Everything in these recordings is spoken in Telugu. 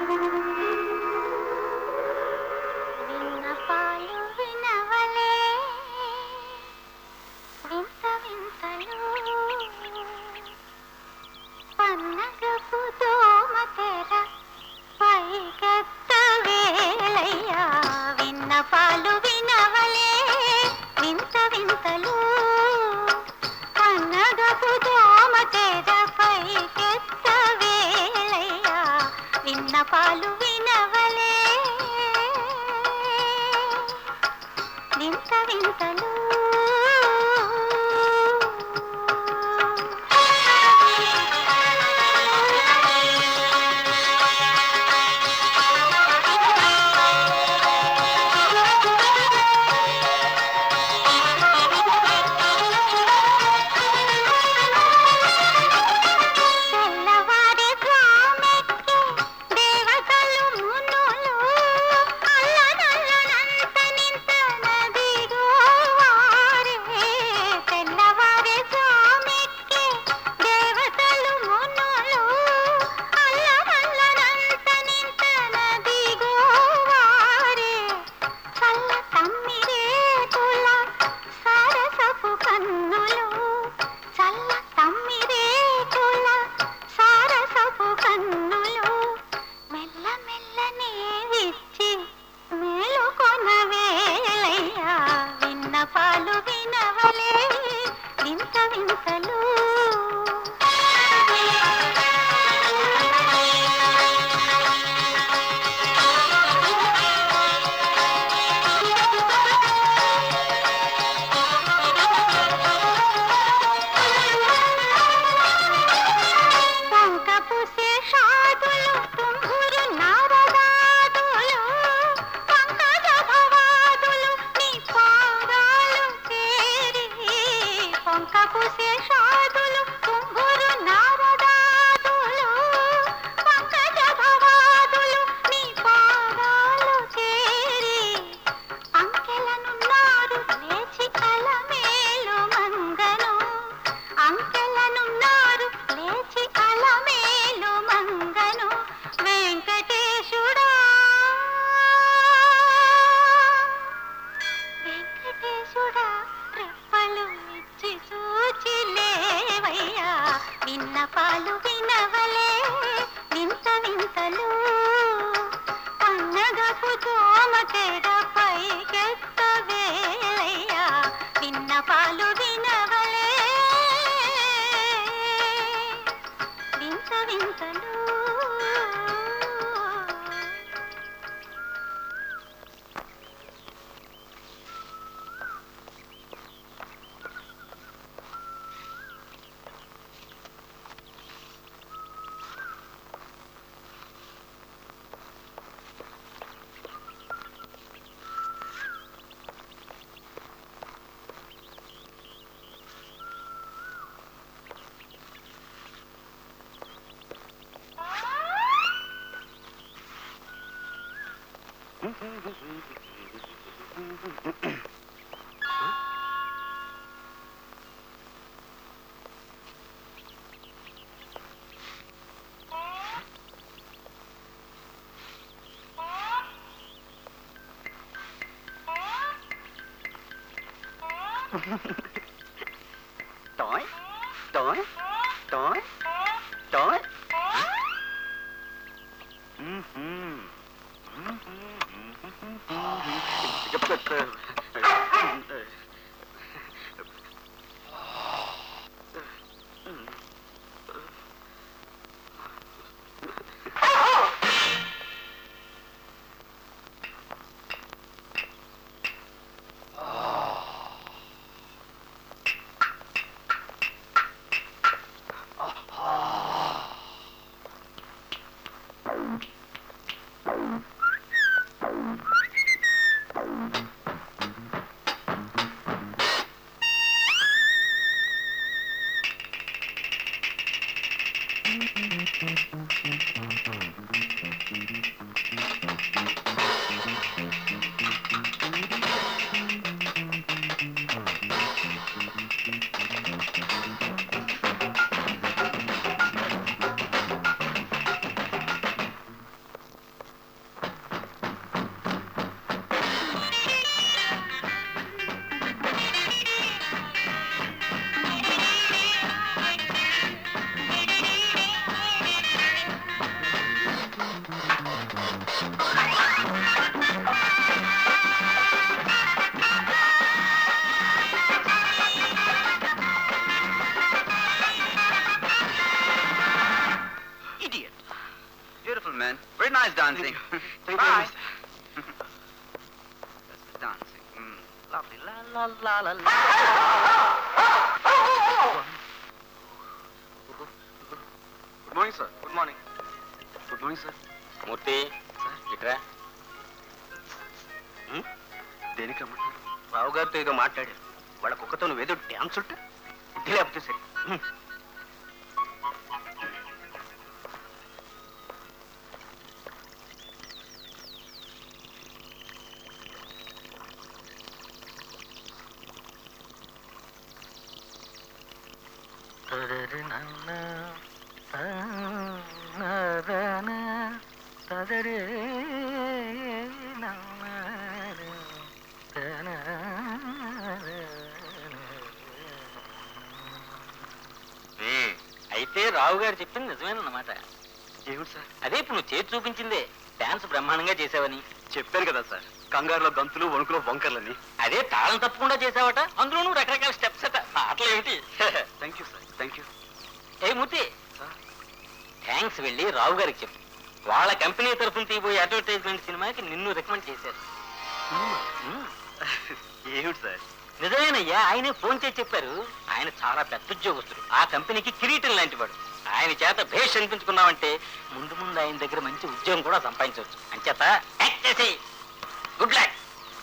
విన్నపాలు వినవలే వింత వింతలు పన్నగపు దోమ తెర పైకెత్త వేళయ్యా విన్నపాలు వినవలే వింత వింతలు పన్నగపు దోమ తెర పైకెత్త వేళయ్యా విన్నపాలు వినవలే వింత వింతలు తెల్లవారి గ్రామెక్కి దేవతలు మునులు అల్లనల్లనంత నింత నదిగో వారే తెల్లవారి గ్రామెక్కి దేవతలు మునులు అల్లనల్లనంత నింత నదిగో వారే చల్ల తమ్మిరేకుల సరసపు కన్నులు చల్ల తమ్మిరేకుల సారసపు కన్నులు మెల్ల మెల్లనే విచ్చి మేలుకొన వేలయ్యా విన్న పాలు వినవలే వింత వింతలు పంకపు శేషాదులు తుంగురు నారదాదులు పంకజ భవాదులు నీ పాదాలు చేరి పంకపు శేషాదులు తుంగురు నారదాదులు పంకజ భవాదులు నీ పాదాలు చేరి అంకెలనున్నారు లేచి అలమేలు మంగను అంకెలనున్నారు లేచి అలమేలు మంగను వెంకటేశుడా వెంకటేశుడా రెప్పలు ఇచ్చి చూచి లేవయ్యా విన్న పాలు వినవలే వింత వింతలు పన్నగపు దోమ తెర పైకెత్త వేళయ్యా విన్న పాలు వినవలే వింత వింతలు Tối, tối, tối, tối. dancing. Thank you. Bye. Thank you. That's the dancing. Mm. Lovely. La la la la la. Good morning sir good morning good morning sir Murthy ఇట్రా దేనికి రమ్మంటారు రావు గారితో ఏదో మాట్లాడారు వాళ్ళ కుక్కతో నువ్వేదో డ్యాన్స్ ఉంటే ఇది లేకపోతే సరే హ్మ్. హ్మ్. అయితే రావు గారు చెప్పింది నిజమేనన్నమాట ఏమిటి సార్ అదే ఇప్పుడు నువ్వు చేతి చూపించిందే డాన్స్ బ్రహ్మాండంగా చేసావని చెప్పాను కదా సార్ కంగారులో గంతులు వణుకులో వంకర్లని అదే తాళం తప్పకుండా చేసావట అందులోనూ రకరకాల స్టెప్స్ అట పాటలు ఏమిటి thank you sir thank you ఏ మూర్తి సార్ థ్యాంక్స్ వెళ్ళి రావు గారికి చెప్పు వాళ్ళ కంపెనీ తరఫున తీయబోయే అడ్వర్టైజ్మెంట్ సినిమాకి నిన్ను రికమెండ్ చేశారు హ్మ్. ఏమిటి సార్ నిజమేనయ్యా ఆయనే ఫోన్ చేసి చెప్పారు ఆయన చాలా పెద్ద ఉద్యోగస్తుడు ఆ కంపెనీకి కిరీటం లాంటి వాడు ఆయన చేత భేష్ అనిపించుకున్నామంటే ముందు ముందు ఆయన దగ్గర మంచి ఉద్యోగం కూడా సంపాదించవచ్చు అంచేత యాక్ట్ చేసేయ్. గుడ్ లక్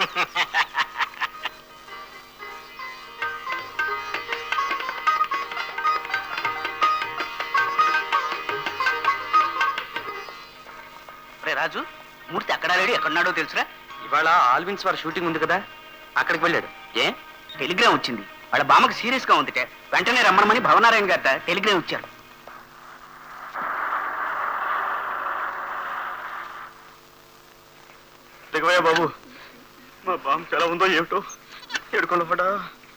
రే రాజు మూర్తి ఎక్కడ లేడు ఎక్కడున్నాడో తెలుసురా ఇవాళ ఆల్విన్స్ వారి షూటింగ్ ఉంది కదా అక్కడికి వెళ్ళాడు ఏ టెలిగ్రామ్ వచ్చింది వాళ్ళ బామ్మకి సీరియస్ గా ఉందిట వెంటనే రమ్మనమని భవనారాయణ గారట టెలిగ్రామ్ ఇచ్చారు దిగవయ్యా బాబు మా బామ్ ఎలా ఉందో ఏమిటో ఎడుకొండ పడా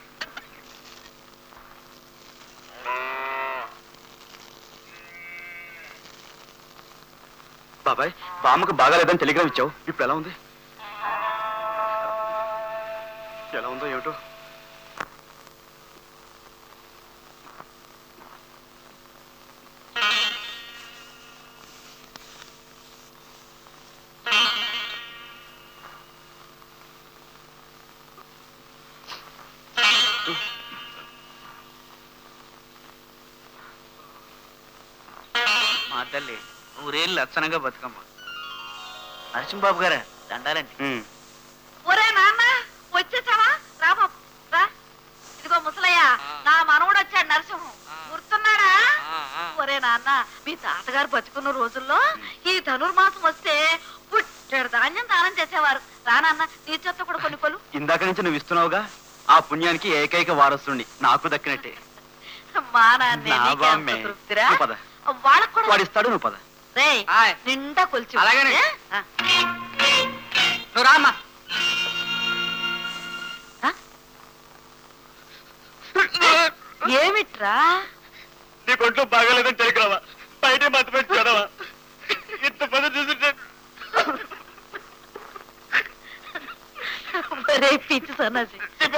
బాబాయ్ బామ్మకు బాగాలేదని టెలిగ్రామ్ ఇచ్చావు ఇప్పుడు ఎలా ఉంది ఎలా ఉందో ఏమిటో మా తల్లి నూరేళ్ళు లచ్చనంగా బతుకమ్మ నరసింహబాబు గారా దండాలండి ఉమ్. ఒరే నాన్న వచ్చేసావా రా బాబు రా ఇదిగో ముసలయ్య నా మనవడు వచ్చాడు నరసింహం గుర్తున్నాడా ఒరే నాన్న మీ తాతగారు బతుకున్న రోజుల్లో ఈ ధనుర్మాసం వస్తే పుట్టెడు ధాన్యం దానం చేసేవారు రా నాన్న నీ చెత్త కూడా కొన్ని కొలు ఇందాక నుంచి నువ్వు ఇస్తున్నావుగా ఆ పుణ్యానికి ఏకైక వారసుండి నాకు దక్కినట్టే మా నాన్నే నా నీకే అంత బామ్మే. తృప్తిరా నువ్వు పద. వాళ్ళకు కూడా వాడిస్తాడు నువ్వు పద రేయ్, ఆయ్. నిండా కొలిచి అలాగేనే. ఆ. నువ్వు రామ్మా ఏమిట్రా నీ కొంట్లో బాగాలేదని టెలిగ్రామా బయటే మత పెట్టి చదవా ఇంత పని చూసింటే ఒరే పిచ్చి సన్నాసి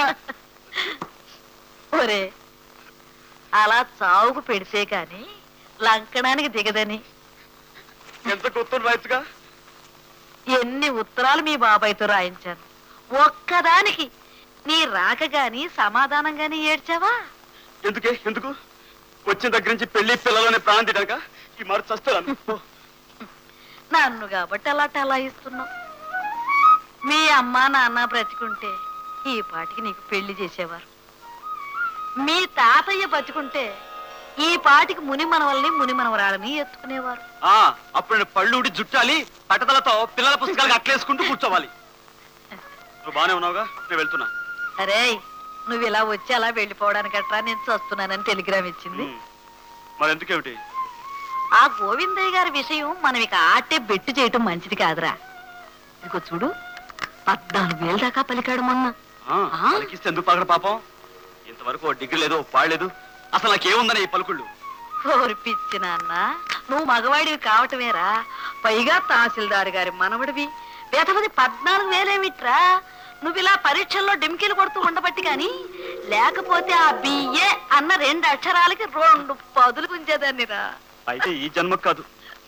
ఒరే అలా చావుకు పెడితే కాని లంకడానికి దిగదని ఎంత గుర్తుని రాయచ్చుగా ఎన్ని ఉత్తరాలు మీ బాబాయ్తో రాయించాను ఒక్కదానికి నీ రాక గాని సమాధానం గాని ఏడ్చావా ఎందుకే ఎందుకు వచ్చిన దగ్గర నుంచి పెళ్లి పిల్లలనే ప్రాణం తీయడానిక ఈ మరి చస్తాను నన్ను కాబట్టి అలా అలా ఇస్తున్నావు మీ అమ్మ నాన్న బ్రతికుంటే ఈ పాటికి నీకు పెళ్లి చేసేవారు మీ తాతయ్య బతికుంటే ఈ పాటికి ముని మనవల్ని ముని మనవరాలని ఎత్తుకునేవారు ఆ అప్పుడు నేను పళ్ళు ఊడి జుట్టాలి పట్టదలతో పిల్లల పుస్తకాలకు అట్లేసుకుంటూ కూర్చోవాలి నువ్వు బానే ఉన్నావుగా నేను వెళ్తున్నా అరే నువ్వు ఇలా వచ్చి అలా వెళ్ళిపోవడానికట్రా నేను చస్తున్నానని టెలిగ్రామ్ ఇచ్చింది ఉమ్. మరి ఎందుకేమిటి ఆ గోవిందయ్య గారి విషయం మనం ఇక ఆటే బెట్టు చేయటం మంచిది కాదురా ఇదిగో చూడు పద్నాలుగు వేల దాకా పలికాడు మొన్న ఆ, ఆ? పలికిస్తే ఎందుకు పగడ పాపం ఇంతవరకు ఓ డిగ్రీ లేదు ఓ పాడలేదు అసలు నాకేముందని ఈ పలుకుళ్ళు ఓరి పిచ్చి నాన్న నువ్వు మగవాడివి కావటమేరా పైగా తహసీల్దార్ గారి మనవడివి వేతపది పద్నాలుగు వేలేమిట్రా నువ్వు ఇలా పరీక్షల్లో డిమ్కిలు కొడుతూ ఉండబట్టి కానీ లేకపోతే ఆ బిఏ అన్న రెండు అక్షరాలకి రెండు పదులు గుంజేదాన్నిరా అయితే ఈ జన్మకు కాదు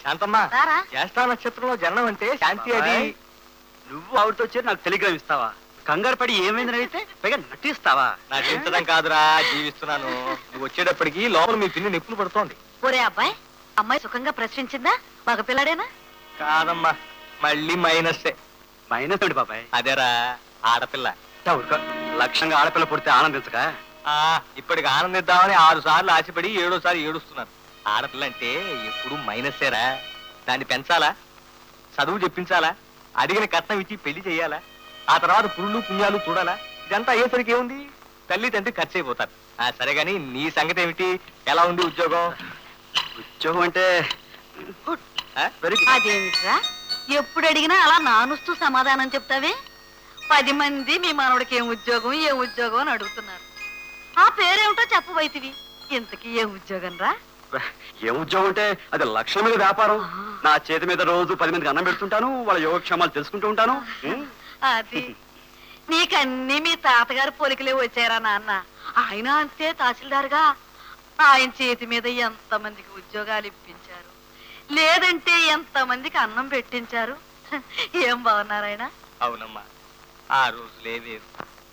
శాంతమ్మా రారా జ్యేష్ఠ నక్షత్రంలో జన్మం అంటే శాంతి అది బాయ్. నువ్వు ఆవిడతో వచ్చి నాకు టెలిగ్రామ్ ఇస్తావా కంగారు పడి ఏమైందని అడిగితే పైగా నటిస్తావా నటించడం కాదురా జీవిస్తున్నాను నువ్వు వచ్చేటప్పటికి లోపల మీ పిన్ని నిప్పులు పడుతోంది ఒరే అబ్బాయి అమ్మాయి సుఖంగా ప్రశ్నించిందా మగ పిల్లాడేనా కాదమ్మా మళ్ళీ మైనస్సే మైనస్ ఏంటి బాబాయ్ అదేరా ఆడపిల్ల ఊరుకో. లక్ష్యంగా ఆడపిల్ల పుడితే ఆనందించక ఆ ఇప్పటికి ఆనందిద్దామని ఆరు సార్లు ఆశపడి ఏడోసారి ఏడుస్తున్నాను ఆడపిల్ల అంటే ఎప్పుడు మైనస్సేరా దాన్ని పెంచాలా చదువు చెప్పించాలా అడిగిన కట్నం ఇచ్చి పెళ్లి చేయాలా ఆ తర్వాత పురుళ్ళు పుణ్యాలు చూడాలా ఇదంతా అయ్యేసరికి ఏముంది తల్లి తండ్రి ఖర్చు అయిపోతారు ఆ, సరే గాని నీ సంగతి ఏమిటి ఎలా ఉంది ఉద్యోగం ఉద్యోగం అంటే ఆ? వెరీ గుడ్ అదేమిట్రా ఎప్పుడు అడిగినా అలా నానుస్తూ సమాధానం చెప్తావే పది మంది మీ మనవడికి ఏం ఉద్యోగం ఏం ఉద్యోగం అని అడుగుతున్నారు ఆ పేరేమిటో చెప్పబోయితివి ఇంతకీ ఏం ఉద్యోగం రా ఏ ఉద్యోగం అంటే అది లక్షల మీద వ్యాపారం నా చేతి మీద రోజు పది మందికి అన్నం పెడుతుంటాను వాళ్ళ యోగక్షేమాలు తెలుసుకుంటూ ఉంటాను ఉం? అది నీకన్నీ మీ తాతగారి పోలికలే వచ్చారా నాన్న ఆయన అంతే తహసీల్దార్గా ఆయన చేతి మీద ఎంతమందికి ఉద్యోగాలు ఇప్పించారు లేదంటే ఎంతమందికి అన్నం పెట్టించారు ఏం బాగున్నారు ఆయన అవునమ్మా ఆ రోజులే వేరు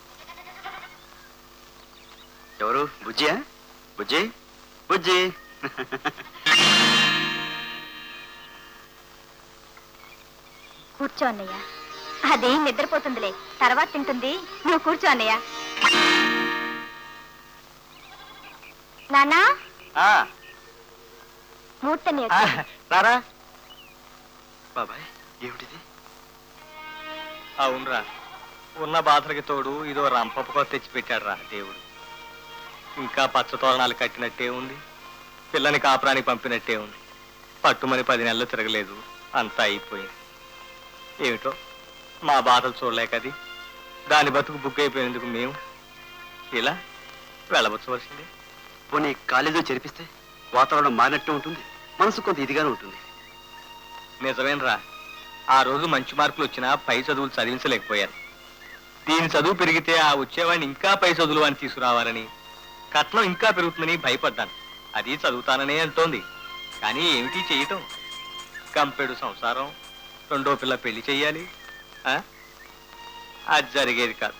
ఎవరు బుజ్జియా బుజ్జి బుజ్జి కూర్చో అన్నయ్య అది నిద్రపోతుందిలే తర్వాత తింటుంది నువ్వు కూర్చో అన్నయ్య నానా ఆ, మూర్తని ఆ, రారా బాబాయ్ ఏమిటిది అవునరా ఉన్న బాధలకి తోడు ఇదో రంపపకో తెచ్చి పెట్టాడు రా దేవుడు ఇంకా పచ్చ తోరణాలు కట్టినట్టే ఉంది పిల్లని కాపురానికి పంపినట్టే ఉంది పట్టుమని పది నెలలు తిరగలేదు అంతా అయిపోయింది ఏమిటో మా బాధలు చూడలేకది దాని బతుకు బుక్ అయిపోయినందుకు మేము ఇలా వెళ్ళవచ్చవలసిందే పోనీ కాలేజీలో చేర్పిస్తే వాతావరణం మారినట్టు ఉంటుంది మనసు కొంత ఇదిగానే ఉంటుంది నిజమేనరా ఆ రోజు మంచి మార్కులు వచ్చినా పై చదువులు చదివించలేకపోయాను దీని చదువు పెరిగితే ఆ వచ్చేవాడిని ఇంకా పై చదువులు అని తీసుకురావాలని కట్నం ఇంకా పెరుగుతుందని భయపడ్డాను అది చదువుతాననే అంటోంది కానీ ఏమిటి చేయటం కంపెడు సంసారం రెండో పిల్ల పెళ్లి చెయ్యాలి ఆ? అది జరిగేది కాదు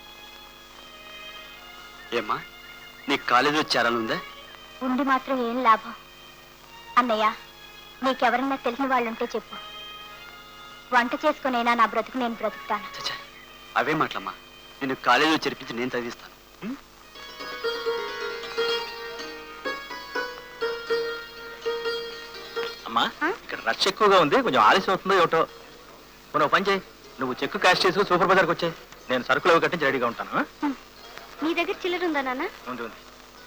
ఏమ్మా నీకు కాలేజీలో చేరాలనుందా ఉండి మాత్రం ఏం లాభం అన్నయ్య నీకెవరన్నా తెలిసిన వాళ్ళుంటే చెప్పు వంట చేసుకునైనా నా బ్రతుకు నేను బ్రతుకుతాను చచ్చా అవే మాటలమ్మా నేను కాలేజీలో చేర్పించి నేను చదివిస్తాను ఉం? అమ్మా ఇక్కడ రష్ ఎక్కువగా ఉంది కొంచెం ఆలస్యం అవుతుందో ఏమిటో మనం పని చేయి నువ్వు చెక్కు క్యాష్ చేసి సూపర్ బజార్కి వచ్చాయి నేను సరుకులు అవి కట్టించి రెడీగా ఉంటాను ఆ? నీ దగ్గర చిల్లర ఉందా నాన్న ఉంది ఉంది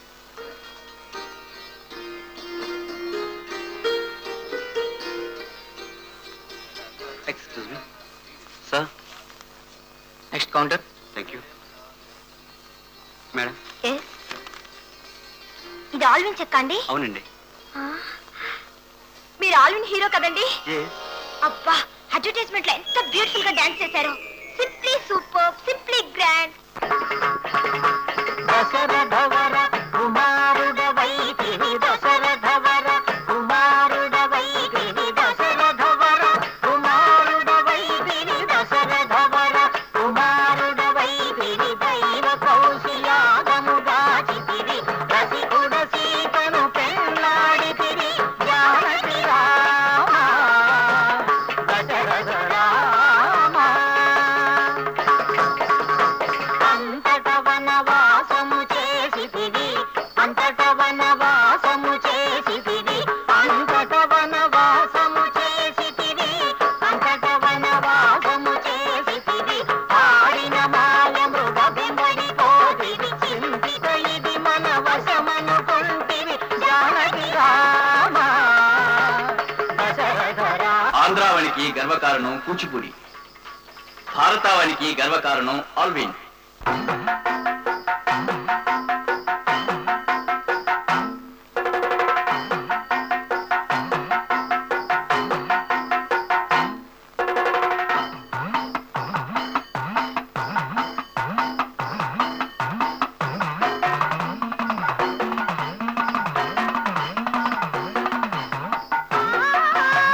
excuse me sir next counter thank you madam ఇది ఆల్విన్ చెక్క అండి అవునండి మీరు ఆల్విన్ హీరో కదండి ఏ అబ్బా అడ్వర్టైజ్మెంట్ లో ఎంత బ్యూటిఫుల్ గా డాన్స్ చేశారు సింప్లీ సూపర్ సింప్లీ గ్రాండ్ దశరథవర కుమారుడవైతివి దశరథవర కుమారుడవైతివి దశరథవర కుమారుడవైతివి దశరథవర కుమారుడవైతివి దైవ కౌశియాగముగాచితివి రసికుడ సీతను పెళ్ళాడితివి జానకి రామ దశరథ రామ అంతట వనవాసము చేసితివి అంతట వనవాసము చేసితివి అంతట వనవాసము చేసితివి అంతట వనవాసము చేసితివి ఆడిన మాయ మృగ బింబడి కోటివి చింతిత ఇది మన వశమనుకుంటివి జానకి రామ దశరథ రామ ఆంధ్రావానికి గర్వకారణం కూచిపూడి భారతావానికి గర్వకారణం ఆల్విన్ ఆ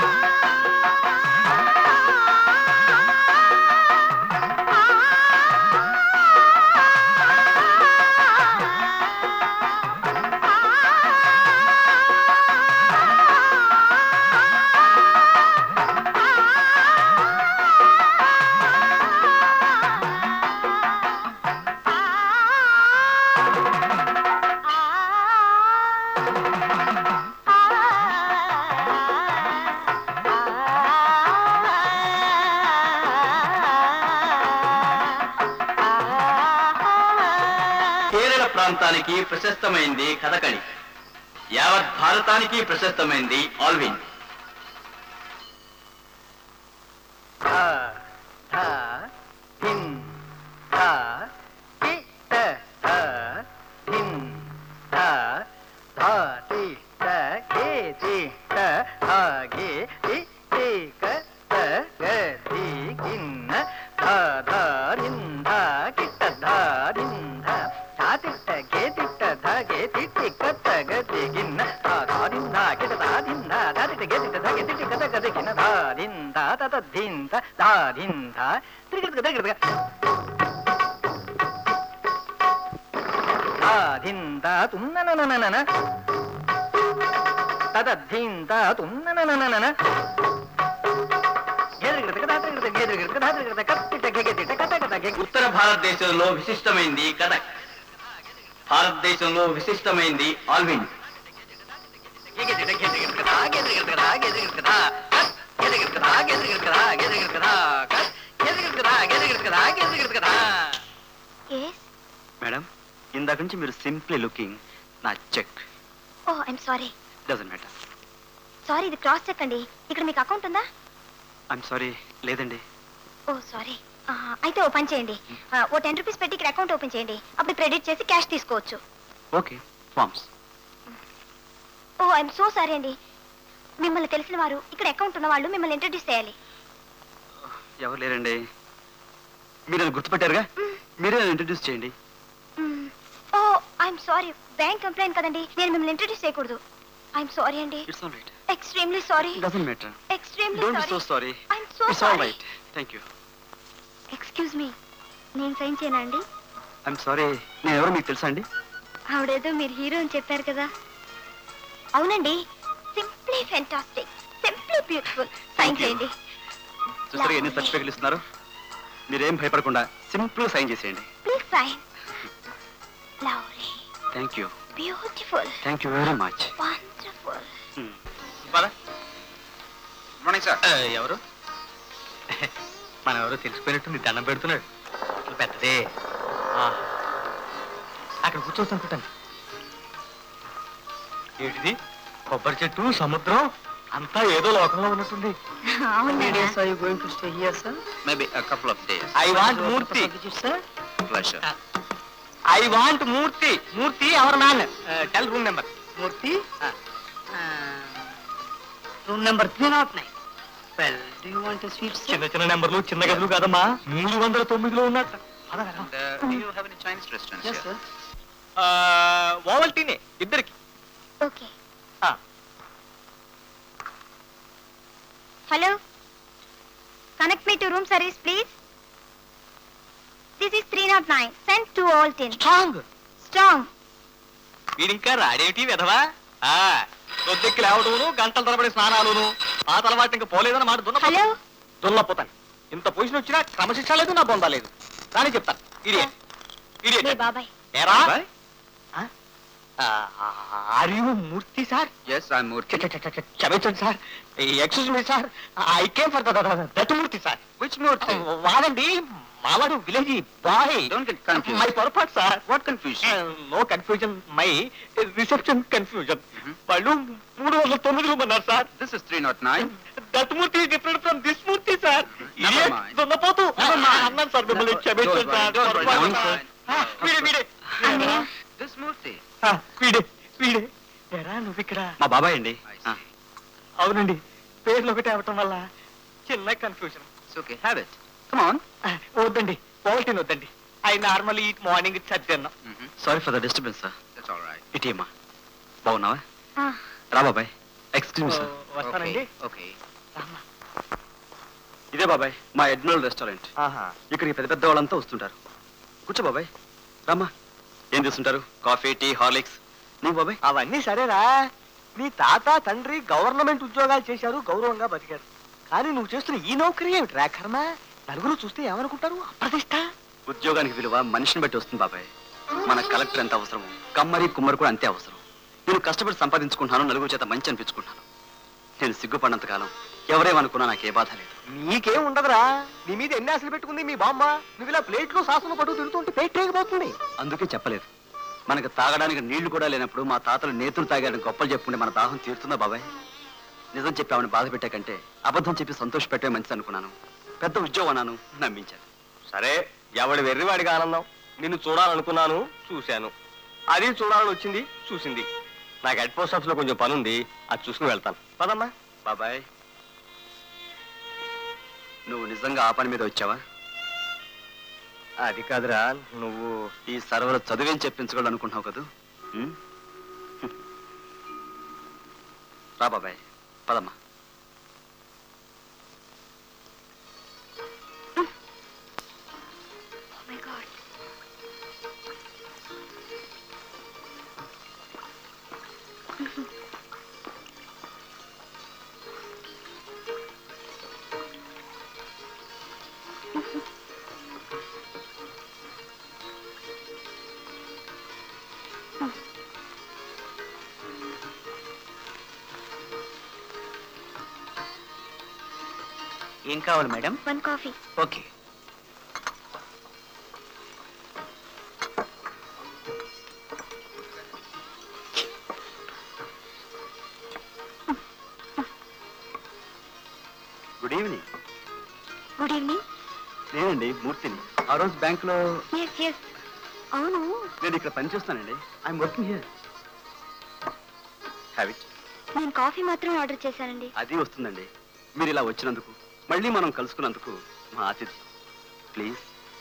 ప్రాంతానికి ప్రశస్తమైంది కథకళి యావత్ భారతానికి ప్రశస్తమైంది ఆల్విన్ ఉత్తర భారతదేశంలో విశిష్టమైంది కథక్ భారతదేశంలో విశిష్టమైంది ఆల్విన్ ఎస్ మేడం ఇందాక నుంచి మీరు సింప్లీ లుకింగ్ నా check oh I'm sorry doesn't matter sorry ఇది క్రాస్ చెక్ అండి ఇక్కడ మీకు అకౌంట్ ఉందా ఐఎమ్ సారీ లేదండి ఓ సారీ అయితే ఓ పని చేయండి ఆ, ఓ టెన్ రూపీస్ పెట్టి ఇక్కడ అకౌంట్ ఓపెన్ చేయండి అప్పుడు క్రెడిట్ చేసి క్యాష్ తీసుకోవచ్చు okay forms oh I'm so sorry అండి మిమ్మల్ని తెలిసిన వారు ఇక్కడ అకౌంట్ ఉన్న వాళ్ళు మిమ్మల్ని ఇంట్రడ్యూస్ చేయాలి ఎవరు లేరండి మీరు నన్ను గుర్తుపెట్టారుగా మీరే నన్ను ఇంట్రడ్యూస్ చేయండి మ్మ్. ఓ ఐఎమ్ సారీ బ్యాంక్ ఎంప్లాయన్ కదండి నేను మిమ్మల్ని ఇంట్రడ్యూస్ చేయకూడదు ఐఎమ్ సారీ అండి it's all right extremely sorry doesn't matter extremely don't be so sorry sorry I'm so it's all sorry right thank you excuse me నేను సైన్ చేయనా అండి ఐఎమ్ సారీ నేను ఎవరో మీకు తెలుసా అండి ఆవిడేదో మీరు హీరో అని చెప్పారు కదా అవునండి simply fantastic simply beautiful sign Thank you. చేయండి చూసారు ఎన్ని Lovely. సర్టిఫికెట్లు ఇస్తున్నారు మీరేం భయపడకుండా సింపుల్ సైన్ చేసేయండి please sign lovely thank you beautiful thank you very much wonderful morning sir ఎవరు మనం ఎవరో తెలిసిపోయినట్టు నీ దండం పెడుతున్నాడు పెద్దదే అక్కడ కూర్చోవచ్చు అనుకుంటాను ఏంటిది కొబ్బరి చెట్టు సముద్రం అంతా ఏదో లోకంలో ఉన్నట్టుంది maybe couple of days I want Murthy pleasure I want Murthy Murthy our man tell room number Murthy room number three not nine well do you want sweets చిన్న చిన్న నెంబర్లు చిన్న గదులు కాదమ్మా మూడు వందల తొమ్మిదిలో ఉన్నట్టు do you have any Chinese restaurants yes here? Sir ఓవల్టీనే ఇద్దరికి ఓకే ఆ. Hello connect me to room service please this is three not nine send two Ovaltine strong strong వీడింకా రాడేమిటి విధవా ఆ రొద్దెక్కి లేవడమును గంటల తరబడి స్నానాలును ఆ తలవాటు ఇంకా పోలేదని మాట దున్న హలో దున్నపోతాను ఇంత పొజిషన్ వచ్చినా క్రమశిక్షణ లేదు నా బొంద లేదు కానీ చెప్తాను ఇడియట్ మీ ఇడియట్ బాబాయ్ ఏరా Bye. Are you Murthy sir Yes, I'm Murthy. క్షమించండి sir excuse me sir I came for that Murthy sir Which Murthy? వాడండి మావాడు village boy Don't get confused. My పొరపాటు సార్ What confusion? No confusion my reception confusion వాళ్ళు మూడు వందల తొమ్మిది ఉన్నారు sir This is 309. That Murthy different from this Murthy sir Never mind. దున్నపోతూ Never mind. అన్నాను సార్ మిమ్మల్ని Don't క్షమించండి worry, సార్ don't worry, పొరపాటు don't సార్. worry. ఆ, వీడే వీడే అన్నయ్య This Murthy. ఆ, వీడే వీడే ఎరా నువ్వు ఇక్కడ మా బాబాయ్ అండి I ఆ, see. అవునండి పేర్లు ఒకటి అవటం వల్ల చిన్న confusion It's okay. Have it. Come on. వద్దండి ఓల్టీన్ వద్దండి ఐ నార్మల్ ఈట్ మార్నింగ్ సర్దిన్నాం Mhm. Sorry for the disturbance sir That's all right. ఇటీమా బాగున్నావా ఆ, రా బాబాయ్ ఎక్స్క్యూజ్ సార్ వస్తానండి Okay. Okay. రామ్మా. ఇదే బాబాయ్ మా ఎడ్మిరల్ రెస్టారెంట్ ఆహా ఇక్కడికి పెద్ద పెద్ద వాళ్ళంతా వస్తుంటారు కూర్చో బాబాయ్ రామ్మా ఏం చేస్తుంటారు కాఫీ టీ హార్లిక్స్ నువ్వు బాబాయ్ అవన్నీ సరేరా నీ తాత తండ్రి గవర్నమెంట్ ఉద్యోగాలు చేశారు గౌరవంగా బతికారు కానీ నువ్వు చేస్తున్న ఈ నౌకరీ ఏమిటి రా కర్మ నలుగురు చూస్తే ఏమనుకుంటారు అప్రతిష్ట ఉద్యోగానికి విలువ మనిషిని బట్టి వస్తుంది బాబాయ్ మన కలెక్టర్ ఎంత అవసరమో కమ్మరి కుమ్మరి కూడా అంతే అవసరం నేను కష్టపడి సంపాదించుకుంటున్నాను నలుగురు చేత మంచి అనిపించుకుంటున్నాను నేను సిగ్గుపడినంత కాలం ఎవరేమనుకున్నా నాకే బాధ లేదు నీకేం ఉండదురా నీ మీద ఎన్ని ఆశలు పెట్టుకుంది మీ బామ్మ నువ్వు ఇలా ప్లేట్లో సాసులు పట్టు తిడుతుంటే పేట్ రేగిపోతుంది అందుకే చెప్పలేదు మనకు తాగడానికి నీళ్లు కూడా లేనప్పుడు మా తాతలు నేతులు తాగారని గొప్పలు చెప్పుకుంటే మన దాహం తీరుతుందా బాబాయ్ నిజం చెప్పి ఆమెను బాధ పెట్టే కంటే అబద్ధం చెప్పి సంతోష పెట్టే మంచిది అనుకున్నాను పెద్ద ఉద్యోగం అన్నాను నమ్మించాను సరే ఎవడి వెర్రివాడికి ఆనందం నిన్ను చూడాలనుకున్నాను చూశాను అది చూడాలని వచ్చింది చూసింది నాకు హెడ్ పోస్ట్ ఆఫీస్ లో కొంచెం పని ఉంది అది చూసుకుని వెళ్తాను పదమ్మా బాబాయ్ నువ్వు నిజంగా ఆ పని మీద వచ్చావా అది కాదురా నువ్వు ఈ సర్వర్ చదివేం చెప్పించగలడు అనుకుంటున్నావు కదా ఉం? రా బాబాయ్ పదమ్మా మై గాడ్ ఏం కావాలి madam one coffee okay good evening good evening నేనండి మూర్తిని ఆ రోజు బ్యాంకులో ఎస్ ఎస్ అవును నేను ఇక్కడ పనిచేస్తానండి I'm working here have it నేను కాఫీ మాత్రమే ఆర్డర్ చేశానండి అది వస్తుందండి మీరు ఇలా వచ్చినందుకు మళ్ళీ మనం కలుసుకున్నందుకు మా ఆతిథ్యం ప్లీజ్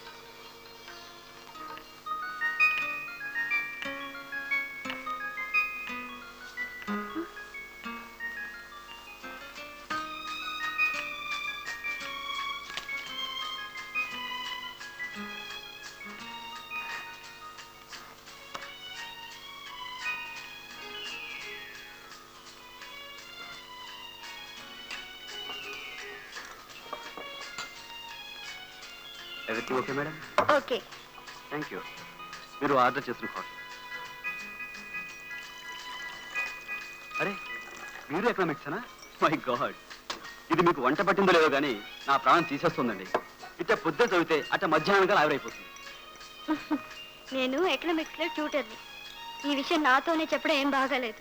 ఎవరికి okay madam okay thank you మీరు ఆర్డర్ చేసిన కాఫీ అరే మీరు ఎకనామిక్సేనా మై గాడ్ ఇది మీకు వంట పట్టిందో లేదో కానీ నా ప్రాణం తీసేస్తుందండి ఇట్ట పొద్దున చదివితే అట్ట మధ్యాహ్నంగా ఆవిరైపోతుంది నేను ఎకనామిక్స్ లో ట్యూటర్ని ఈ విషయం నాతోనే చెప్పడం ఏం బాగాలేదు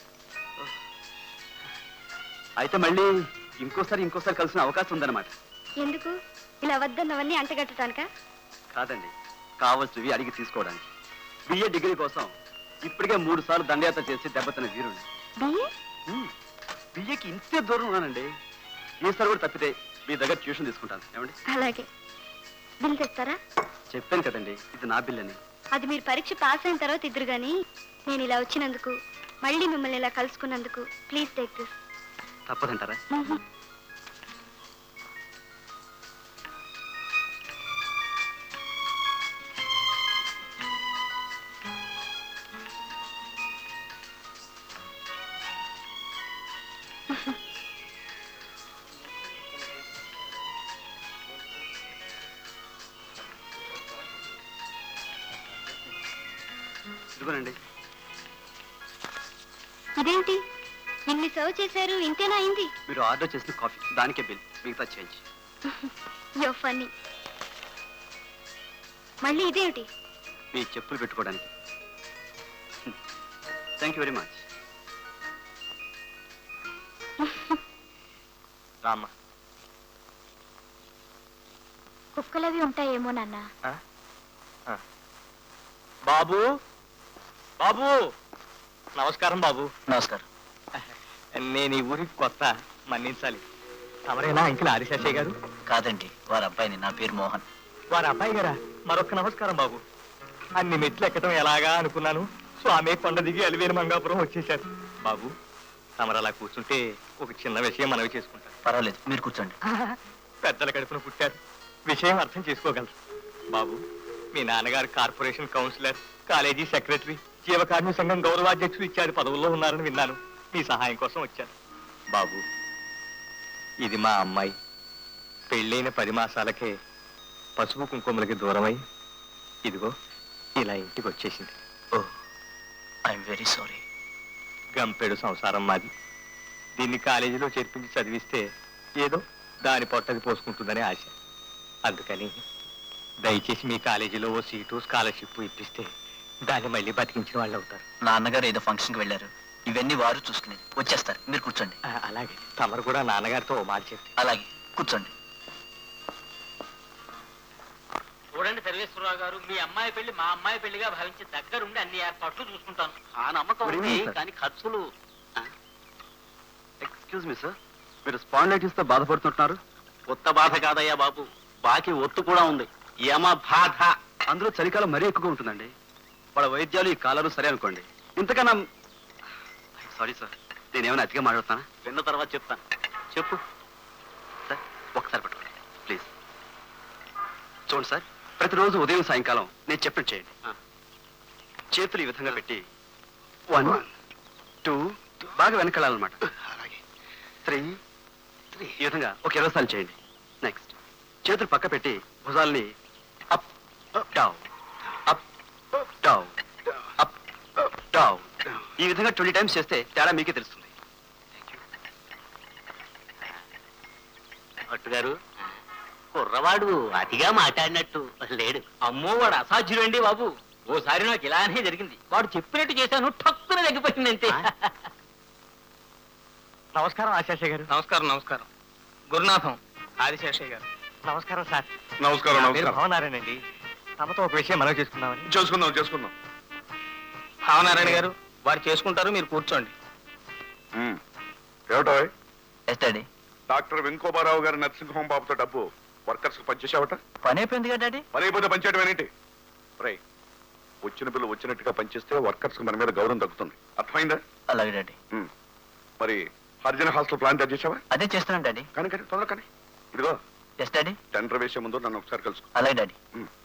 అయితే మళ్ళీ ఇంకోసారి ఇంకోసారి కలిసిన అవకాశం ఉందన్నమాట ఎందుకు ఇలా వద్దన్నవన్నీ అంటగట్టడానిక కాదండి కావలసినవి అడిగి తీసుకోవడానికి బిఏ డిగ్రీ కోసం ఇప్పటికే మూడు సార్లు దండయాత్ర చేసి దెబ్బతిన వీరుని బిఏ బిఏకి ఇంతే దూరం ఉన్నానండి ఈసారి కూడా తప్పితే మీ దగ్గర ట్యూషన్ తీసుకుంటాను ఏమండి అలాగే బిల్ తెస్తారా చెప్పాను కదండి ఇది నా బిల్ అని అది మీరు పరీక్ష పాస్ అయిన తర్వాత ఇద్దరు గాని నేను ఇలా వచ్చినందుకు మళ్ళీ మిమ్మల్ని ఇలా కలుసుకున్నందుకు ప్లీజ్ టేక్ దిస్ తప్పదంటారా ఇదిగోనండి ఇదేంటి ఇన్ని సర్వ్ చేశారు ఇంతేనా అయింది మీరు ఆర్డర్ చేసిన కాఫీ దానికే బిల్ మిగతా చేంజ్ యో ఫన్నీ మళ్ళీ ఇదేమిటి మీ చెప్పులు పెట్టుకోవడానికి థ్యాంక్ యూ వెరీ మచ్ రామ్మా కుక్కలవి ఉంటాయేమో నాన్న బాబు బాబు నమస్కారం బాబు నమస్కారం నేను ఈ ఊరికి కొత్త మన్నించాలి తమరేనా అంకిల్ ఆదిశాషయ్య గారు కాదండి వారి అబ్బాయిని నా పేరు మోహన్ వారి అబ్బాయి గారా మరొక నమస్కారం బాబు అన్ని మెట్లు ఎక్కడం ఎలాగా అనుకున్నాను స్వామి కొండ దిగి అలివేలు మంగాపురం వచ్చేశారు బాబు తమరు అలా కూర్చుంటే ఒక చిన్న విషయం మనవి చేసుకుంటారు పర్వాలేదు మీరు కూర్చోండి పెద్దల కడుపున పుట్టారు విషయం అర్థం చేసుకోగలరు బాబు మీ నాన్నగారు కార్పొరేషన్ కౌన్సిలర్ కాలేజీ సెక్రటరీ జీవకార్మిక సంఘం గౌరవాధ్యక్షుడు ఇచ్చారు పదవుల్లో ఉన్నారని విన్నాను మీ సహాయం కోసం వచ్చాను బాబు ఇది మా అమ్మాయి పెళ్ళైన పది మాసాలకే పసుపు కుంకుమలకి దూరమై ఇదిగో ఇలా ఇంటికి వచ్చేసింది ఓ ఐఎమ్ వెరీ సారీ గంపెడు సంసారం మాది దీన్ని కాలేజీలో చేర్పించి చదివిస్తే ఏదో దాని పొట్టది పోసుకుంటుందని ఆశ అందుకని దయచేసి మీ కాలేజీలో ఓ సీటు స్కాలర్షిప్ ఇప్పిస్తే దాన్ని మళ్ళీ బతికించిన వాళ్ళు అవుతారు నాన్నగారు ఏదో ఫంక్షన్కి వెళ్ళారు ఇవన్నీ వారు చూసుకునేది వచ్చేస్తారు మీరు కూర్చోండి ఆ, అలాగే తమరు కూడా నాన్నగారితో ఓ మాట చెప్పి అలాగే కూర్చోండి చూడండి సర్వేశ్వరరావు గారు మీ అమ్మాయి పెళ్లి మా అమ్మాయి పెళ్లిగా భావించి దగ్గరుండి అన్ని ఏర్పాట్లు చూసుకుంటాను ఆ నమ్మకం Good ఉంది evening, sir. కానీ ఖర్చులు ఎక్స్క్యూజ్ మీ సార్ మీరు స్పాండైటిస్ తో బాధపడుతుంటున్నారు కొత్త బాధ కాదయ్యా బాబు బాకీ ఒత్తు కూడా ఉంది యమ బాధ అందులో చలికాలం మరీ ఎక్కువగా ఉంటుందండి వాళ్ళ వైద్యాలు ఈ కాలాలు సరే అనుకోండి ఇంతకన్నా సారీ సార్ నేనేమైనా అతిగా మాట్లాడుతానా విన్న తర్వాత చెప్తాను చెప్పు సార్ ఒకసారి పట్టుకోండి ప్లీజ్ చూడండి సార్ ప్రతిరోజు ఉదయం సాయంకాలం నేను చెప్పినట్టు చేయండి ఆ. చేతులు ఈ విధంగా పెట్టి వన్ టూ బాగా వెనకాలన్నమాట త్రీ ఈ విధంగా ఒక ఇరవై సార్లు చేయండి నెక్స్ట్ చేతులు పక్క పెట్టి భుజాల్ని up down up down up down ఈ విధంగా ట్వంటీ టైమ్స్ చేస్తే తేడా మీకే తెలుస్తుంది అట్టుగారు కుర్రవాడు అతిగా మాట్లాడినట్టు లేడు అమ్మో వాడు అసాధ్యుడండి బాబు ఓసారి నాకు ఇలానే జరిగింది వాడు చెప్పినట్టు చేశాను టక్కున తగ్గిపోయింది అంతే నమస్కారం ఆశాష గారు నమస్కారం నమస్కారం గురునాథం ఆదిశేషయ్య గారు నమస్కారం సార్ నమస్కారం నా పేరు నమస్కారం భావనారాయణండి తమతో ఒక విషయం మనం చేసుకుందామని చేసుకుందాం చేసుకుందాం భావనారాయణ గారు వారు చేసుకుంటారు మీరు కూర్చోండి ఏమిటో ఎస్ డాడీ డాక్టర్ వెంకోబారావు గారి నర్సింగ్ హోమ్ బాబుతో డబ్బు వర్కర్స్ కు పనిచేసావట పని అయిపోయింది కదా డాడీ పని అయిపోతే పనిచేయడం ఏంటి రై వచ్చిన పిల్లలు వచ్చినట్టుగా పనిచేస్తే వర్కర్స్ కు మన మీద గౌరవం తగ్గుతుంది అర్థమైందా అలాగే డాడీ ఉమ్. మరి హరిజన హాస్టల్ ప్లాన్ తయారు చేసావా అదే చేస్తున్నాను డాడీ కానీ కానీ తొందర కానీ ఇదిగో ఎస్ డాడీ టెండర్ వేసే ముందు నన్ను ఒకసారి కలుసుకో అలాగే డాడీ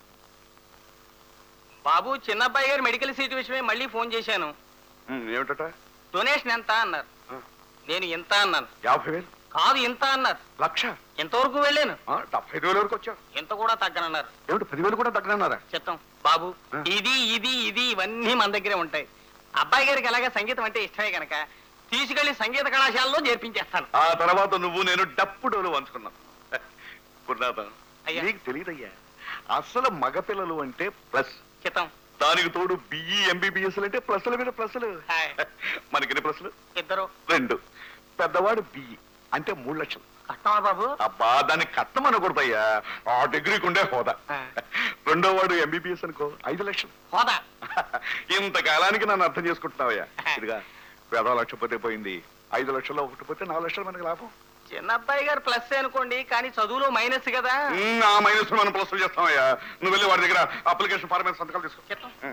బాబు చిన్నబ్బాయి గారు మెడికల్ సీట్ విషయమే మళ్ళీ ఫోన్ చేశాను ఉమ్, ఏమిటట డొనేషన్ ఎంత అన్నారు ఆ. నేను ఇంత అన్నాను యాభై వేలు కాదు ఇంత అన్నారు లక్ష ఎంతవరకు వెళ్ళాను ఆ, డెబ్బై ఐదు వేల వరకు వచ్చావు ఇంత కూడా తగ్గనన్నారు ఏమిటి పదివేలు కూడా తగ్గనన్నారా చిత్తం బాబు ఆ. ఇది ఇది ఇది ఇవన్నీ మన దగ్గరే ఉంటాయి అబ్బాయి గారికి ఎలాగ సంగీతం అంటే ఇష్టమే కనుక తీసుకెళ్లి సంగీత కళాశాలలో చేర్పించేస్తాను ఆ తర్వాత నువ్వు నేను డప్పుడోలు వంచుకున్నాం గురునాథం అయ్యా. నీకు తెలియదయ్యా అసలు మగపిల్లలు అంటే ప్లస్ చిత్తం దానికి తోడు బిఈ ఎంబీబీఎస్ అంటే ప్లస్ల మీద ప్లస్లు హాయ్. మనకి ప్లస్లు ఇద్దరు రెండు పెద్దవాడు బిఈ అంటే మూడు లక్షలు కట్టమా బాబు అబ్బా దాన్ని కట్టం అనకూడదయ్యా ఆ డిగ్రీకి ఉండే హోదా ఆ. రెండో వాడు ఎంబీబీఎస్ అనుకో ఐదు లక్షలు హోదా ఇంతకాలానికి నన్ను అర్థం చేసుకుంటున్నావయ్యా ఇదిగా పేద లక్ష పోతే పోయింది ఐదు లక్షల్లో ఒకటి పోతే నాలుగు లక్షలు మనకి లాభం చిన్న అబ్బాయి గారు ప్లస్ అనుకోండి కానీ చదువులో మైనస్ కదా ఉమ్, ఆ మైనస్ మనం ప్లస్ చేస్తామయ్యా నువ్వు వెళ్ళి వాడి దగ్గర అప్లికేషన్ ఫార్మ్ మీద సంతకాలు తీసుకో చిత్తం ఉమ్.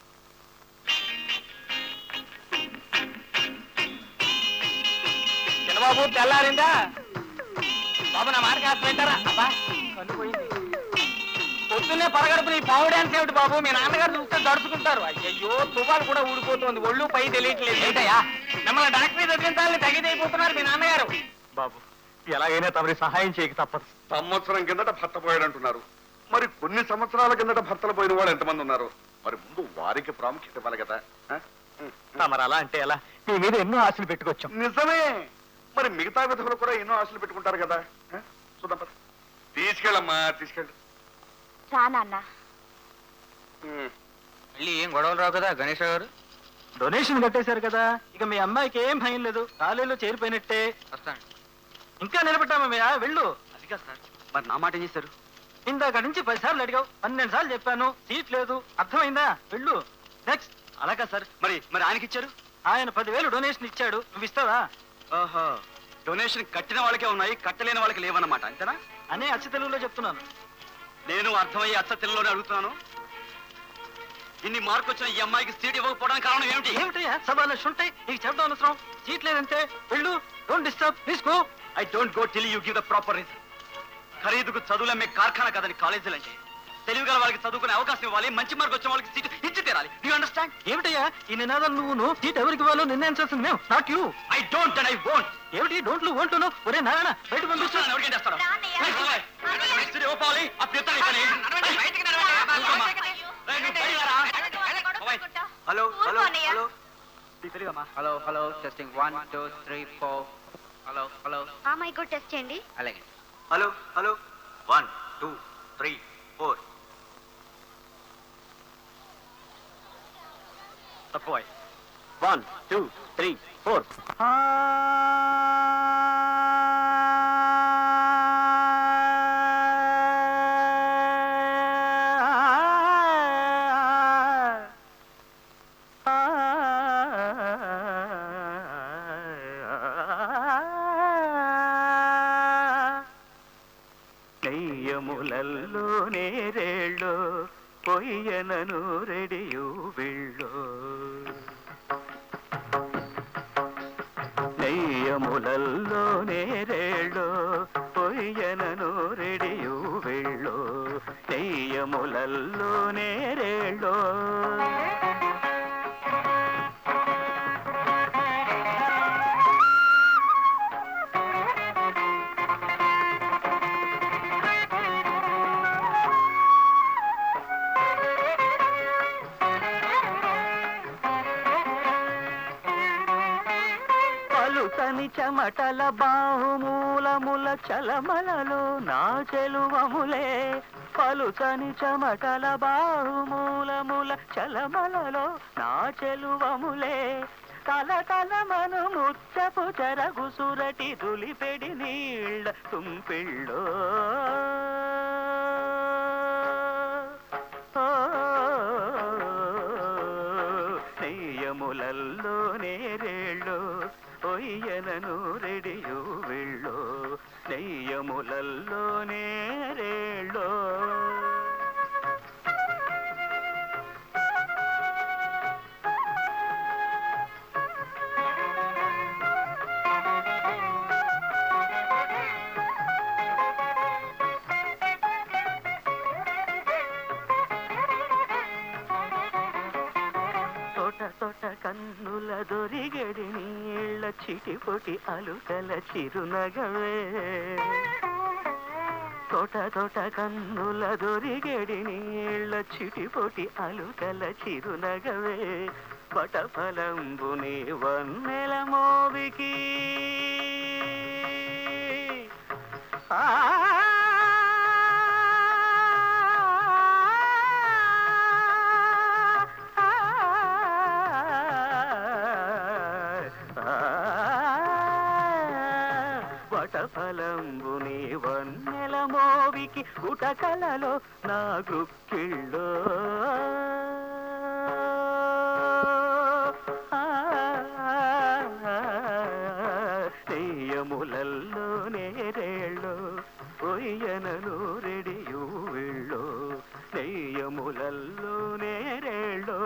చిన్నబాబు తెల్లారిందా బాబు నా మాట కాస్త పెట్టారా అబ్బా కన్ను పోయింది పొద్దున్నే పరగడుపు నీ పావు డాన్స్ ఏమిటి బాబు మీ నాన్నగారు చూస్తే దడుచుకుంటారు అయ్యయ్యో తువాలు కూడా ఊడిపోతుంది ఒళ్ళు పై తెలియట్లేదు ఏంటయ్యా మిమ్మల్ని డాక్టర్ చదివించాలని తగ్గిదైపోతున్నారు మీ నాన్నగారు బాబు ఎలాగైనా తమరి సహాయం చేయక తప్పదు సంవత్సరం కిందట భర్త పోయాడు అంటున్నారు మరి కొన్ని సంవత్సరాల కిందట భర్తలు పోయిన వాళ్ళు ఎంతమంది ఉన్నారు మరి ముందు వారికి ప్రాముఖ్యత ఇవ్వాలి కదా ఆ? ఉమ్. తమరు అలా అంటే ఎలా మీ మీద ఎన్నో ఆశలు పెట్టుకొచ్చాం నిజమే మరి మిగతా విధులు కూడా ఎన్నో ఆశలు పెట్టుకుంటారు కదా ఆ? చూద్దాం పద. తీసుకెళ్ళమ్మా తీసుకెళ్ళు రా నాన్న ఉమ్. మళ్ళీ ఏం గొడవలు రావు కదా గణేష్ గారు డొనేషన్ కట్టేశారు కదా ఇక మీ అమ్మాయికి ఏం భయం లేదు కాలేజీలో చేరిపోయినట్టే వస్తాను ఇంకా నిలబెట్టామయ్యా వెళ్ళు అదిగా సార్ మరి నా మాట ఏం చేశారు ఇందాక నుంచి పది సార్లు అడిగావు పన్నెండు సార్లు చెప్పాను సీట్ లేదు అర్థమైందా వెళ్ళు నెక్స్ట్ అలాగా సార్ మరి మరి ఆయనకి ఇచ్చారు ఆయన పదివేలు డొనేషన్ ఇచ్చాడు నువ్వు ఇస్తావా ఓహో డొనేషన్ కట్టిన వాళ్ళకే ఉన్నాయి కట్టలేని వాళ్ళకి లేవన్నమాట అంతేనా అనే అచ్చ తెలుగులో చెప్తున్నాను నేను అర్థమయ్యే అచ్చ తెలుగులోనే అడుగుతున్నాను ఇన్ని మార్కు వచ్చిన ఈ అమ్మాయికి సీట్ ఇవ్వకపోవడానికి కారణం ఏమిటి ఏమిటయ్యా సభా లక్ష ఉంటాయి నీకు చెప్పడం అవసరం సీట్ లేదంటే వెళ్ళు డోంట్ డిస్టర్బ్ తీసుకో I don't go till you give the proper reason ఖరీదుకు చదువులమ్మే కార్ఖానా కదని కాలేజీలు అంటే తెలివి గల వాళ్ళకి చదువుకునే అవకాశం ఇవ్వాలి మంచి మార్కు వచ్చిన వాళ్ళకి సీట్ ఇచ్చి తీరాలి యూ అండర్స్టాండ్ ఏమిటయ్యా ఈ నినాదం నువ్వు సీట్ ఎవరికి ఇవ్వాలో నిర్ణయించాల్సింది మేము not you I don't and I won't ఏమిటి డోంట్ లు వోంట్ ను ఒరే నారాయణ బయట పంపిస్తా ఎవరికేం చేస్తాడు రా అన్నయ్య. సీట్ ఇవ్వాలి ఆ పిత్తని పని హలో హలో హలో నీకు తెలియదమ్మా hello hello testing one two three four hello hello ఆ మైక్ కూడా టెస్ట్ చేయండి అలాగే hello hello one two three four తక్కువ వన్ టూ త్రీ ఫోర్ నెయ్యములల్లో నేరేళ్ళో పొయ్యనను రెడియు వెళ్ళో నెయ్యములల్లో నేరేళ్ళో పొయ్యనను రెడియు వెళ్ళో నెయ్యములల్లో నేరేళ్ళో పలుకని చెమటల బాహుమూలముల చలమలలో నా చెలువములే పలుకని చెమటల బాహుమూలముల చలమలలో నా చెలువములే తల తల మను ముచ్చపు చెరగు సురటి దులిపెడి నీళ్ళ తుంపిళ్ళో నెయ్యములల్లో నేరేళ్ళో ఒయ్యనను రెడియు వెళ్ళో నెయ్యములల్లో నేరేళ్ళో తోట తోట కన్నుల దొరిగడి నీళ్ళ చిటిపొటి అలుకల చిరునగవే తోట తోట కన్నుల దొరిగడి నీళ్ళ చిటిపొటి అలుకల చిరునగవే పటఫలంబుని వన్నెల మోవికి ఆ వటఫలంబుని వన్నెల మోవికి ఉటకలలో నా గుక్కిళ్ళో నెయ్యములల్లో నేరేళ్ళో ఒయ్యనను రెడియు వెళ్ళో నెయ్యములల్లో నేరేళ్ళో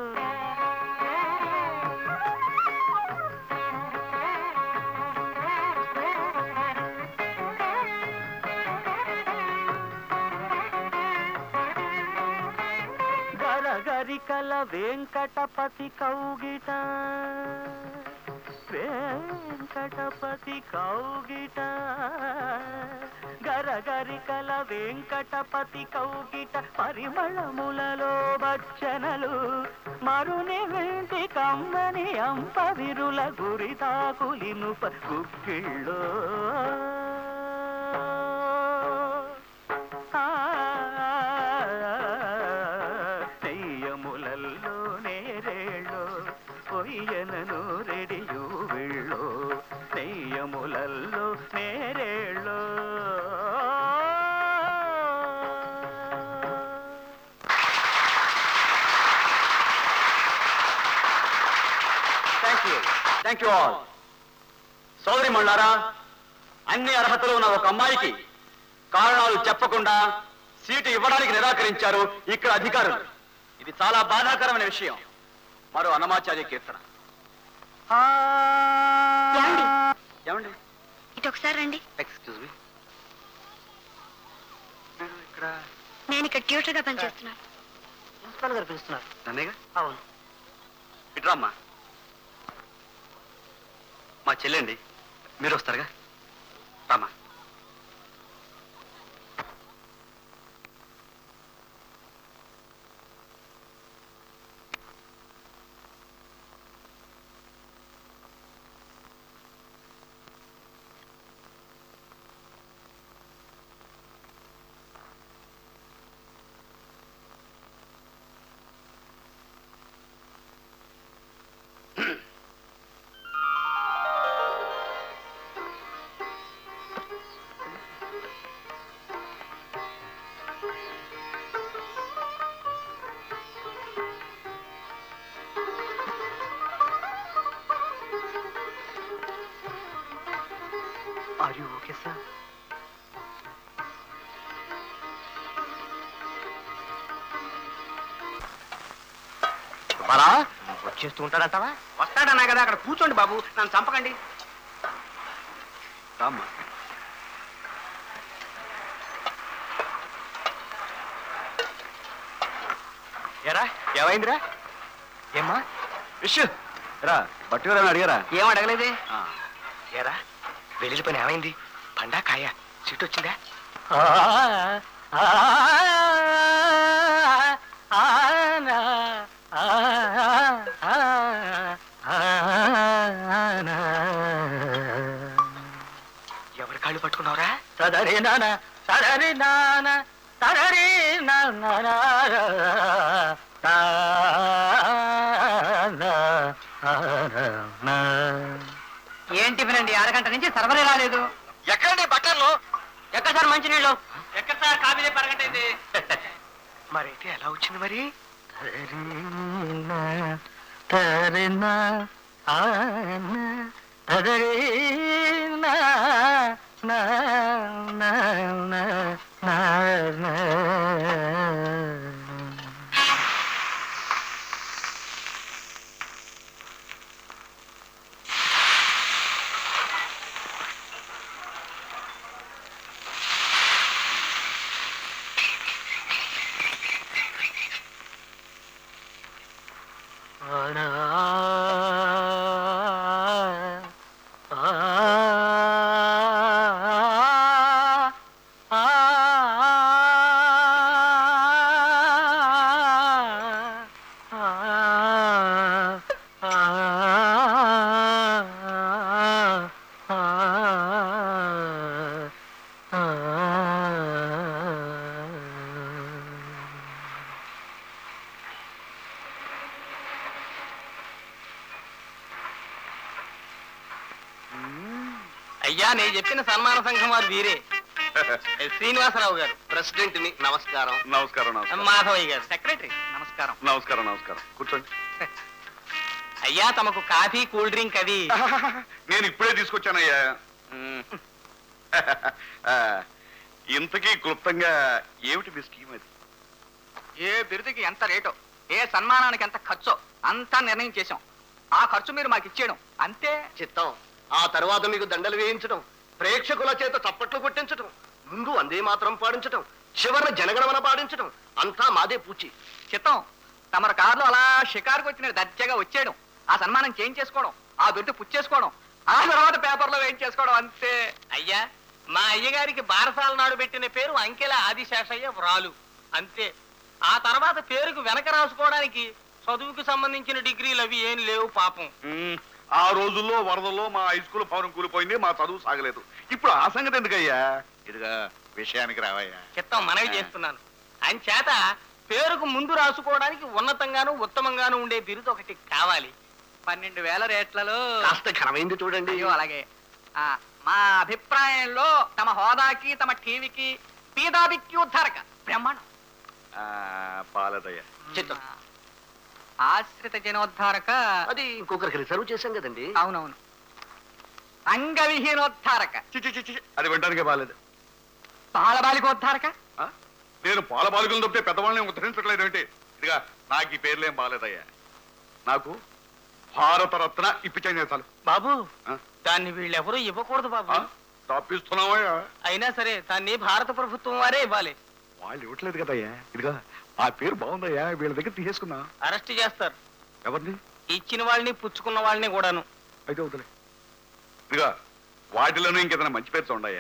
గరగరికల వెంకటపతి కౌగిట వెంకటపతి కౌగిట గరగరికల వెంకటపతి కౌగిట పరిమళములలో బచ్చనలు మరుని వెంటి కమ్మని అంప విరుల గురితాకులిను గుక్కిళ్ళో నెయ్యములల్లో నేరేళ్ళో పొయ్యనను రెడియు వెళ్ళో నెయ్యములల్లో నేరేళ్ళో thank you thank you all సోదరి మళ్ళారా అన్ని అర్హతలు ఉన్న ఒక అమ్మాయికి కారణాలు చెప్పకుండా సీటు ఇవ్వడానికి నిరాకరించారు ఇక్కడ అధికారులు ఇది చాలా బాధాకరమైన విషయం మరో అన్నమాచార్య కీర్తన ఏమండి ఏమండి ఇటు ఒకసారి రండి ఎక్స్క్యూజ్ మీ ఇక్కడ నేను ఇక్కడ ట్యూటర్గా పనిచేస్తున్నాను ప్రిన్సిపాల్ గారు పిలుస్తున్నారు నన్నేగా అవును ఇట్రామ్మా మా చెల్లెండి మీరు వస్తారుగా Rama are you okay sir Bala వచ్చేస్తూ ఉంటాడంటావా వస్తాడన్నా కదా అక్కడ కూర్చోండి బాబు నన్ను చంపకండి రామ్మా ఎరా ఏమైందిరా ఏమ్మా విష్ రా బట్టుకురా అడిగారా ఏం అడగలేదే ఆ, ఏరా వెళ్ళిన పని ఏమైంది పండా కాయ సీట్ వచ్చిందా ఎవరి కాళ్ళు పట్టుకున్నావురా సదరి నాన్న సదరి నాన్న సదరి నాన్న ఏం టిఫిన్ అండి అరగంట నుంచి సర్వరే రాలేదు ఎక్కడండి బట్టలు ఎక్కడ సార్ మంచినీళ్ళు ఎక్కడ సార్ కాఫీ పరగంట అయింది మరైతే ఎలా వచ్చింది మరి తరినా అయ్యా నేను చెప్పిన సన్మాన సంఘం వారు వీరే శ్రీనివాసరావు గారు ప్రెసిడెంట్ ని నమస్కారం నమస్కారం నమస్కారం మాధవయ్య గారు సెక్రటరీ నమస్కారం నమస్కారం నమస్కారం కూర్చోండి అయ్యా తమకు కాఫీ కూల్ డ్రింక్ అది నేను ఇప్పుడే తీసుకొచ్చానయ్యా మ్మ్. ఆ, ఇంతకీ క్లుప్తంగా ఏమిటి మీ స్కీమ్ అది ఏ బిరుదుకి ఎంత రేటో ఏ సన్మానానికి ఎంత ఖర్చో అంతా నిర్ణయం చేశాం ఆ ఖర్చు మీరు మాకు ఇచ్చేయడం అంతే చిత్తం ఆ తర్వాత మీకు దండలు వేయించడం ప్రేక్షకుల చేత చప్పట్లు కొట్టించడం ముందు అందే మాత్రం పాడించడం చివరిన జనగణమన పాడించడం అంతా మాదే పూచి చిత్తం తమర కారులో అలా షికారుకు వచ్చిన దర్జాగా వచ్చేయడం ఆ సన్మానం చేయించేసుకోవడం ఆ బిరుదు పుచ్చేసుకోవడం ఆ తర్వాత పేపర్లో వేయించేసుకోవడం అంతే అయ్యా మా అయ్యగారికి బారసాల నాడు పెట్టిన పేరు అంకెల ఆదిశేషయ్య వ్రాలు అంతే ఆ తర్వాత పేరుకు వెనక రాసుకోవడానికి చదువుకు సంబంధించిన డిగ్రీలు అవి ఏం లేవు పాపం మ్మ్. ఆ రోజుల్లో వరదల్లో మా హై స్కూల్ భవనం కూలిపోయింది మా చదువు సాగలేదు ఇప్పుడు ఆ సంగతి ఎందుకయ్యా ఇదిగా విషయానికి రావయ్యా చిత్తం మనవి చేస్తున్నాను అంచేత పేరుకు ముందు రాసుకోవడానికి ఉన్నతంగాను ఉత్తమంగాను ఉండే బిరుదు ఒకటి కావాలి పన్నెండు వేల రేట్లలో కాస్త ఘనమైంది చూడండి అయ్యో అలాగే ఆ, మా అభిప్రాయంలో తమ హోదాకి తమ టీవీకి పీదాభిక్యూద్ధారక బ్రహ్మాండం ఆ, పాలదయ్య చిత్తం ఆశ్రిత జనోద్ధారక అది ఇంకొకరికి రిజర్వ్ చేశాం కదండి అవునవును అంగవిహీనోద్ధారక చి, చి, చి, చి, అది వినడానికే బాలేదు బాలబాలికోద్ధారక ఆ? నేను పాల బాలికలు తప్పితే పెద్దవాళ్ళని ఉద్ధరించట్లేదు ఏంటి ఇదిగా నాకు ఈ పేర్లేం బాలేదయ్యా నాకు భారతరత్న ఇప్పించాను చాలు బాబు ఆ? దాన్ని వీళ్ళెవరూ ఇవ్వకూడదు బాబు ఆ? తప్పిస్తున్నావయ్యా అయినా సరే దాన్ని భారత ప్రభుత్వం వారే ఇవ్వాలి వాళ్ళు ఇవ్వట్లేదు కదయ్యా ఇదిగా ఆ పేరు బాగుందయ్యా వీళ్ళ దగ్గర తీసేసుకున్నా అరెస్ట్ చేస్తారు ఎవరిని ఇచ్చిన వాళ్ళని పుచ్చుకున్న వాళ్ళని కూడాను అయితే వదిలే ఇదిగా వాటిలోనే ఇంకేదైనా మంచి పేరు చూడయ్యా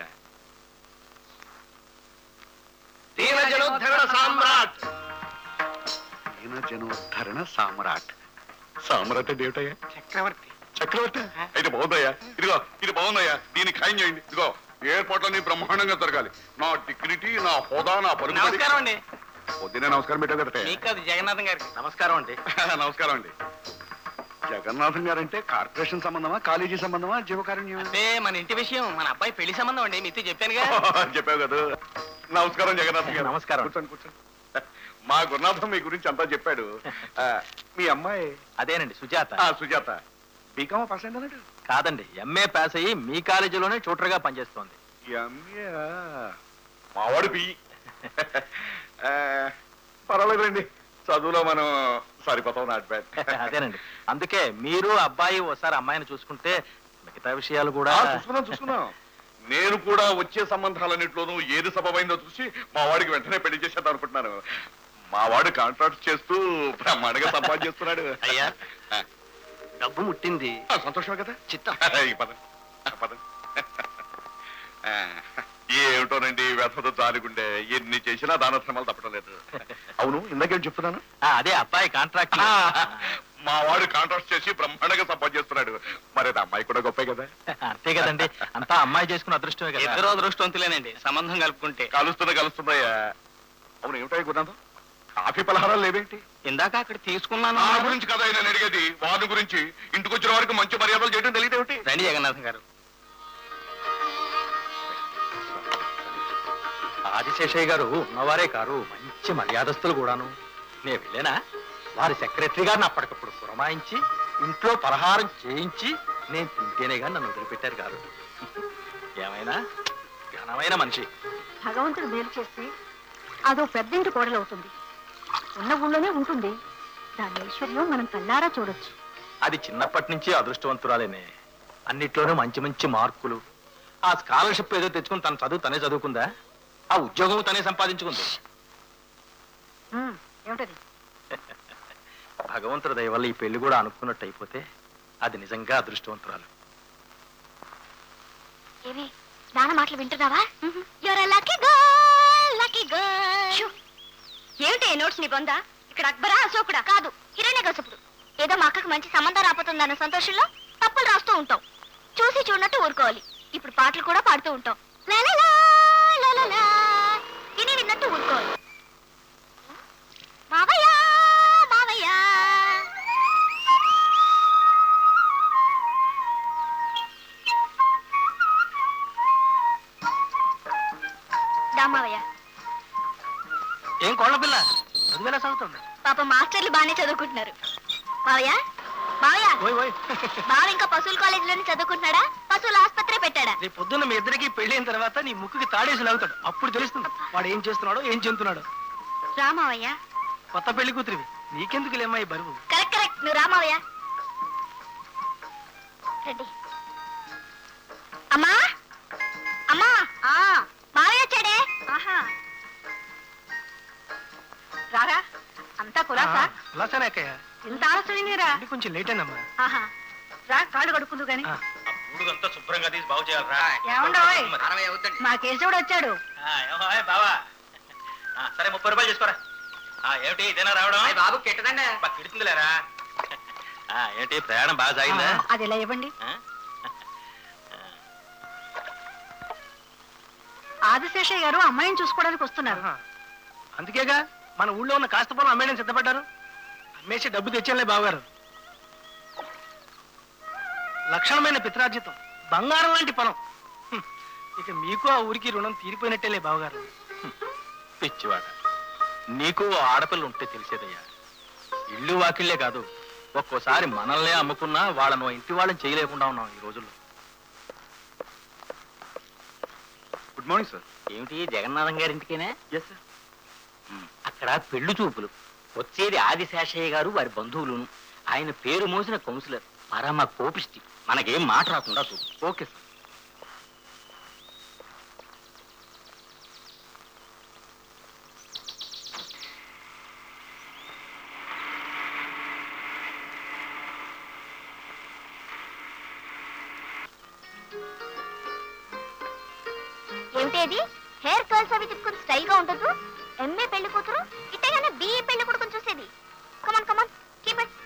దీన జనోద్ధరణ సామ్రాట్ దీన జనోద్ధరణ సామ్రాట్ సామ్రాట్ అంటే ఏమిటయ్యా చక్రవర్తి చక్రవర్తి అయితే బాగుందయ్యా ఇదిగో ఇది బాగుందయ్యా దీన్ని ఖాయం చేయండి ఇదిగో ఎయిర్పోర్ట్లన్నీ బ్రహ్మాండంగా జరగాలి నా డిగ్నిటీ నా హోదా నా పరుగు నమస్కారం అండి పొద్దునే నమస్కారం పెట్టావు కదా మీకు కాదు జగన్నాథం గారికి నమస్కారం అండి నమస్కారం అండి జగన్నాథం గారంటే కార్పొరేషన్ సంబంధమా కాలేజీ సంబంధమా జీవకారుణ్యం అంటే మన ఇంటి విషయం మన అబ్బాయి పెళ్లి సంబంధం అండి మీతో చెప్పానుగా చెప్పావు కదా నమస్కారం జగన్నాథం గారు నమస్కారం. కూర్చోండి కూర్చోండి మా గురునాథం మీ గురించి అంతా చెప్పాడు ఆ, మీ అమ్మాయి అదేనండి సుజాత ఆ, సుజాత బీకామా పాస్ అయిందన్నాడు కాదండి ఎంఏ పాస్ అయ్యి మీ కాలేజీలోనే ట్యూటర్గా పనిచేస్తోంది ఎంఏ మావాడు బి పర్వాలేదండి చదువులో మనం సరిపోతాం నాట్ బ్యాడ్ అదేనండి అందుకే మీరు అబ్బాయి ఓసారి అమ్మాయిని చూసుకుంటే మిగతా విషయాలు కూడా చూసుకుందాం చూసుకుందాం నేను కూడా వచ్చే సంబంధాలన్నింటిలోనూ ఏది సబబైందో చూసి మా వాడికి వెంటనే పెళ్లి చేసేద్దాం అనుకుంటున్నాను మా వాడు కాంట్రాక్ట్ చేస్తూ బ్రహ్మాండంగా సంపాదించేస్తున్నాడు అయ్యా ఆ, డబ్బు ముట్టింది ఆ, సంతోషమే కదా చిత్తం ఈ పద పద ఆ, ఏమిటోనండి వ్యథతో జాలిగుండే ఎన్ని చేసినా దాన శ్రమలు తప్పడం లేదు అవును ఇందాకేం చెప్తున్నాను ఆ, అదే అబ్బాయి కాంట్రాక్ట్ ఆ, మా వాడు కాంట్రాక్ట్ చేసి బ్రహ్మాండంగా సంపాదించేస్తున్నాడు మరి అది అమ్మాయి కూడా గొప్పే కదా అంతే కదండి అంతా అమ్మాయి చేసుకున్న అదృష్టమే కదా ఇద్దరు అదృష్టవంతులేనండి సంబంధం కలుపుకుంటే కలుస్తుంది కలుస్తుందయ్యా అవును ఏమిటాయి గుణాలు కాఫీ పలహారాలు లేవేంటి ఇందాక అక్కడ తీసుకున్నాను నా గురించి కదా ఆయన అడిగేది వాడి గురించి ఇంటికి వచ్చిన వారికి మంచి మర్యాదలు చేయడం తెలియదేమిటి రండి జగన్నాథం గారు ఆదిశేషయ్య గారు ఉన్నవారే కారు మంచి మర్యాదస్తులు కూడాను నేను వెళ్ళానా వారి సెక్రటరీ గారిని అప్పటికప్పుడు పురమాయించి ఇంట్లో పలహారం చేయించి నేను తింటేనే కానీ నన్ను వదిలిపెట్టారు గారు ఏమైనా ఘనమైన మనిషి భగవంతుడు మేలు చేస్తే అదో పెద్దింటి కోడలవుతుంది ఉన్న ఊళ్ళోనే ఉంటుంది దాని ఐశ్వర్యం మనం కల్లారా చూడొచ్చు అది చిన్నప్పటి నుంచి అదృష్టవంతురాలేనే అన్నిట్లోనూ మంచి మంచి మార్కులు ఆ స్కాలర్షిప్ ఏదో తెచ్చుకుని తన చదువు తనే చదువుకుందా ఆ ఉద్యోగం తనే సంపాదించుకుంది ఏమిటది భగవంతుడి దయ వల్ల ఈ పెళ్లి కూడా అనుకున్నట్టు అయిపోతే అది నిజంగా అదృష్టవంతురాలు ఏమి నాన్న మాటలు వింటున్నావా your lucky girl lucky girl ఏమిటి నోట్స్ నీ బొందా ఇక్కడ అక్బరా అశోకుడా కాదు హిరణ్య కసుపుడు ఏదో మా అక్కకు మంచి సంబంధం రాపోతుందన్న సంతోషంలో తప్పులు రాస్తూ ఉంటాం చూసి చూడనట్టు ఊరుకోవాలి ఇప్పుడు పాటలు కూడా పాడుతూ ఉంటాం లా లా లా, లా లా లా. విని విన్నట్టు ఊరుకోవాలి మావయ్య మావయ్య దా మావయ్య ఏం కోళ్ళ పిల్ల చదువులా చదువుతుంది పాప మాస్టర్లు బాగానే చదువుకుంటున్నారు మావయ్య మావయ్య ఓయ్ ఓయ్ బావ ఇంకా పశువుల కాలేజీలోనే చదువుకుంటున్నాడా పశువుల ఆసుపత్రి పెట్టాడా రేపు పొద్దున్న మీ ఇద్దరికి పెళ్ళైన తర్వాత నీ ముక్కుకి తాడేసి లాగుతాడు అప్పుడు తెలుస్తుంది వాడు ఏం చేస్తున్నాడో ఏం చెందుతున్నాడో రా మావయ్య కొత్త పెళ్లి కూతురివి నీకెందుకు లేమ్మా ఈ బరువు కరెక్ట్ కరెక్ట్ నువ్వు రా మావయ్య రండి అమ్మా అమ్మా ఆ మావయ్య వచ్చాడే ఆహా రారా అంతా కులాసా లాసనేకయ్య ఇంత ఆలస్యమైందిరా పెళ్లి కొంచెం లేట్ అయిందమ్మా ఆహా రా కాళ్ళు కడుక్కుందు గాని ఆ. అంతా శుభ్రంగా తీసి బాగు చేయాలరా ఏమండోయ్ అరవై అవుతుంది మా కేశవుడు వచ్చాడు బావా ఆ, సరే ముప్పై రూపాయలు చేసుకోరా ఆ, ఏమిటి ఇదేనా రావడం బాబు కెట్టదండి బా, కిడుతుందిలేరా ఆ, ఏంటి ప్రయాణం బాగా సాగిందా అది ఇలా ఇవ్వండి ఆ? ఆదిశేషయ్య గారు అమ్మాయిని చూసుకోవడానికి వస్తున్నారు ఆహా. అందుకేగా మన ఊళ్ళో ఉన్న కాస్త పొలం అమ్మేయడం సిద్ధపడ్డారు అమ్మేసి డబ్బు తెచ్చానులే బావగారు లక్షణమైన పిత్రార్జితం బంగారం లాంటి పొలం హ్మ్. ఇక మీకు ఆ ఊరికి రుణం తీరిపోయినట్టేలే బావగారు పిచ్చివాడ నీకు ఓ ఆడపిల్ల ఉంటే తెలిసేదయ్యా ఇల్లు వాకిళ్లే కాదు ఒక్కోసారి మనల్నే అమ్ముకున్నా వాళ్ళను ఇంటి వాళ్ళని చేయలేకుండా ఉన్నాం ఈ రోజుల్లో గుడ్ మార్నింగ్ సార్ ఏమిటి జగన్నాథం గారి ఇంటికేనా ఎస్ సార్ అక్కడ పెళ్లి చూపులు వచ్చేది ఆదిశేషయ్య గారు వారి బంధువులును ఆయన పేరు మోసిన కౌన్సిలర్ పరమ కోపిష్టి మనకేం మాట రాకుండా చూపు ఓకే సార్ ఏమిటి అది హెయిర్ కర్ల్స్ అవి తిప్పుకుని స్టైల్ గా ఉండదు ఎంఏ పెళ్లి కూతురు ఇట్టగానే బిఏ పెళ్లి కొడుకుని చూసేది కమాన్ కమాన్ కీప్ ఇట్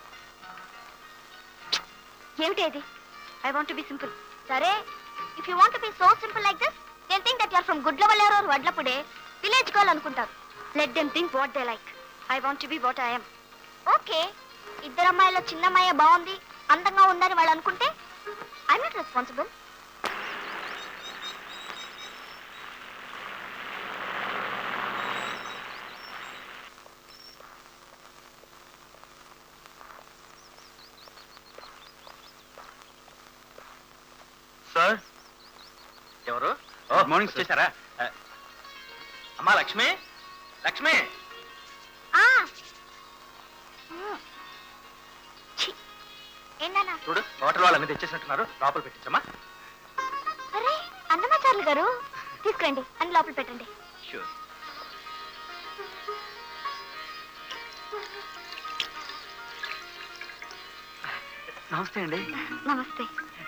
ఏమిటి అది ఐ వాంట్ బి సింపుల్ సరే if you want be so simple like this then think that your from Gudlavalleru or వడ్లపుడే విలేజ్ గర్ల్ అనుకుంటారు let them think what they like I want be what I'm okay ఇద్దరు అమ్మాయిలో చిన్న అమ్మాయి బాగుంది అందంగా ఉందని వాళ్ళు అనుకుంటే I not responsible good morning చేశారా అమ్మా లక్ష్మి లక్ష్మి ఆ. ఉమ్. ఛీ. ఏంటన్నా చూడు హోటల్ వాళ్ళు అన్ని తెచ్చేసినట్టున్నారు లోపల పెట్టించమ్మా అరే అన్నమాచార్యులు గారు తీసుకురండి అని లోపల పెట్టండి షూర్ నమస్తే అండి నమస్తే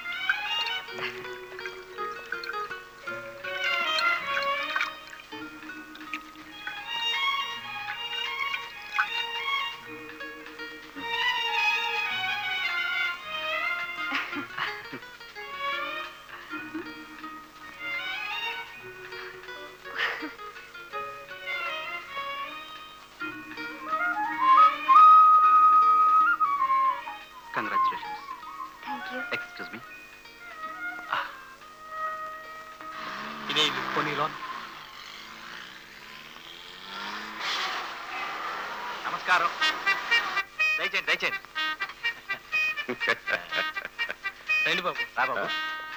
congratulations thank you excuse me ఇదే ఇది కొన్ని లోన్ నమస్కారం దయచేయండి దయచేయండి రండి బాబు రా బాబు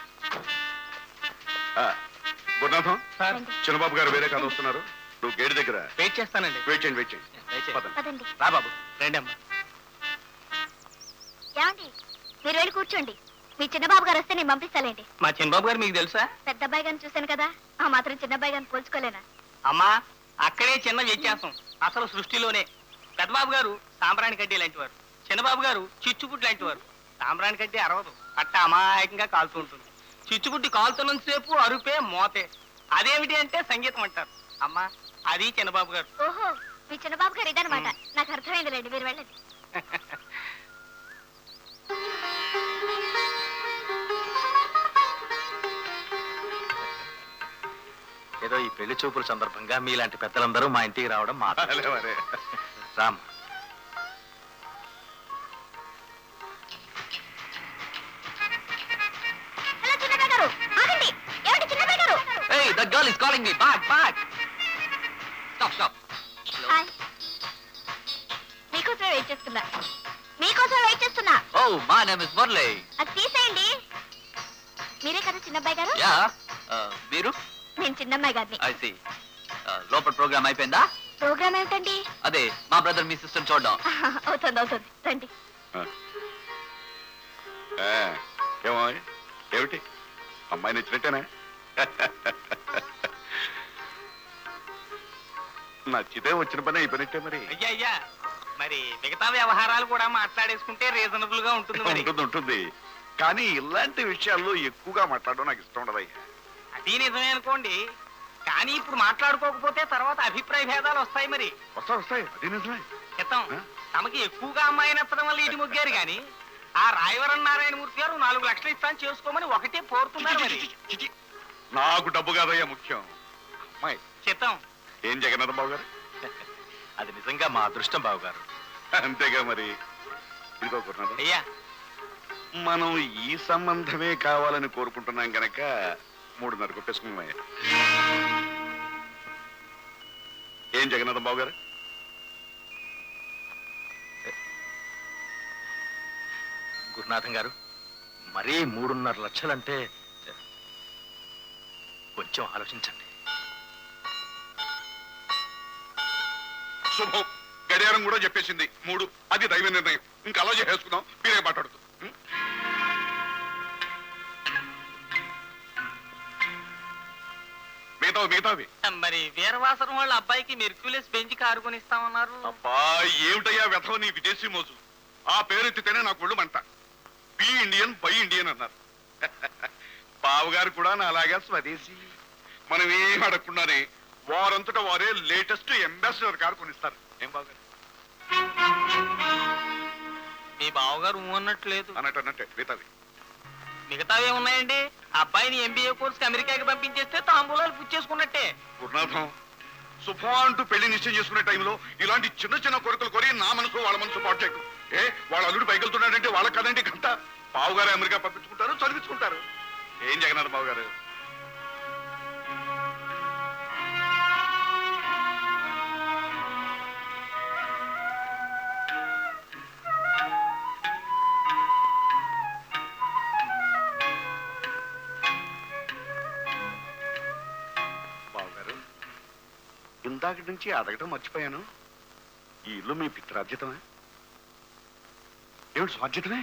గురునాథం సార్ చిన్నబాబు గారు వేరే కాదు వస్తున్నారు నువ్వు గేట్ దగ్గర వెయిట్ చేస్తానండి వెయిట్ చేయండి వెయిట్ చేయండి దయచేయండి పదండి. పదండి రా బాబు రండి అమ్మా ఏమండి మీరు వెళ్ళి కూర్చోండి మీ చిన్నబాబు గారు వస్తే నేను పంపిస్తాలేండి మా చిన్నబాబు గారు మీకు తెలుసా పెద్ద అబ్బాయి గారిని చూశాను కదా ఆ మాత్రం చిన్న అబ్బాయి గారిని పోల్చుకోలేనా అమ్మా అక్కడే చిన్న వ్యత్యాసం అసలు సృష్టిలోనే పెద్దబాబు గారు సాంబ్రాణి కడ్డీ లాంటి వారు చిన్నబాబు గారు చిచ్చుబుడ్డి లాంటి వారు సాంబ్రాణి కడ్డీ అరవదు పట్ట అమాయకంగా కాలుతూ ఉంటుంది చిచ్చుబుడ్డి కాలుతున్నంత సేపు అరుపే మోతే అదేమిటి అంటే సంగీతం అంటారు అమ్మా అది చిన్నబాబు గారు ఓహో మీ చిన్నబాబు గారు ఇదనమాట నాకు అర్థమైందిలేండి మీరు వెళ్ళండి ఏదో ఈ పెళ్లి చూపుల సందర్భంగా మీలాంటి పెద్దలందరూ మా ఇంటికి రావడం మా అలే మరే. రామ్ హలో చిన్నబాబు గారు ఆగండి ఏమిటి చిన్నబాబు గారు Hey, that girl is calling me. Back, back. Stop, stop. Hi మీకోసం వెయిట్ చేస్తున్నా మీకోసం వెయిట్ చేస్తున్నా Oh, my name is Murli. అది తీసేయండి మీరే కదా చిన్నబ్బాయి గారు Yeah. Uh, మీరు నేను చిన్నమ్మాయి గారిని ఐ సి లోపల ప్రోగ్రామ్ అయిపోయిందా ప్రోగ్రామ్ ఏమిటండి అదే మా బ్రదర్ మీ సిస్టర్ చూడడం అవుతుంది అవుతుంది రండి ఆ, ఏమో ఏమిటి అమ్మాయి నచ్చినట్టేనా నచ్చితే వచ్చిన పని అయిపోయినట్టే మరి అయ్యా అయ్యా మరి మిగతా వ్యవహారాలు కూడా మాట్లాడేసుకుంటే రీజనబుల్ గా ఉంటుంది మరి ఉంటుంది ఉంటుంది కానీ ఇలాంటి విషయాల్లో ఎక్కువగా మాట్లాడడం నాకు ఇష్టం ఉండదయ్యా అది నిజమే అనుకోండి కానీ ఇప్పుడు మాట్లాడుకోకపోతే తర్వాత అభిప్రాయ భేదాలు వస్తాయి మరి వస్తాయి వస్తాయి అది నిజమే చిత్తం ఆ? తమకి ఎక్కువగా అమ్మాయి నచ్చడం వల్ల ఇటు మొగ్గారు కానీ ఆ రాయవరం నారాయణమూర్తి గారు నాలుగు లక్షలు ఇస్తాను చేసుకోమని ఒకటే పోరుతున్నారు మరి చిచి, నాకు డబ్బు కాదయ్యా ముఖ్యం అమ్మాయి చిత్తం ఏం జగన్నాథ బాబు గారు అది నిజంగా మా అదృష్టం బాబు గారు అంతేగా మరి ఇదిగో గురునాథం అయ్యా మనం ఈ సంబంధమే కావాలని కోరుకుంటున్నాం గనక మూడున్నర కొట్టేసుకున్నామయ్యా ఏం జగన్నాథం బాబు గారు గురునాథం గారు మరీ మూడున్నర లక్షలంటే కొంచెం ఆలోచించండి శుభం గడియారం కూడా చెప్పేసింది మూడు అది దైవ నిర్ణయం ఇంకా అలా చేసేసుకుందాం మీరే మాట్లాడుతూ ఉం? మిగతావి మిగతావి మరి వీరవాసరం వాళ్ళ అబ్బాయికి మెర్క్యూలెస్ బెంచ్ కారు కొనిస్తామన్నారు అబ్బా ఏమిటయ్యా వ్యథవ నీ విదేశీ మోజు ఆ పేరు ఎత్తితేనే నాకు ఒళ్ళు మంట బి ఇండియన్ బై ఇండియన్ అన్నారు బావగారు కూడా నా అలాగా స్వదేశీ మనం ఏం అడగకుండానే వారంతటా వారే లేటెస్ట్ అంబాసిడర్ కారు కొనిస్తారు ఏం బావగారు మీ బావగారు ఊ అన్నట్లేదు అన్నట్టు అన్నట్టే మిగతావి మిగతావే ఉన్నాయండి అబ్బాయిని ఎంబీఏ కోర్సుకి అమెరికాకి పంపించేస్తే తాంబూలాలు పుచ్చేసుకున్నట్టే గురునాథం శుభం అంటూ పెళ్లి నిశ్చయం చేసుకునే టైంలో ఇలాంటి చిన్న చిన్న కోరికలు కోరి నా మనసు వాళ్ళ మనసు పాటు చేయకు ఏ వాళ్ళ అల్లుడు పైకెళ్తున్నాడంటే వాళ్ళ కదండి గంట బావుగారు అమెరికా పంపించుకుంటారు చదివించుకుంటారు ఏం జగన్నాథ్ బాబు గారు ఇందాక నుంచి అడగటం మర్చిపోయాను ఈ ఇల్లు మీ పిత్రార్జితమే ఏమిటి స్వార్జితమే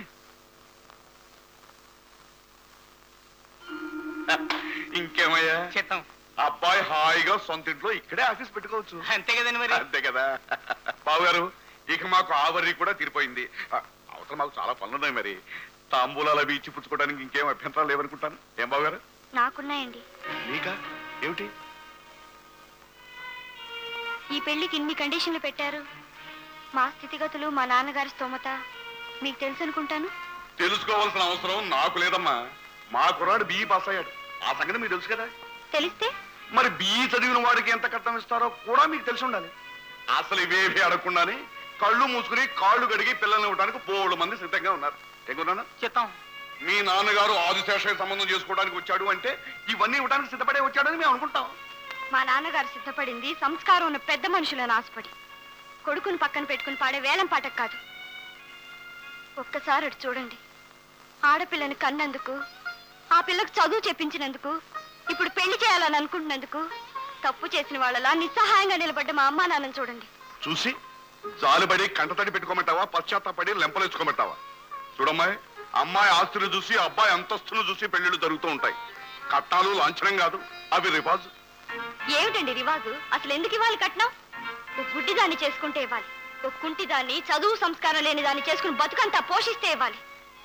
ఇంకేమయ్యా చిత్తం అబ్బాయి హాయిగా సొంత ఇంట్లో ఇక్కడే ఆఫీస్ పెట్టుకోవచ్చు అంతే కదండి మరి అంతే కదా బావగారు ఇక మాకు ఆవరి కూడా తీరిపోయింది ఆ, అవతల మాకు చాలా పనులు ఉన్నాయి మరి తాంబూలాలు అవి ఇచ్చి పుచ్చుకోవడానికి ఇంకేం అభ్యంతరాలు లేవనుకుంటాను ఏం బావగారు నాకున్నాయండి నీకా ఏమిటి ఈ పెళ్లికి ఇన్ని కండిషన్లు పెట్టారు మా స్థితిగతులు మా నాన్నగారి స్తోమత మీకు తెలుసు అనుకుంటాను తెలుసుకోవాల్సిన అవసరం నాకు లేదమ్మా మా కుర్రాడు బిఈ పాస్ అయ్యాడు ఆ సంగతి మీకు తెలుసు కదా తెలిస్తే మరి బిఈ చదివిన వాడికి ఎంత కట్నం ఇస్తారో కూడా మీకు తెలిసి ఉండాలి అసలు ఇవేవి అడగకుండానే కళ్ళు మూసుకుని కాళ్ళు గడిగి పిల్లల్ని ఇవ్వడానికి బోళ్ళు మంది సిద్ధంగా ఉన్నారు ఎగురున్నా చిత్తం మీ నాన్నగారు ఆదిశేష సంబంధం చేసుకోవడానికి వచ్చాడు అంటే ఇవన్నీ ఇవ్వడానికి సిద్ధపడే వచ్చాడని మేము అనుకుంటాం మా నాన్నగారు సిద్ధపడింది సంస్కారం ఉన్న పెద్ద మనుషులను ఆశపడి కొడుకుని పక్కన పెట్టుకుని పాడే వేలం పాటకు కాదు ఒక్కసారి అటు చూడండి ఆడపిల్లని కన్నందుకు ఆ పిల్లకు చదువు చెప్పించినందుకు ఇప్పుడు పెళ్లి చేయాలని అనుకుంటున్నందుకు తప్పు చేసిన వాళ్ళలా నిస్సహాయంగా నిలబడ్డ మా అమ్మా నాన్నని చూడండి చూసి జాలిపడి కంటతడి పెట్టుకోమంటావా పశ్చాత్తాపడి లెంపలేసుకోమంటావా చూడమ్మాయి అమ్మాయి ఆస్తిని చూసి అబ్బాయి అంతస్తును చూసి పెళ్లిళ్ళు జరుగుతూ ఉంటాయి కట్నాలు లాంఛనం కాదు అవి రివాజు ఏమిటండి రివాజు అసలు ఎందుకు ఇవ్వాలి కట్నం ఒక గుడ్డి దాన్ని చేసుకుంటే ఇవ్వాలి ఒక కుంటి దాన్ని చదువు సంస్కారం లేని దాన్ని చేసుకుని బతుకంతా పోషిస్తే ఇవ్వాలి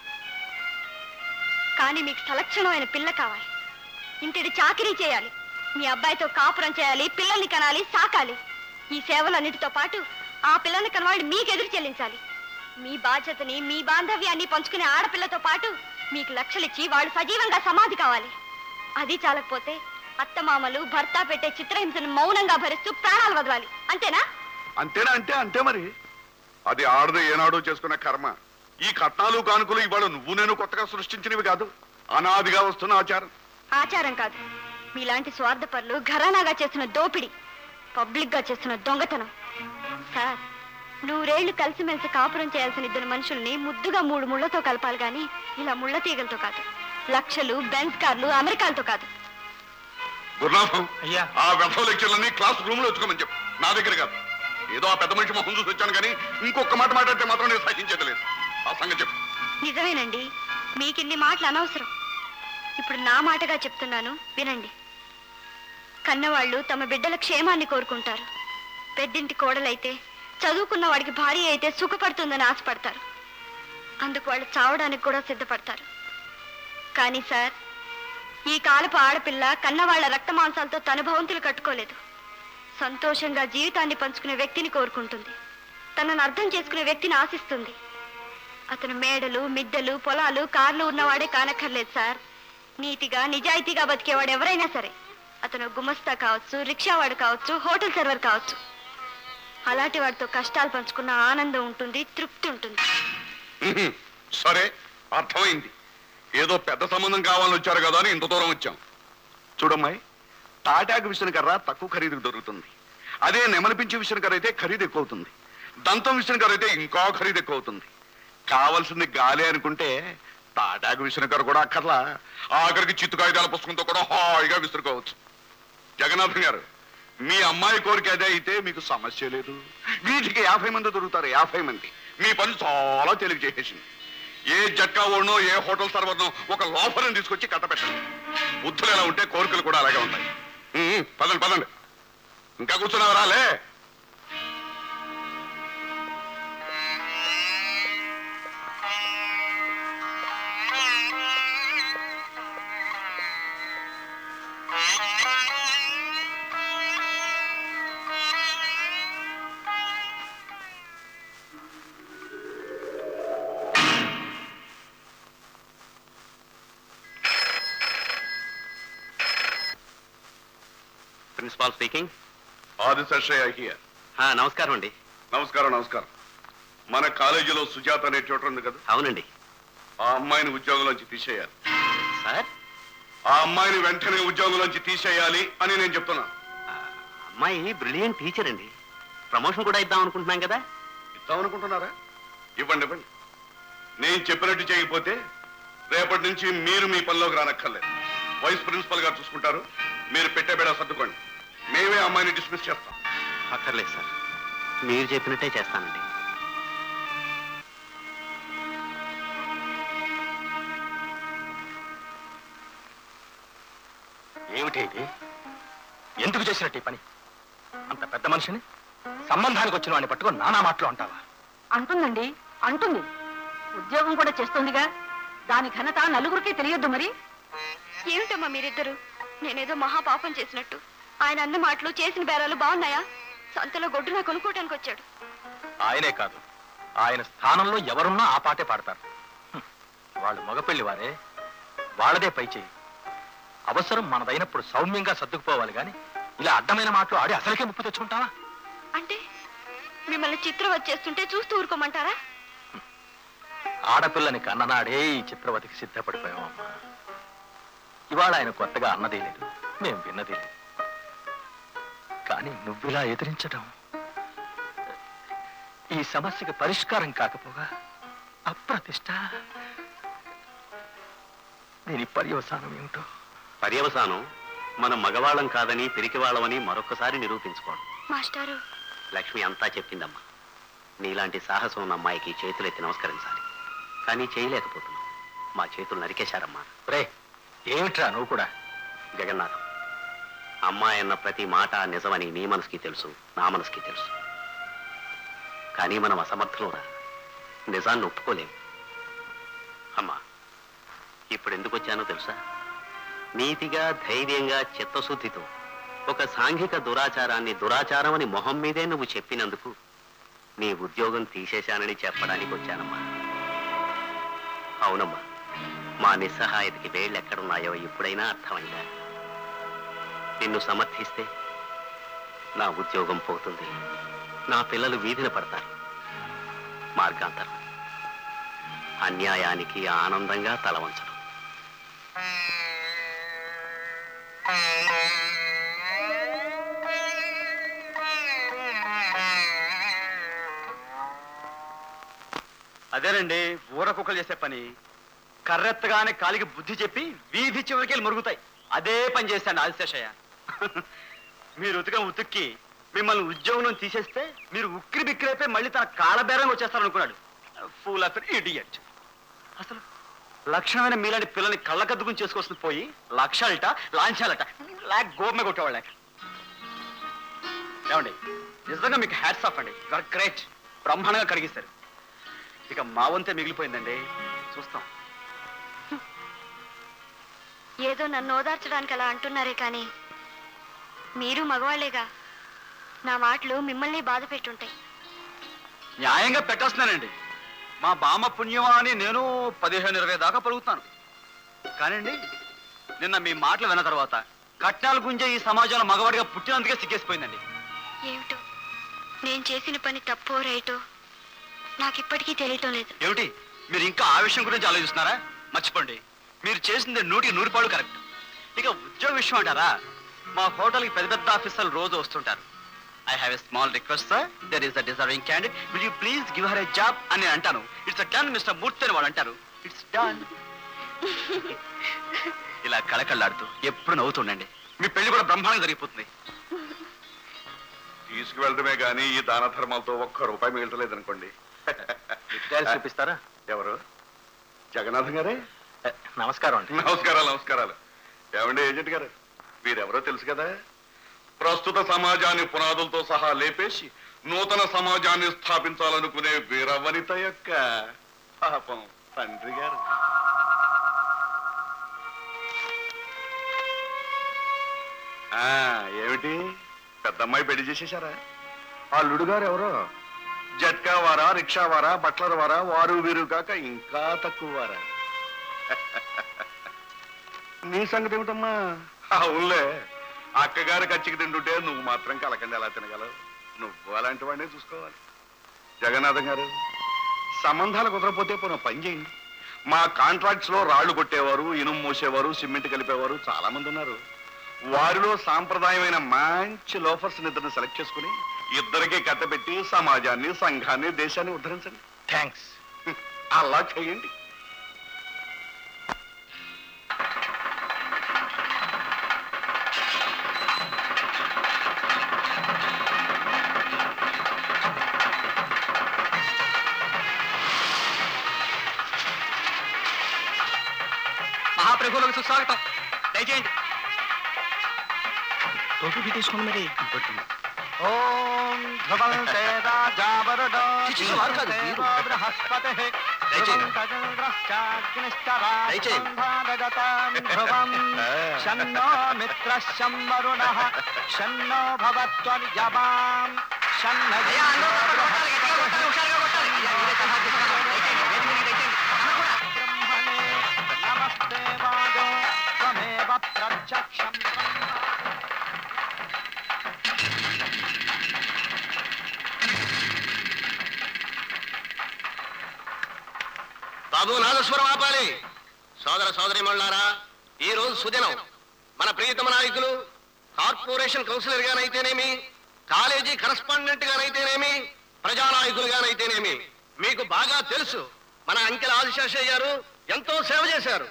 కానీ మీకు సలక్షణమైన పిల్ల కావాలి ఇంటిడి చాకిరీ చేయాలి మీ అబ్బాయితో కాపురం చేయాలి పిల్లల్ని కనాలి సాకాలి ఈ సేవలన్నిటితో పాటు ఆ పిల్లల్ని కనవాళ్ళు మీకు ఎదురు చెల్లించాలి మీ బాధ్యతని మీ బాంధవ్యాన్ని పంచుకునే ఆడపిల్లతో పాటు మీకు లక్షలిచ్చి వాళ్ళు సజీవంగా సమాధి కావాలి అది చాలకపోతే అత్తమామలు భర్త పెట్టే చిత్రహింసను మౌనంగా భరిస్తూ ప్రాణాలు వదలాలి అంతేనా అంతేనా అంటే అంతే మరి అది ఆడదు ఏనాడో చేసుకున్న కర్మ ఈ కట్నాలు కానుకలు ఇవాళ నువ్వు నేను కొత్తగా సృష్టించినవి కాదు అనాదిగా వస్తున్న ఆచారం ఆచారం కాదు మీలాంటి స్వార్థపరులు ఘరానాగా చేస్తున్న దోపిడి పబ్లిక్ గా చేస్తున్న దొంగతనం సార్ నూరేళ్లు కలిసిమెలిసి కాపురం చేయాల్సిన ఇద్దరు మనుషుల్ని ముద్దుగా మూడు ముళ్లతో కలపాలి గాని ఇలా ముళ్ళ తీగలతో కాదు లక్షలు బెంజ్ కార్లు అమెరికాలతో కాదు గురునాథం అయ్యా ఆ వ్యర్థ లెక్చర్లన్నీ క్లాస్ రూమ్ లో వచ్చుకోమని చెప్పు నా దగ్గర కాదు ఏదో ఆ పెద్ద మనిషి మొహం చూసి వచ్చాను కానీ ఇంకొక మాట మాట్లాడితే మాత్రం నేను సహించేది లేదు ఆ సంగతి చెప్పు నిజమేనండి మీకిన్ని మాటలు అనవసరం ఇప్పుడు నా మాటగా చెప్తున్నాను వినండి కన్నవాళ్ళు తమ బిడ్డల క్షేమాన్ని కోరుకుంటారు పెద్దింటి కోడలైతే చదువుకున్న వాడికి భార్య అయితే సుఖపడుతుందని ఆశపడతారు అందుకు వాళ్ళు చావడానికి కూడా సిద్ధపడతారు కానీ సార్ ఈ కాలపు ఆడపిల్ల కన్నవాళ్ల రక్త మాంసాలతో తన భవంతులు కట్టుకోలేదు సంతోషంగా జీవితాన్ని పంచుకునే వ్యక్తిని కోరుకుంటుంది తనను అర్థం చేసుకునే వ్యక్తిని ఆశిస్తుంది అతను మేడలు మిద్దెలు పొలాలు కార్లు ఉన్నవాడే కానక్కర్లేదు సార్ నీతిగా నిజాయితీగా బతికేవాడు ఎవరైనా సరే అతను గుమస్తా కావచ్చు రిక్షావాడు కావచ్చు హోటల్ సర్వర్ కావచ్చు అలాంటి వాడితో కష్టాలు పంచుకున్న ఆనందం ఉంటుంది తృప్తి ఉంటుంది ఉహుం. సరే అర్థమైంది ఏదో పెద్ద సంబంధం కావాలని వచ్చారు కదా అని ఇంత దూరం వచ్చాం చూడమ్మాయి తాటాకు విసిన కర్ర తక్కువ ఖరీదుకు దొరుకుతుంది అదే నెమలిపించే విసిన కర్ర అయితే ఖరీదు ఎక్కువ అవుతుంది దంతం విసిన కర్ర అయితే ఇంకా ఖరీదు ఎక్కువ అవుతుంది కావాల్సింది గాలి అనుకుంటే తాటాకు విసిన కర్ర కూడా అక్కర్లా ఆఖరికి చిత్తు కాగితాల పుస్తకంతో కూడా హాయిగా విసురుకోవచ్చు జగన్నాథం గారు మీ అమ్మాయి కోరిక అదే అయితే మీకు సమస్య లేదు వీటికి యాభై మంది దొరుకుతారు యాభై మంది మీ పని చాలా తేలిక చేసేసింది ఏ జట్కా ఓడనో ఏ హోటల్ సర్వర్నో ఒక లోఫర్ని తీసుకొచ్చి కట్టబెట్టండి బుద్ధులు ఎలా ఉంటే కోరికలు కూడా అలాగే ఉంటాయి ఉమ్, పదండి పదండి ఇంకా కూర్చున్నావరా లే ప్రిన్సిపాల్ స్పీకింగ్ ఆదిశేషయ్య హియర్ నమస్కారం అండి నమస్కారం నమస్కారం మన కాలేజీలో సుజాత అనే ట్యూటర్ ఉంది కదా అవునండి ఆ అమ్మాయిని ఉద్యోగంలోంచి తీసేయాలి సార్ ఆ అమ్మాయిని వెంటనే ఉద్యోగంలోంచి తీసేయాలి అని నేను చెప్తున్నాను అమ్మాయి బ్రిలియంట్ టీచర్ అండి ప్రమోషన్ కూడా ఇద్దాం అనుకుంటున్నాం కదా ఇద్దామనుకుంటున్నారా ఇవ్వండి ఇవ్వండి నేను చెప్పినట్టు చేయకపోతే రేపటి నుంచి మీరు మీ పనిలోకి రానక్కర్లేదు వైస్ ప్రిన్సిపల్ గారు చూసుకుంటారు మీరు పెట్టే బేడా సర్దుకోండి మేమే అమ్మాయిని డిస్మిస్ చేస్తాం అక్కర్లేదు సార్ మీరు చెప్పినట్టే చేస్తానండి ఏమిటి ఇది ఎందుకు చేసినట్టు ఈ పని అంత పెద్ద మనిషిని సంబంధానికి వచ్చిన వాడిని పట్టుకొని నానా మాటలు అంటావా అంటుందండి అంటుంది ఉద్యోగం కూడా చేస్తుందిగా దాని ఘనత నలుగురికి తెలియద్దు మరి ఏమిటమ్మా మీరిద్దరు నేనేదో మహాపాపం చేసినట్టు ఆయన అన్న మాటలు చేసిన బేరాలు బాగున్నాయా సంతలో గొడ్డు నా కొనుక్కోవటానికి వచ్చాడు ఆయనే కాదు ఆయన స్థానంలో ఎవరున్నా ఆ పాటే పాడతారు హ్మ్. వాళ్ళు మగపెళ్లి వారే వాళ్ళదే పై చేయి అవసరం మనదైనప్పుడు సౌమ్యంగా సర్దుకుపోవాలి గాని ఇలా అడ్డమైన మాటలు ఆడి అసలుకే ముప్పు తెచ్చుకుంటావా అంటే మిమ్మల్ని చిత్రం వచ్చేస్తుంటే చూస్తూ ఊరుకోమంటారా ఆడపిల్లని కన్ననాడే ఈ చిత్రవతికి సిద్ధపడిపోయామమ్మా ఇవాళ ఆయన కొత్తగా అన్నదే లేదు మేం విన్నదే లేదు కానీ నువ్విలా ఎదిరించడం ఈ సమస్యకి పరిష్కారం కాకపోగా అప్రతిష్ట దీని పర్యవసానం ఏమిటో పర్యవసానం మనం మగవాళ్ళం కాదని పిరికివాళ్ళమని మరొకసారి నిరూపించుకోవడం మాస్టారు లక్ష్మి అంతా చెప్పిందమ్మా నీలాంటి సాహసం ఉన్న అమ్మాయికి చేతులెత్తి నమస్కరించాలి కానీ చేయలేకపోతున్నాం మా చేతులు నరికేశారమ్మా రే ఏమిట్రా నువ్వు కూడా జగన్నాథం అమ్మాయి అన్న ప్రతి మాట నిజమని నీ మనసుకి తెలుసు నా మనసుకి తెలుసు కానీ మనం అసమర్థులురా నిజాన్ని ఒప్పుకోలేం అమ్మా ఇప్పుడు ఎందుకు వచ్చానో తెలుసా నీతిగా ధైర్యంగా చిత్తశుద్ధితో ఒక సాంఘిక దురాచారాన్ని దురాచారం అని మొహం మీదే నువ్వు చెప్పినందుకు నీ ఉద్యోగం తీసేశానని చెప్పడానికి వచ్చానమ్మా అవునమ్మా మా నిస్సహాయతకి వేళ్ళు ఎక్కడున్నాయో ఇప్పుడైనా అర్థమైందా నిన్ను సమర్థిస్తే నా ఉద్యోగం పోతుంది నా పిల్లలు వీధిన పడతారు మార్గాంతరం అన్యాయానికి ఆనందంగా తలవంచడం అదేనండి ఊర కుక్కలు చేసే పని కర్రెత్తగానే కాలికి బుద్ధి చెప్పి వీధి చివరికి వెళ్ళి మురుగుతాయి అదే పని చేశాను ఆదిశేషయ్య మీరు ఉతిక ఉతుక్కి మిమ్మల్ని ఉద్యోగం తీసేస్తే మీరు ఉక్కిరి బిక్కిరైపోయి మళ్ళీ తన కాళ్ళబేరంగా వచ్చేస్తారనుకున్నాడు ఫూల్ ఆఫ్ ఇడియట్ అసలు లక్షణమైన మీలాంటి పిల్లని కళ్ళకద్దుకుని చేసుకొస్తుంది పోయి లక్షాలట లాంఛాలట లాక్ గోమే కొట్టేవాళ్ళ ఏమండి నిజంగా మీకు హ్యాట్స్ ఆఫ్ అండి యువర్ గ్రేట్ బ్రహ్మాండంగా కడిగిస్తారు ఇక మా వంతే మిగిలిపోయిందండి చూస్తాం ఏదో నన్ను ఓదార్చడానికి అలా అంటున్నారే కానీ మీరు మగవాళ్లేగా నా మాటలు మిమ్మల్ని బాధ పెట్టుంటాయి న్యాయంగా పెట్టేస్తున్నానండి మా బామ్మ పుణ్యమా అని నేను పదిహేను ఇరవై దాకా పలుకుతాను కానండి నిన్న మీ మాటలు విన్న తర్వాత కట్నాలు గుంజే ఈ సమాజంలో మగవాడిగా పుట్టినందుకే సిగ్గేసిపోయిందండి ఏమిటో నేను చేసిన పని తప్పో రైటో నాకిప్పటికీ తెలియటం లేదు ఏమిటి మీరు ఇంకా ఆ విషయం గురించి ఆలోచిస్తున్నారా మర్చిపోండి మీరు చేసింది నూటికి నూరు పాడు కరెక్ట్ ఇక ఉద్యోగ విషయం అంటారా మా హోటల్కి పెద్ద పెద్ద ఆఫీసర్లు రోజు వస్తుంటారు I have a small request sir there is the deserving candidate will you please give her a job అని నేను అంటాను ఇట్స్ డన్ మిస్టర్ మూర్తి అని వాళ్ళు అంటారు ఇట్స్ డన్ ఇలా కళకళ్ళాడుతూ ఎప్పుడు నవ్వుతుండండి మీ పెళ్లి కూడా బ్రహ్మాండంగా జరిగిపోతుంది తీసుకువెళ్ళడమే కానీ ఈ దాన ధర్మాలతో ఒక్క రూపాయి మిగలలేదు అనుకోండి డీటెయిల్స్ చూపిస్తారా ఎవరు జగన్నాథం గారే ఏ, నమస్కారం అండి నమస్కారాలు నమస్కారాలు ఏమండి ఏజెంట్ గారు మీరెవరో తెలుసు కదా ప్రస్తుత సమాజాన్ని పునాదులతో సహా లేపేసి నూతన సమాజాన్ని స్థాపించాలనుకునే వీర వనిత యొక్క పాపం తండ్రి గారు ఆ, ఏమిటి పెద్దమ్మాయి పెళ్లి చేసేశారా అల్లుడు గారు ఎవరో జట్కా వారా రిక్షా వారా బట్లర్ వారా వారు వీరు కాక ఇంకా తక్కువ వారా నీ సంగతి ఏమిటమ్మా అవునులే అక్కగారు కచ్చికి తింటుంటే నువ్వు మాత్రం కలకండి ఎలా తినగలవు నువ్వు అలాంటి వాడినే చూసుకోవాలి జగన్నాథం గారు సంబంధాలు కుదరపోతే పోనీ ఓ పని చేయండి మా కాంట్రాక్ట్స్ లో రాళ్లు కొట్టేవారు ఇనుము మూసేవారు సిమెంట్ కలిపేవారు చాలా మంది ఉన్నారు వారిలో సాంప్రదాయమైన మంచి లోఫర్స్ ఇద్దరిని సెలెక్ట్ చేసుకుని ఇద్దరికి కట్టబెట్టి సమాజాన్ని సంఘాన్ని దేశాన్ని ఉద్ధరించండి థ్యాంక్స్ అలా చేయండి మహాప్రభువులకు సుస్వాగతం దయచేయండి టోపీ తీసుకోండి మరి ఓం ధ్రువం తేజావరుడో శిష్యులు వారు కాదు, మీరు. బృహస్పతి దయచేయండి. దయచేయండి. ధ్రువం షన్నో మిత్ర వరుణ షన్నో భవత్వజమాం షన్న బ్రహ్మణే నమస్తే వాదో త్వమేవ ప్రత్యక్షం బాబు నాదస్వరం ఆపాలి సోదర సోదరిమణులారా ఈ రోజు సుదినం మన ప్రియతమ నాయకులు కార్పొరేషన్ కౌన్సిలర్ గానైతేనేమి కాలేజీ కరస్పాండెంట్ గానైతేనేమి ప్రజానాయకులుగానైతేనేమి మీకు బాగా తెలుసు మన అంకెల ఆదిశేషయ్య గారు ఎంతో సేవ చేశారు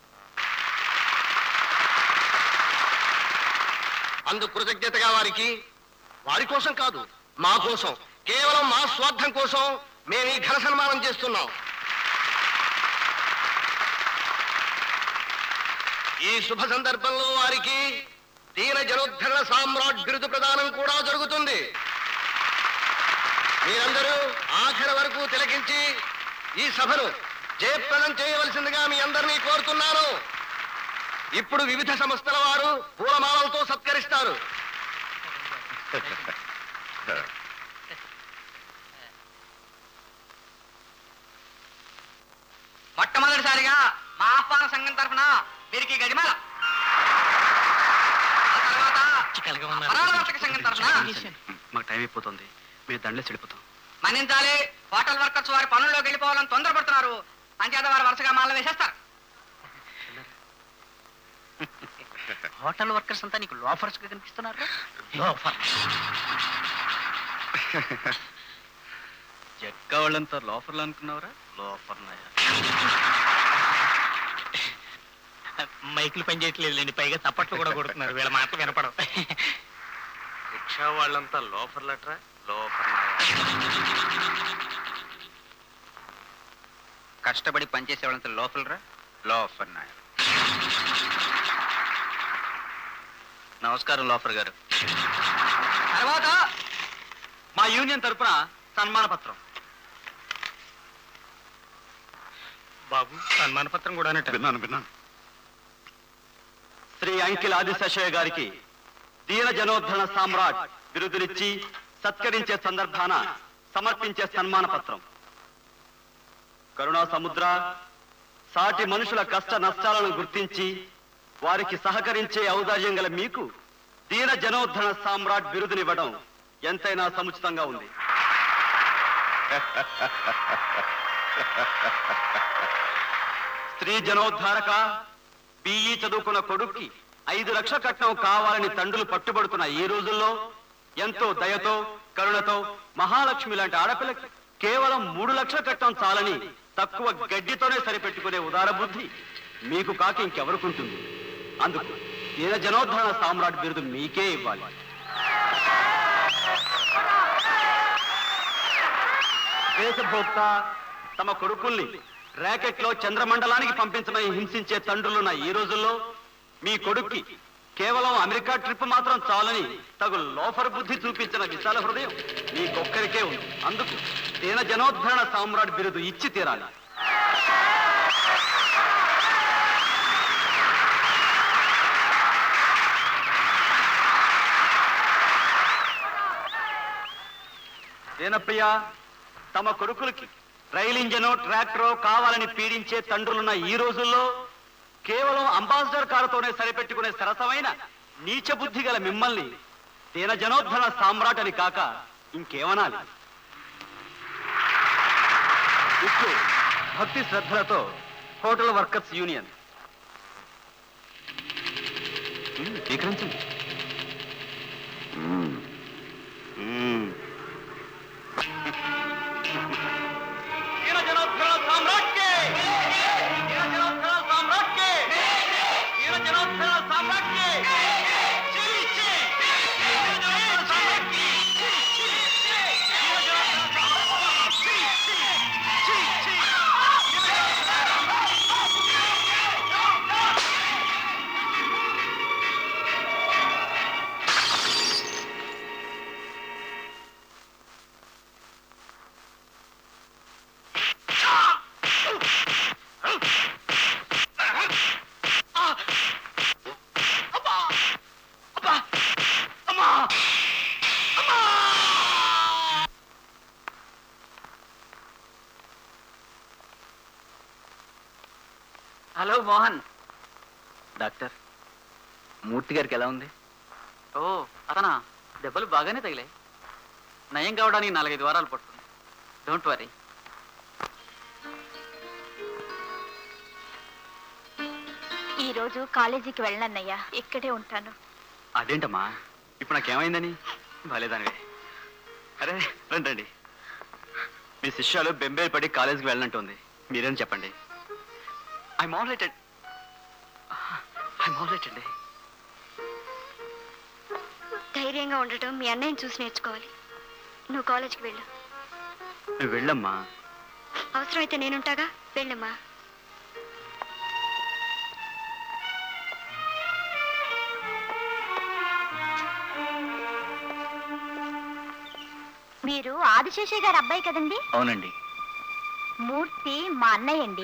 అందుకు కృతజ్ఞతగా వారికి వారి కోసం కాదు మా కోసం కేవలం మా స్వార్థం కోసం మేము ఈ ఘన సన్మానం చేస్తున్నాం ఈ శుభ సందర్భంలో వారికి దీన జనోద్ధరణ సామ్రాట్ బిరుదు ప్రదానం కూడా జరుగుతుంది మీరందరూ ఆఖరి వరకు తిలకించి ఈ సభను జయప్రదం చేయవలసిందిగా మీ అందరినీ కోరుతున్నాను ఇప్పుడు వివిధ సంస్థల వారు పూలమాలలతో సత్కరిస్తారు మొట్టమొదటిసారిగా మా ఆహ్వాన సంఘం తరఫున వీరికి ఈ గడిమాల ఆ తర్వాత పరావర్తక సంఘం తరఫున మాకు టైం అయిపోతుంది మేము దండలే చెడిపోతాం మన్నించాలి హోటల్ వర్కర్స్ వారి పనుల్లోకి వెళ్ళిపోవాలని తొందరపడుతున్నారు అంచేత వారు వరుసగా మాల వేసేస్తారు హోటల్ వర్కర్స్ అంతా నీకు లోఫర్స్ గా కనిపిస్తున్నారు లోఫర్ జక్క వాళ్ళంతా లోఫర్లు అనుకున్నావరా లోఫర్ నాయ మైకులు పని చేయట్లేదు పైగా చప్పట్లు కూడా కొడుతున్నారు వీళ్ళ మాటలు వినపడవు రిక్షా వాళ్ళంతా లోఫర్లట్రా లోఫర్ నాయ కష్టపడి పనిచేసే వాళ్ళంతా లోపలరా లోఫర్ నాయ నమస్కారం లోఫర్ గారు తర్వాత మా యూనియన్ తరపున సన్మాన పత్రం బాబు సన్మాన పత్రం కూడా విన్నాను విన్నాను శ్రీ అంకిల్ ఆదిశేషయ్య గారికి దీన జనోద్ధరణ సామ్రాట్ బిరుదునిచ్చి సత్కరించే సందర్భాన సమర్పించే సన్మాన పత్రం కరుణా సముద్ర సాటి మనుషుల కష్ట నష్టాలను గుర్తించి వారికి సహకరించే ఔదార్యం గల మీకు దీన జనోద్ధరణ సామ్రాట్ బిరుదునివ్వడం ఎంతైనా సముచితంగా ఉంది స్త్రీ జనోద్ధారక బిఈ చదువుకున్న కొడుక్కి ఐదు లక్షల కట్నం కావాలని తండ్రులు పట్టుబడుతున్న ఈ రోజుల్లో ఎంతో దయతో కరుణతో మహాలక్ష్మి లాంటి ఆడపిల్లకి కేవలం మూడు లక్షల కట్నం చాలని తక్కువ గడ్డితోనే సరిపెట్టుకునే ఉదార బుద్ధి మీకు కాక ఇంకెవరుకుంటుంది అందుకు దీన జనోద్ధరణ సామ్రాట్ బిరుదు మీకే ఇవ్వాలి దేశభోక్త తమ కొడుకుల్ని ర్యాకెట్ లో చంద్రమండలానికి పంపించమని హింసించే తండ్రులున్న ఈ రోజుల్లో మీ కొడుక్కి కేవలం అమెరికా ట్రిప్ మాత్రం చాలని తగు లోఫర్ బుద్ధి చూపించిన విశాల హృదయం మీకొక్కరికే ఉంది అందుకు దీన జనోద్ధరణ సామ్రాట్ బిరుదు ఇచ్చి తీరాలి దీనప్రియ తమ కొడుకులకి రైలు ఇంజనో ట్రాక్టరో కావాలని పీడించే తండ్రులున్న ఈ రోజుల్లో కేవలం అంబాసిడర్ కారుతోనే సరిపెట్టుకునే సరసమైన నీచ బుద్ధి గల మిమ్మల్ని దీన జనోద్ధరణ సామ్రాట్ అని కాక ఇంకేమనాలి ఇప్పుడు భక్తి శ్రద్ధలతో హోటల్ వర్కర్స్ యూనియన్ ఉమ్, స్వీకరించండి ఉమ్. ఉమ్. దీన జనోద్ధరణ సామ్రాట్ కే దీన జనోద్ధరణ సామ్రాట్ కే దీన జనోద్ధరణ సామ్రాట్ కే చీ, చీ. దీన జనోద్ధరణ సామ్రాట్ కే. చీ, చీ, చీ. దీన జనోద్ధరణ సామ్రాట్ కే. చీ, చీ. చీ, చీ. దీన జనోద్ధరణ సామ్రాట్ కే. హలో మోహన్ డాక్టర్ మూర్తి గారికి ఎలా ఉంది ఓ అతనా దెబ్బలు బాగానే తగిలాయి నయం కావడానికి నాలుగైదు వారాలు పడుతుంది డోంట్ వరీ ఈ రోజు కాలేజీకి వెళ్ళనన్నయ్యా ఇక్కడే ఉంటాను అదేంటమ్మా ఇప్పుడు నాకేమైందని బాలేదానివే అరే రండి రండి మీ శిష్యాలు బెంబేలు పడి కాలేజీకి వెళ్ళనంటుంది మీరేం చెప్పండి ఐ మాలేటెడ్ ఐ మాలేటెడ్ ధైర్యంగా ఉండటం మీ అన్నయ్యని చూసి నేర్చుకోవాలి నువ్వు కాలేజీకి వెళ్ళు నువ్వు వెళ్ళమ్మా అవసరమైతే నేనుంటాగా వెళ్ళమ్మా మీరు ఆదిశేషయ్య గారి అబ్బాయి కదండి అవునండి మూర్తి మా అన్నయ్య అండి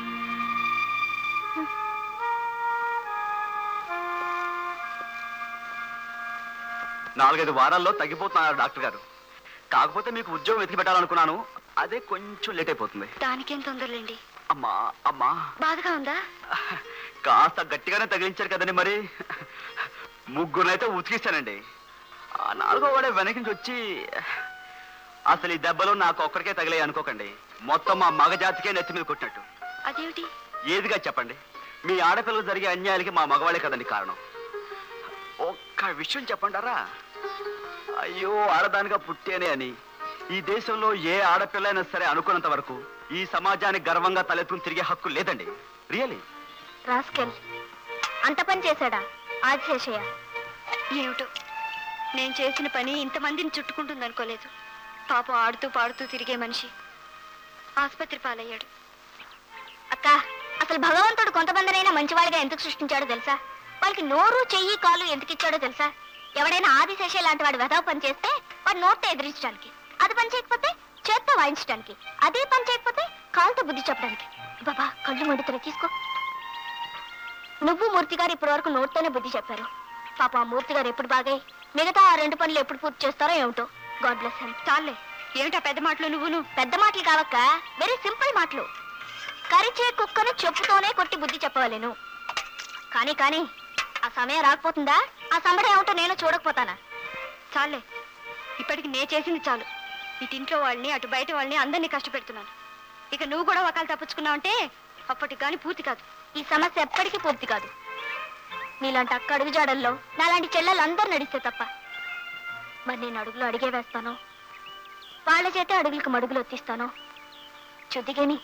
నాలుగైదు వారాల్లో తగ్గిపోతున్నారు డాక్టర్ గారు కాకపోతే మీకు ఉద్యోగం వెతికి పెట్టాలనుకున్నాను అదే కొంచెం లేట్ అయిపోతుంది దానికేం తొందరలేండి అమ్మా అమ్మా బాధగా ఉందా కాస్త గట్టిగానే తగిలించారు కదండి మరి ముగ్గురునైతే ఉతికిస్తానండి ఆ నాలుగో వాడే వెనక నుంచి వచ్చి అసలు ఈ దెబ్బలు నాకు ఒక్కడికే తగిలాయి అనుకోకండి మొత్తం మా మగజాతికే నెత్తి మీద కొట్టినట్టు అదేమిటి ఏదిగా చెప్పండి మీ ఆడపిల్లలు జరిగే అన్యాయాలకి మా మగవాళ్ళే కదండి కారణం ఒక్క విషయం చెప్పండారా అయ్యో ఆడదానిగా పుట్టేనే అని ఈ దేశంలో ఏ ఆడపిల్ల అయినా సరే అనుకున్నంత వరకు ఈ సమాజానికి గర్వంగా తలెత్తుకుని తిరిగే హక్కు లేదండి రియలీ రాస్కెల్ అంత పని చేశాడా ఆదిశేషయ్య ఏమిటో నేను చేసిన పని ఇంతమందిని చుట్టుకుంటుంది అనుకోలేదు పాపం ఆడుతూ పాడుతూ తిరిగే మనిషి ఆసుపత్రి పాలయ్యాడు అక్క అసలు భగవంతుడు కొంతమందినైనా మంచివాడిగా ఎందుకు సృష్టించాడో తెలుసా వాళ్ళకి నోరు చెయ్యి కాలు ఎందుకు ఇచ్చాడో తెలుసా ఎవడైనా ఆదిశేష లాంటి వాడు వెధవ పని చేస్తే వాడు నోరుతో ఎదిరించడానికి అది పని చేయకపోతే చేత్తో వాయించడానికి అదే పని చేయకపోతే కాలుతో బుద్ధి చెప్పడానికి బాబా కళ్ళు మండుతున్నాయి తీసుకో నువ్వు మూర్తి గారు ఇప్పటి వరకు నోట్తోనే బుద్ధి చెప్పారు పాప ఆ మూర్తి గారు ఎప్పుడు బాగాయి మిగతా ఆ రెండు పనులు ఎప్పుడు పూర్తి చేస్తారో ఏమిటో గాడ్ బ్లెస్ అని చాలే ఏమిటా పెద్ద మాటలు నువ్వు పెద్ద మాటలు కావక్క వెరీ సింపుల్ మాటలు కరిచే కుక్కను చెప్పుతోనే కొట్టి బుద్ధి చెప్పవలేను కానీ కానీ ఆ సమయం రాకపోతుందా ఆ సంబడం ఏమిటో నేను చూడకపోతానా చాలే ఇప్పటికి నే చేసింది చాలు ఇటింట్లో వాళ్ళని అటు బయట వాళ్ళని అందరినీ కష్టపెడుతున్నాను ఇక నువ్వు కూడా ఒకళ్ళు తప్పించుకున్నావంటే అప్పటికి కానీ పూర్తి కాదు ఈ సమస్య ఎప్పటికీ పూర్తి కాదు నీలాంటి అక్క అడుగు జాడల్లో నాలాంటి చెల్లెలు అందరు నడిస్తే తప్ప మరి నేను అడుగులు అడిగే వేస్తాను వాళ్ళ చేతే అడుగులకు మడుగులు ఒత్తిస్తాను చుద్దిగేని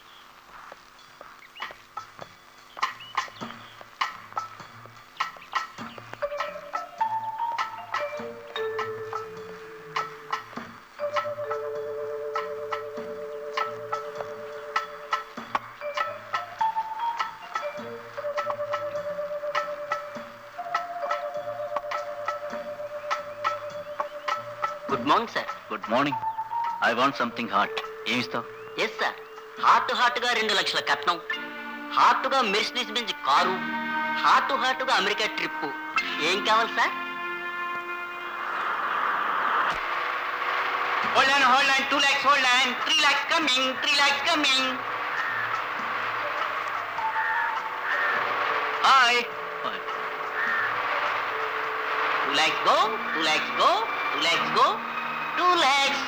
good morning sir good morning I want something hot ఏమి ఇస్తావు ఎస్ సార్ హార్ట్ హార్ట్ గా రెండు లక్షల కట్నం హార్ట్ గా మెర్సిడీస్ బెంజ్ కారు హార్ట్ హార్ట్ గా అమెరికా ట్రిప్ ఏం కావాలి sir hold on hold on two lakhs hold on three lakhs coming three lakhs coming hi two lakhs go two lakhs go two lakhs go two lakhs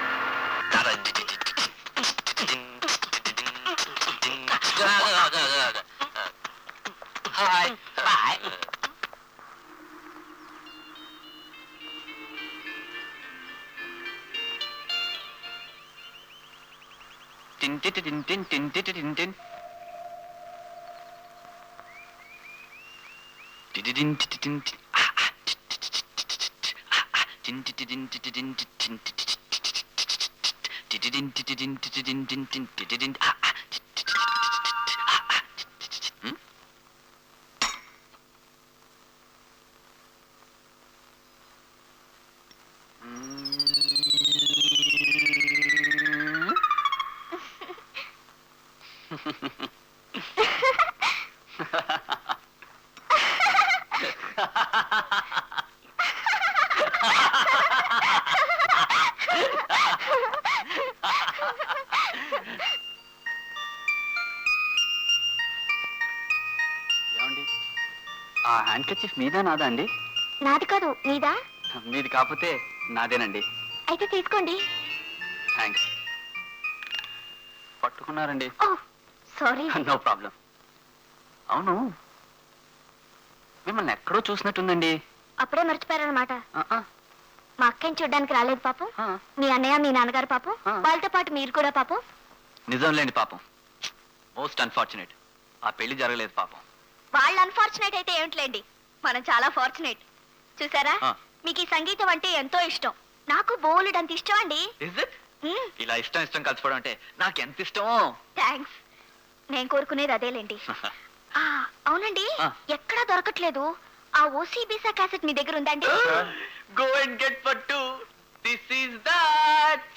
hi bye టిన్ టిన్ టిన్ టిన్ టిన్ టిన్ టిన్ టిన్ టిడిడిన్ టిడిడిన్ టి- ఆ, ఆ, టి- టి- టి- టి- టి- టి- ఆ, ఆ, టిన్ టిడిడిన్ టిడిడిన్ టి- టిన్ టి- టి- టి- టి- టి- టి- టి- టిడిడిన్ టిడిడిన్ టిడిడిన్ టిన్ టిన్ టిడిడిన్ ఆ, ఆ, టి- టి- టి- టి- టి- టి- టి- ఆ, ఆ, టి- టి- టి- టి- హ్మ్? ఆ హ్యాండ్ కచీఫ్ మీదా నాదా అండి నాది కాదు మీదా మీది కాకపోతే నాదేనండి అయితే తీసుకోండి థ్యాంక్స్ పట్టుకున్నారండి ఓ సారీ నో ప్రాబ్లం అవును మిమ్మల్ని ఎక్కడో చూసినట్టుందండి అప్పుడే మర్చిపోయారనమాట ఆ, ఆ, మా అక్కని చూడ్డానికి రాలేదు పాపం ఆ. మీ అన్నయ్య మీ నాన్నగారు పాపం ఆ. వాళ్ళతో పాటు మీరు కూడా పాపం నిజంలేండి పాపం మోస్ట్ అన్ఫార్చునేట్ ఆ పెళ్లి జరగలేదు పాపం వాళ్ళు అన్ఫార్చునేట్ అయితే ఏమిట్లేండి మనం చాలా ఫార్చునేట్ చూసారా ఆ. మీకు ఈ సంగీతం అంటే ఎంతో ఇష్టం నాకు బోలెడ్ అంత ఇష్టం అండి ఇస్ ఇట్ ఇలా ఇష్టం ఇష్టం కలిసిపోవడం అంటే నాకు ఎంత ఇష్టమో థ్యాంక్స్ నేను కోరుకునేది అదేలేండి ఆ, అవునండి ఆ. ఎక్కడా దొరకట్లేదు ఆ ఓసీబీసా క్యాసెట్ మీ దగ్గర ఉందండి go and get for to this is that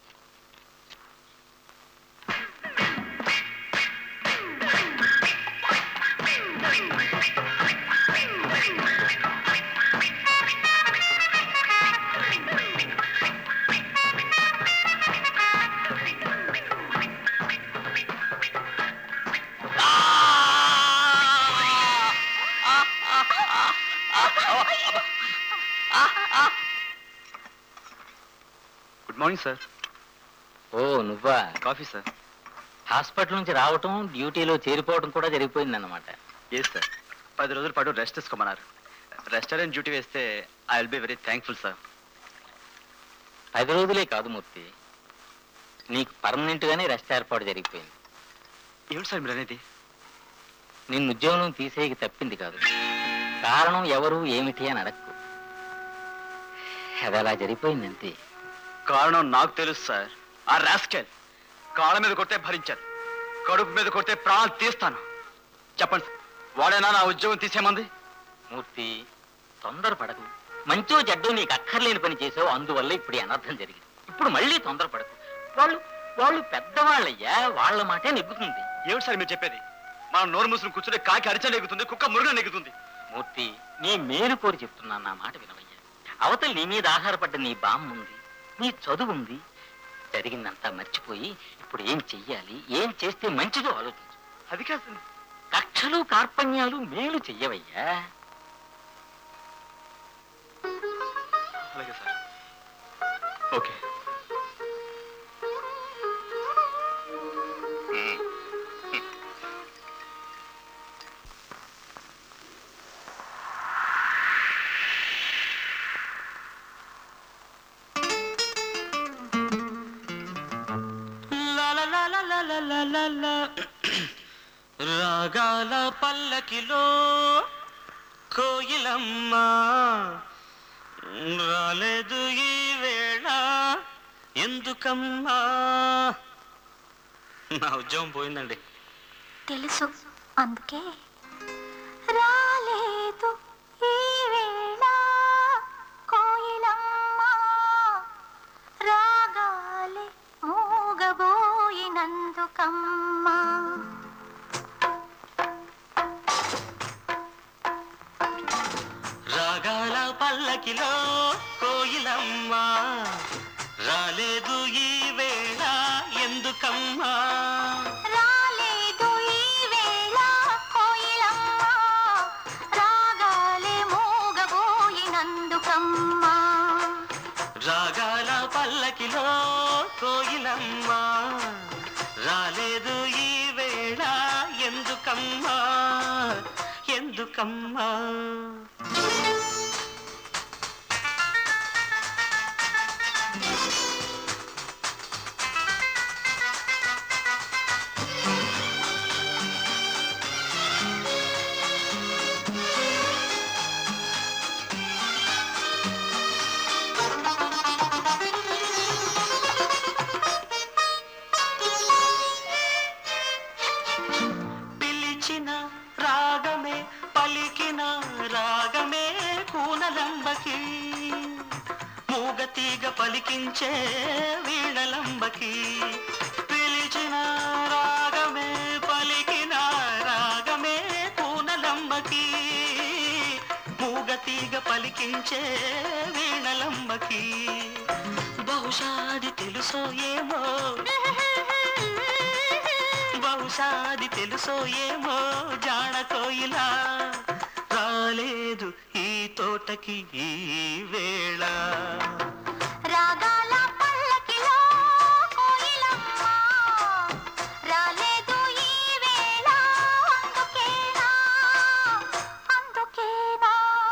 good morning sir oh నువ్వా కాఫీ సార్ హాస్పిటల్ నుంచి రావటం డ్యూటీలో చేరిపోవడం కూడా జరిగిపోయిందన్నమాట ఎస్ సార్ పది రోజుల పాటు రెస్ట్ తీసుకోమన్నారు రెస్టారెంట్ డ్యూటీ వేస్తే I will be very thankful sir పది రోజులే కాదు మూర్తి నీకు పర్మనెంట్ గానే రెస్ట్ ఏర్పాటు జరిగిపోయింది ఏమిటి సార్ మీరు అనేది నిన్ను ఉద్యోగం తీసేయక తప్పింది కాదు కారణం ఎవరు ఏమిటి అని అడక్కు అది అలా జరిగిపోయిందంతే కారణం నాకు తెలుసు సార్ ఆ రాస్కెల్ కాళ్ళ మీద కొడితే భరించాను కడుపు మీద కొడితే ప్రాణాలు తీస్తాను చెప్పండి సార్ వాడేనా నా ఉద్యోగం తీసేమంది మూర్తి తొందరపడకు మంచో చెడ్డో నీకు అక్కర్లేని పని చేసావు అందువల్ల ఇప్పుడు ఈ అనర్థం జరిగింది ఇప్పుడు మళ్ళీ తొందరపడకు వాళ్ళు వాళ్ళు పెద్దవాళ్ళయ్యా వాళ్ళ మాటే నెగ్గుతుంది ఏమిటి సార్ మీరు చెప్పేది మనం నోరు మూసుకుని కూర్చుంటే కాకి అరిచ నెగ్గుతుంది కుక్క మురుగ నెగ్గుతుంది మూర్తి నీ మేలు కోరి చెప్తున్నాను నా మాట వినవయ్యా అవతల నీ మీద ఆధారపడ్డ నీ బామ్మ ఉంది నీ చదువు ఉంది జరిగిందంతా మర్చిపోయి ఇప్పుడు ఏం చెయ్యాలి ఏం చేస్తే మంచిదో ఆలోచించు అది కాదు కక్షలు కార్పణ్యాలు మేలు చెయ్యవయ్యా అలాగే సార్ ఓకే రాగాల పల్లకిలో కోయిలమ్మ రాలేదు ఈ వేళ ఎందుకమ్మా నా ఉద్యోగం పోయిందండి తెలుసు అందుకే రాలేదు ఈ వేళ కోయిలమ్మ రాగాలే మూగబోయినందుకమ్మా రాగాల పల్లకిలో కోయిలమ్మ రాలేదు ఈ వేళ ఎందుకమ్మా రాలేదు ఈ వేళ కోయిలమ్మ రాగాలే మూగబోయినందుకమ్మా రాగాల పల్లకిలో కోయిలమ్మ రాలేదు ఈ వేళ ఎందుకమ్మా ఎందుకమ్మా పిలిచిన రాగమే పలికిన రాగమే కూనలంబకి మూగతీగ పలికించే వీణలంబకి పిలిచిన రాగమే పలికిన రాగమే కూనలంబకి మూగతీగ పలికించే వీణలంబకి బహుశా అది తెలుసో ఏమో బహుశా అది తెలుసో ఏమో జాణ కోయిలా రాలే రాలేదు ఈ తోటకి ఈ వేళ రాగాల పల్లకిలో కోయిలమ్మ రాలేదు ఈ వేళ అందుకేనా అందుకేనా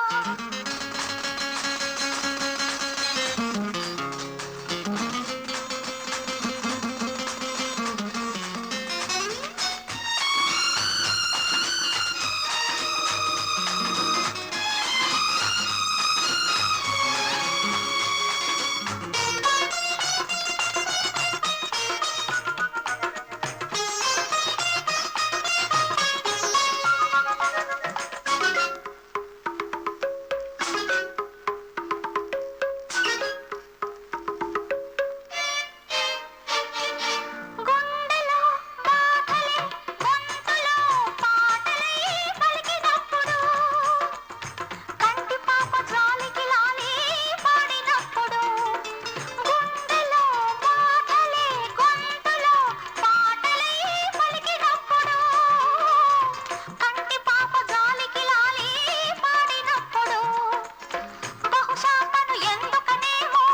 గుండెలో బాధలే గొంతులో పాటలే పలికినప్పుడు కంటి పాప జాలికి లాలి పాడినప్పుడు గుండెలో బాధలే గొంతులో పాటలే పలికినప్పుడు కంటి పాప జాలికి లాలి పాడినప్పుడు బహుశా తను ఎందుకనేమో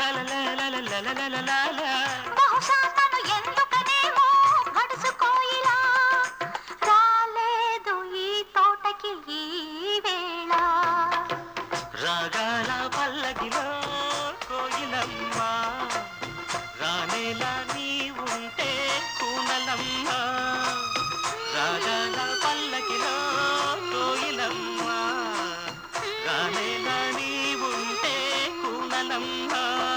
బహుశా తను ఎందుకనేమో గడుచుకోయిలా రాలేదు ఈ తోటకి ఈ వేళ రాగాల పల్లకిలో కోయిలమ్మ రానేలా నీ ఉంటే కూనలమ్మ రాగాల పల్లకిలో కోయిలమ్మ రానేలా నీ ఉంటే కూనలమ్మ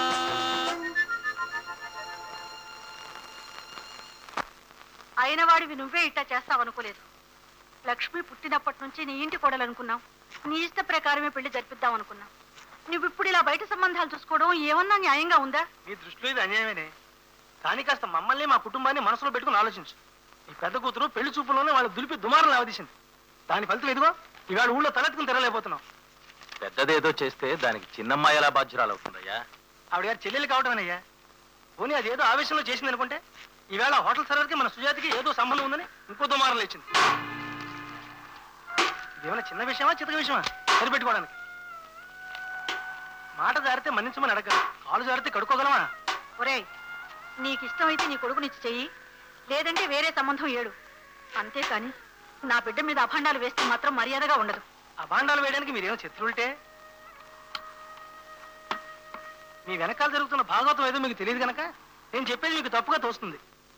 అయిన వాడివి నువ్వే ఇట్టా చేస్తావనుకోలేదు లక్ష్మి పుట్టినప్పటి నుంచి నీ ఇంటి కొడాలనుకున్నాం నీ ఇష్ట ప్రకారమే పెళ్లి జరిపిద్దాం అనుకున్నాం నువ్వు ఇప్పుడు ఇలా బయట సంబంధాలు చూసుకోవడం ఏమన్నా న్యాయంగా ఉందా నీ దృష్టిలో ఇది అన్యాయమేనే కానీ కాస్త మమ్మల్ని మా కుటుంబాన్ని మనసులో పెట్టుకుని ఆలోచించు ఈ పెద్ద కూతురు పెళ్లి చూపులోనే వాళ్ళు దులిపి దుమారం లావదీసింది దాని ఫలితం ఎదుగో ఇవాళ ఊళ్ళో తలెత్తుకుని తిరగలేకపోతున్నాం పెద్దదేదో చేస్తే దానికి చిన్నమ్మాయి ఎలా బాధ్యురాలు అవుతుందయ్యా ఆవిడ గారు చెల్లెలు కావటమేనయ్యా పోనీ అది ఏదో ఆవేశంలో చేసింది అనుకుంటే ఈవేళ హోటల్ సర్వర్కి మన సుజాతికి ఏదో సంబంధం ఉందని ఇంకో దుమారం లేచింది ఇదేమైనా చిన్న విషయమా చితక విషయమా సరిపెట్టుకోవడానికి మాట జారితే మన్నించమని అడగ కాలు జారితే కడుక్కోగలమా ఒరేయ్ నీకు ఇష్టమైతే నీ కొడుకునిచ్చి చెయ్యి లేదంటే వేరే సంబంధం ఏడు అంతేకాని నా బిడ్డ మీద అభాండాలు వేస్తే మాత్రం మర్యాదగా ఉండదు అభాండాలు వేయడానికి మీరేమో శత్రువుంటే మీ వెనకాల జరుగుతున్న భాగవతం ఏదో మీకు తెలియదు కనుక నేను చెప్పేది మీకు తప్పుగా తోస్తుంది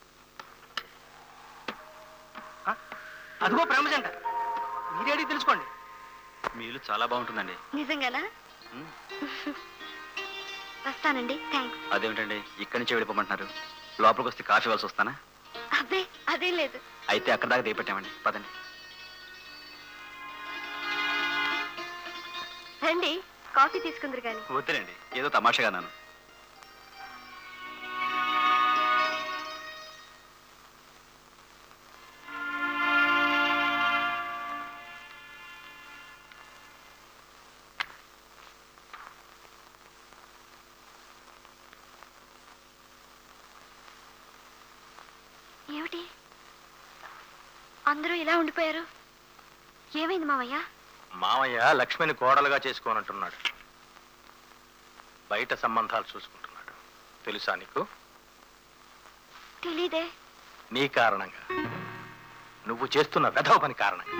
ఆ? అదిగో ప్రేమజంట మీరే అడిగి తెలుసుకోండి మీ ఇల్లు చాలా బాగుంటుందండి నిజంగానా వస్తానండి థ్యాంక్స్ అదేమిటండి ఇక్కడి నుంచి వెళ్ళిపోమంటున్నారు లోపలికి వస్తే కాఫీ ఇవ్వాల్సి వస్తానా అబ్బే అదేం లేదు అయితే అక్కడ దాకా దిగపెట్టామండి పదండి రండి కాఫీ తీసుకుందరు కానీ వద్దులేండి ఏదో తమాషగా నాను ఏమిటి అందరూ ఇలా ఉండిపోయారు ఏమైంది మావయ్య మామయ్య లక్ష్మిని కోడలుగా చేసుకోనంటున్నాడు బయట సంబంధాలు చూసుకుంటున్నాడు తెలుసా నీకు తెలీదే నీ కారణంగా నువ్వు చేస్తున్న వెధవ పని కారణంగా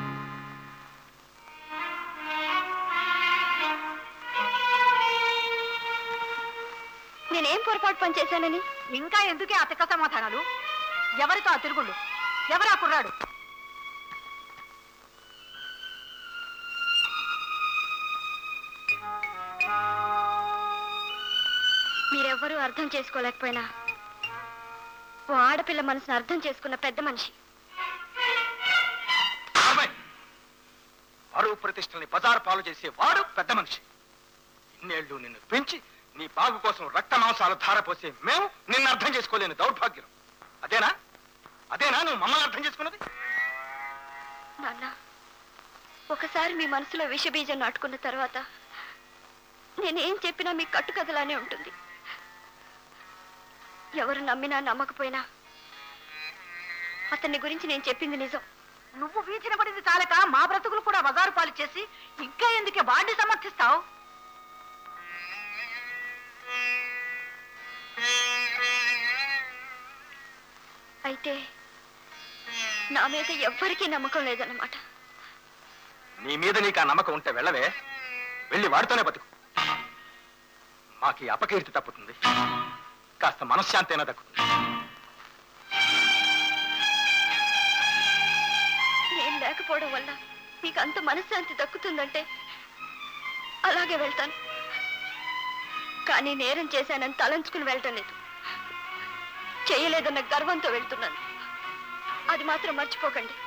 నేనేం పొరపాటు పని చేశానని ఇంకా ఎందుకే అతక సమాధానాలు ఎవరితో ఆ తిరుగుళ్ళు ఎవరా కుర్రాడు మీరెవ్వరూ అర్థం చేసుకోలేకపోయినా ఓ ఆడపిల్ల మనసును అర్థం చేసుకున్న పెద్ద మనిషి పరువు ప్రతిష్టల్ని బజారు పాలు చేసే వాడు పెద్ద మనిషి ఇన్నేళ్లు నిన్ను పెంచి నీ బాగు కోసం రక్త మాంసాలు ధారపోసే మేము నిన్ను అర్థం చేసుకోలేని దౌర్భాగ్యం అదేనా అదేనా నువ్వు మమ్మల్ని అర్థం చేసుకున్నది నాన్న ఒకసారి మీ మనసులో విషబీజం నాటుకున్న తర్వాత నేనేం చెప్పినా మీ కట్టుకథలానే ఉంటుంది ఎవరు నమ్మినా నమ్మకపోయినా అతన్ని గురించి నేను చెప్పింది నిజం నువ్వు వీచిన పడింది చాలక మా బ్రతుకులు కూడా బజారు పాలు చేసి ఇంకా ఎందుకే వాడిని సమర్థిస్తావు అయితే నా మీద ఎవ్వరికీ నమ్మకం లేదన్నమాట నీ మీద నీకు ఆ నమ్మకం ఉంటే వెళ్ళవే వెళ్ళి వాడితోనే బతుకు మాకు ఈ అపకీర్తి తప్పుతుంది కాస్త మనశ్శాంతి అయినా దక్కుతుంది నేను లేకపోవడం వల్ల మీకు అంత మనశ్శాంతి దక్కుతుందంటే అలాగే వెళ్తాను కానీ నేరం చేశానని తలంచుకుని వెళ్ళటం లేదు చేయలేదన్న గర్వంతో వెళ్తున్నాను అది మాత్రం మర్చిపోకండి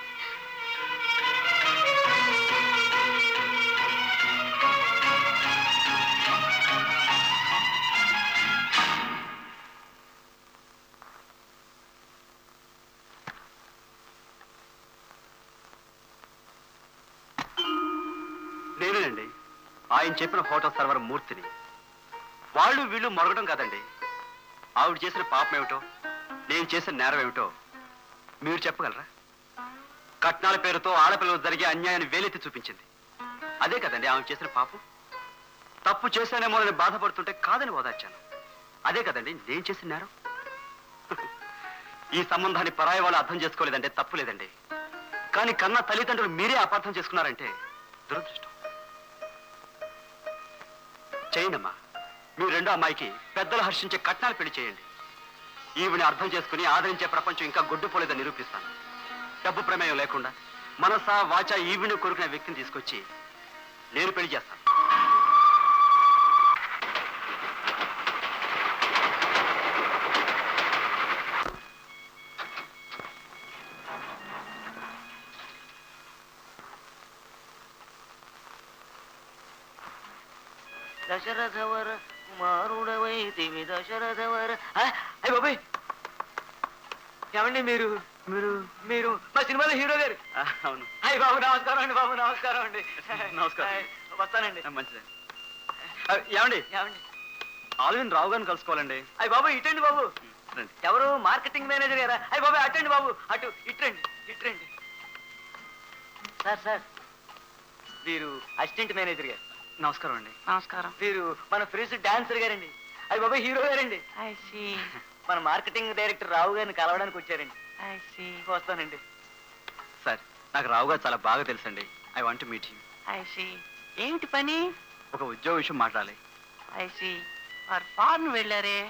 నేనేనండి ఆయన చెప్పిన హోటల్ సర్వర్ మూర్తిని వాళ్ళు వీళ్ళు మొరగడం కాదండి ఆవిడ చేసిన పాపం ఏమిటో నేను చేసిన నేరం ఏమిటో మీరు చెప్పగలరా కట్నాల పేరుతో ఆడపిల్లలు జరిగే అన్యాయాన్ని వేలెత్తి చూపించింది అదే కదండి ఆమె చేసిన పాపం తప్పు చేశానేమో అని బాధపడుతుంటే కాదని ఓదార్చాను అదే కదండి నేను చేసిన నేరం ఈ సంబంధాన్ని పరాయి వాళ్ళు అర్థం చేసుకోలేదంటే తప్పు లేదండి కానీ కన్న తల్లిదండ్రులు మీరే అపార్థం చేసుకున్నారంటే దురదృష్టం చేయండమ్మా మీ రెండో అమ్మాయికి పెద్దలు హర్షించే కట్నాలు పెళ్లి చేయండి ఈవిని అర్థం చేసుకుని ఆదరించే ప్రపంచం ఇంకా గొడ్డుపోలేదని నిరూపిస్తాను డబ్బు ప్రమేయం లేకుండా మనసా వాచా ఈవిని కొరుకునే వ్యక్తిని తీసుకొచ్చి నేను పెళ్లి చేస్తాను దశరథవర కుమారుడవైతివి దశరథవర అయ్య బాబాయ్ ఏమండి మీరు మీరు మీరు మా సినిమాలో హీరో గారు ఆ, అవును అయ్య బాబు నమస్కారం అండి బాబు నమస్కారం అండి నమస్కారం. ఆయ్, వస్తానండి ఆ, మంచిదే ఆ, ఏమండి ఏమండి ఆల్విన్ రావు గారిని కలుసుకోవాలండి అయ్య బాబు ఇటండి బాబు రండి ఎవరు మార్కెటింగ్ మేనేజర్ గారా అయ్య బాబు అటండి బాబు అటు ఇట్రండి ఇట్రండి సార్ సార్ వీరు అసిస్టెంట్ మేనేజర్ గారు నమస్కారం అండి నమస్కారం వీరు మన ఫ్రెండ్స్ డాన్సర్ గారండి అయ్య బాబా హీరో గారండి మన మార్కెటింగ్ డైరెక్టర్ రావు గారిని కలవడానికి వచ్చారండి వస్తానండి సార్ నాకు రావు గారు చాలా బాగా తెలుసండి ఐ వాంట్ మీట్ యూ ఏమిటి పని ఒక ఉద్యోగ విషయం మాట్లాడాలి ఐసి వారు ఫారెన్ వెళ్ళారే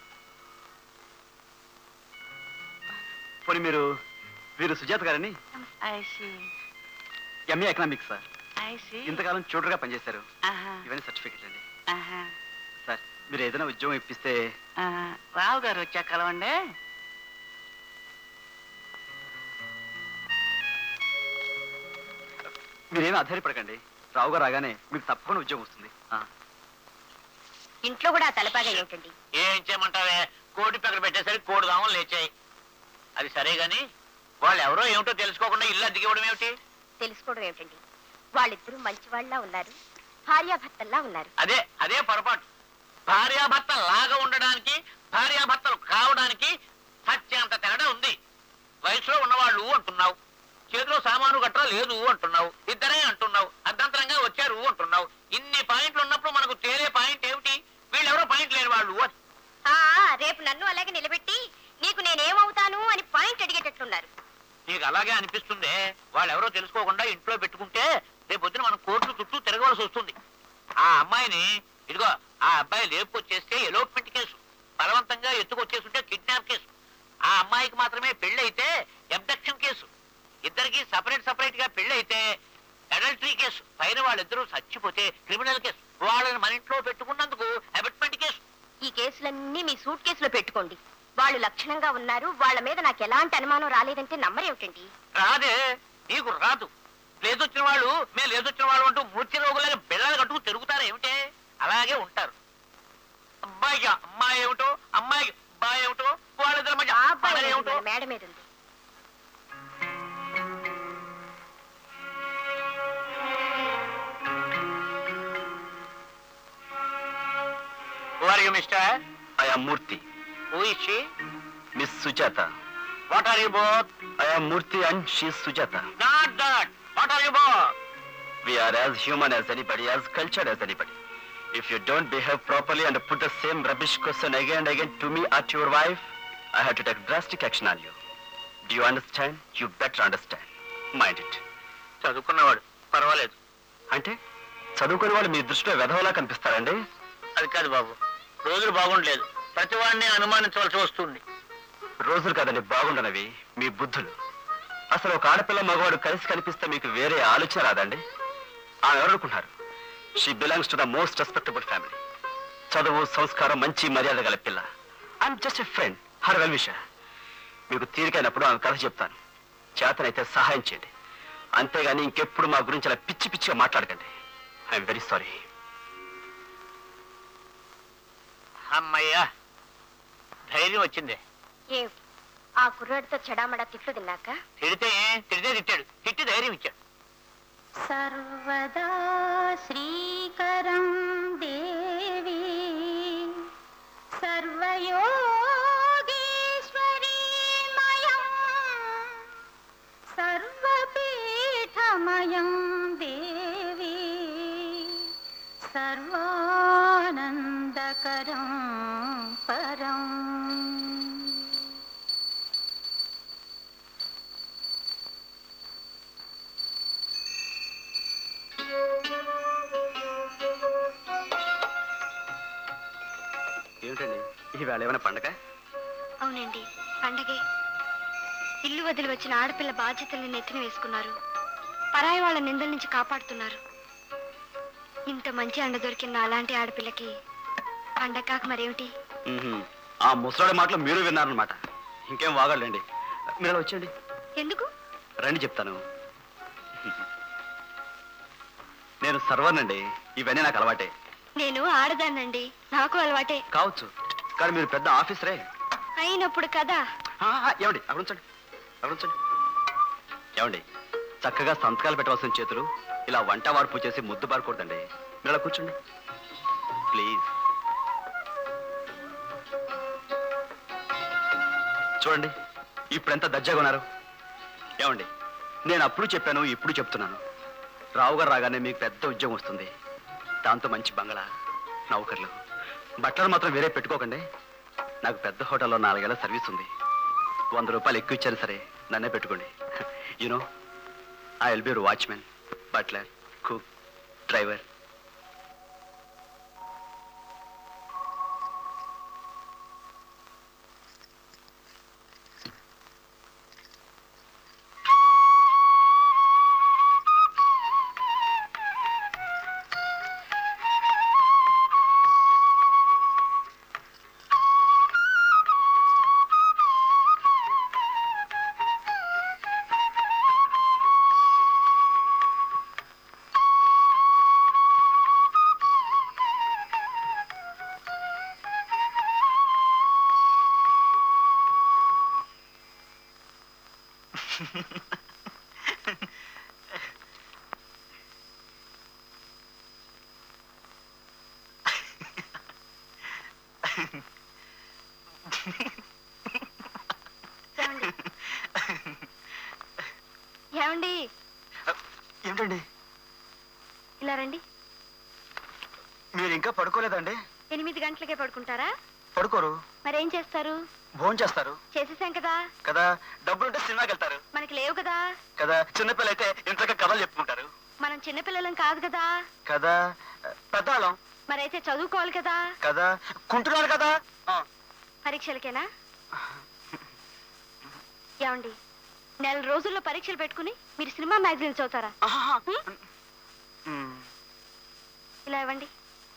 పోనీ మీరు వీరు సుజాత గారని I see M A economics sir I see ఇంతకాలం చూడగా పనిచేశారు ఇవన్నీ సర్టిఫికెట్ అండి సార్ మీరు ఏదైనా ఉద్యోగం ఇప్పిస్తే రావు గారు వచ్చా కలవండి మీరేమీ ఆధారపడకండి రావు గారు రాగానే మీకు తప్పకుండా ఉద్యోగం వస్తుంది ఆ. ఇంట్లో కూడా తలపాగా ఏమిటండి ఏం చేయమంటావే కోడి పక్కన పెట్టేసరికి కోడి దామలు లేచాయి అది సరే గాని వాళ్ళు ఎవరో ఏమిటో తెలుసుకోకుండా ఇల్లు అద్దెకివ్వడం ఏమిటి తెలుసుకోవడం ఏమిటండి వాళ్ళిద్దరూ మంచి వాళ్ళ ఉన్నారు భార్యాభర్తల్లా ఉన్నారు అదే అదే పొరపాటు భార్యాభర్త లాగా ఉండడానికి భార్యాభర్తలు కావడానికి సత్యంత తేడా ఉంది వయసులో ఉన్నవాళ్ళు అంటున్నావు చేతిలో సామాను గట్రా లేదు అంటున్నావు ఇద్దరే అంటున్నావు అర్ధంతరంగా వచ్చారు అంటున్నావు ఇన్ని పాయింట్లు ఉన్నప్పుడు మనకు తేలే పాయింట్ ఏమిటి వీళ్ళెవరో పాయింట్ లేని వాళ్ళు అని ఆ రేపు నన్ను అలాగే నిలబెట్టి నీకు నేనేమవుతాను అని పాయింట్ అడిగేటట్లున్నారు నీకు అలాగే అనిపిస్తుందే వాళ్ళెవరో తెలుసుకోకుండా ఇంట్లో పెట్టుకుంటే రేపు పొద్దున మనం కోర్టు చుట్టూ తిరగవలసి వస్తుంది ఆ అమ్మాయిని ఇదిగో ఆ అబ్బాయి లేపుకొచ్చేస్తే ఎలోప్మెంట్ కేసు బలవంతంగా ఎత్తుకొచ్చేస్తుంటే కిడ్నాప్ కేసు ఆ అమ్మాయికి మాత్రమే పెళ్లి అయితే అబ్డక్షన్ కేసు ఇద్దరికి సపరేట్ సపరేట్ గా పెళ్లి అయితే అడల్టరీ కేసు పైన వాళ్ళిద్దరూ చచ్చిపోతే క్రిమినల్ కేసు వాళ్ళని మన ఇంట్లో పెట్టుకున్నందుకు అబెట్మెంట్ కేసు ఈ కేసులన్నీ మీ సూట్ కేసులో పెట్టుకోండి వాళ్ళు లక్షణంగా ఉన్నారు వాళ్ళ మీద నాకు ఎలాంటి అనుమానం రాలేదంటే నమ్మరేమిటండి రాదే నీకు రాదు లేదొచ్చిన వాళ్ళు మేము లేదొచ్చిన వాళ్ళు అంటూ మూర్తి రోగులని బిళ్ళలు కట్టుకు తిరుగుతారు ఏమిటే అలాగే ఉంటారు అబ్బాయికి అమ్మాయి ఏమిటో అమ్మాయికి అబ్బాయి ఏమిటో వాళ్ళిద్దరి మధ్య ఆ అబ్బాయి పగ ఏమిటో మన మేడ మీద ఉంది వారికి మిస్టర్ ఆయా మూర్తి ఊ ఇచ్చి miss Sujatha what are you both I am Murthy and she Sujatha not that what are you both We are as human as anybody, as cultured as anybody. If you don't behave properly and put the same rubbish question again and again to me at your wife, I have to take drastic action on you. Do you understand? You better understand. Mind it. చదువుకున్నవాడు పర్వాలేదు అంటే చదువుకునే వాళ్ళు మీ దృష్టిలో వెధవలా కనిపిస్తారండి అది కాదు బాబు రోజులు బాగుండలేదు ప్రతి వాడిని అనుమానించవలసి వస్తుంది రోజులు కదండి బాగుండనవి మీ బుద్ధులు అసలు ఒక ఆడపిల్ల మగవాడు కలిసి కనిపిస్తే మీకు వేరే ఆలోచన రాదండి ఆమె ఎవరనుకుంటారు she belongs to the most respectable family చదువు సంస్కారం మంచి మర్యాద గల పిల్ల I'm just a friend her well wisher మీకు తీరికైనప్పుడు ఆమె కథ చెప్తాను చేతనైతే సహాయం చేయండి అంతేగాని ఇంకెప్పుడు మా గురించి అలా పిచ్చి పిచ్చిగా మాట్లాడకండి ఐఎమ్ వెరీ సారీ అమ్మయ్యా ధైర్యం వచ్చింది ఏ ఆ కుర్రాడితో చెడామడా తిట్లు తిన్నాక తిడితే తిడితే తిట్టాడు తిట్టి ధైర్యం ఇచ్చాడు సర్వదా శ్రీకరం దేవి సర్వయోగీశ్వరీమయం సర్వపీఠమయం దేవి సర్వానందకరం పరం ఏమిటండి ఈవేళ ఏమైనా పండగ అవునండి పండగే ఇల్లు వదిలి వచ్చిన ఆడపిల్ల బాధ్యతల్ని నెత్తిన వేసుకున్నారు పరాయి వాళ్ళ నిందల నుంచి కాపాడుతున్నారు ఇంత మంచి అండ దొరికిన అలాంటి ఆడపిల్లకి పండగ కాక మరేమిటి మ్మ్హ్మ్. ఆ ముసలాడి మాటలు మీరు విన్నారనమాట ఇంకేం వాగలండి మీరు ఇలా వచ్చేయండి ఎందుకు రండి చెప్తాను నేను సర్వర్నండి ఇవన్నీ నాకు అలవాటే నేను ఆడదాన్నండి నాకు అలవాటే కావచ్చు కానీ మీరు పెద్ద ఆఫీసరే అయినప్పుడు కదా ఆ, ఆ, ఏమండి అక్కడ ఉంచండి అక్కడ ఉంచండి ఏమండి చక్కగా సంతకాలు పెట్టవలసిన చేతులు ఇలా వంట వార్పు చేసి ముద్దు పారకూడదండి మీరు ఇలా కూర్చోండి ప్లీజ్ చూడండి ఇప్పుడు ఎంత దర్జాగా ఉన్నారు ఏమండి నేను అప్పుడు చెప్పాను ఇప్పుడు చెప్తున్నాను రావు గారు రాగానే మీకు పెద్ద ఉద్యోగం వస్తుంది దాంతో మంచి బంగళా నౌకర్లు బట్టలు మాత్రం వేరే పెట్టుకోకండి నాకు పెద్ద హోటల్లో నాలుగేళ్ల సర్వీస్ ఉంది వంద రూపాయలు ఎక్కువ ఇచ్చారు సరే నన్నే పెట్టుకోండి you know I will be watchman butler cook driver ఏమండి ఏమండి ఏమిటండి ఇలా రండి మీరు ఇంకా పడుకోలేదండి ఎనిమిది గంటలకే పడుకుంటారా పడుకోరు మరేం చేస్తారు భోజనం చేస్తారు చేసేసాం కదా కదా డబ్బులుంటే సినిమాకి వెళ్తారు మనకి లేవు కదా కదా చిన్నపిల్ల అయితే ఇంతగా కథలు చెప్పుకుంటారు మనం చిన్నపిల్లలం కాదు కదా కదా పెద్దాళం మరైతే చదువుకోవాలి కదా కదా కుంటున్నారు కదా పరీక్షలకేనా ఏమండి నెల రోజుల్లో పరీక్షలు పెట్టుకుని మీరు సినిమా మ్యాగజైన్ చదువుతారా హ్మ్? ఇలా ఇవ్వండి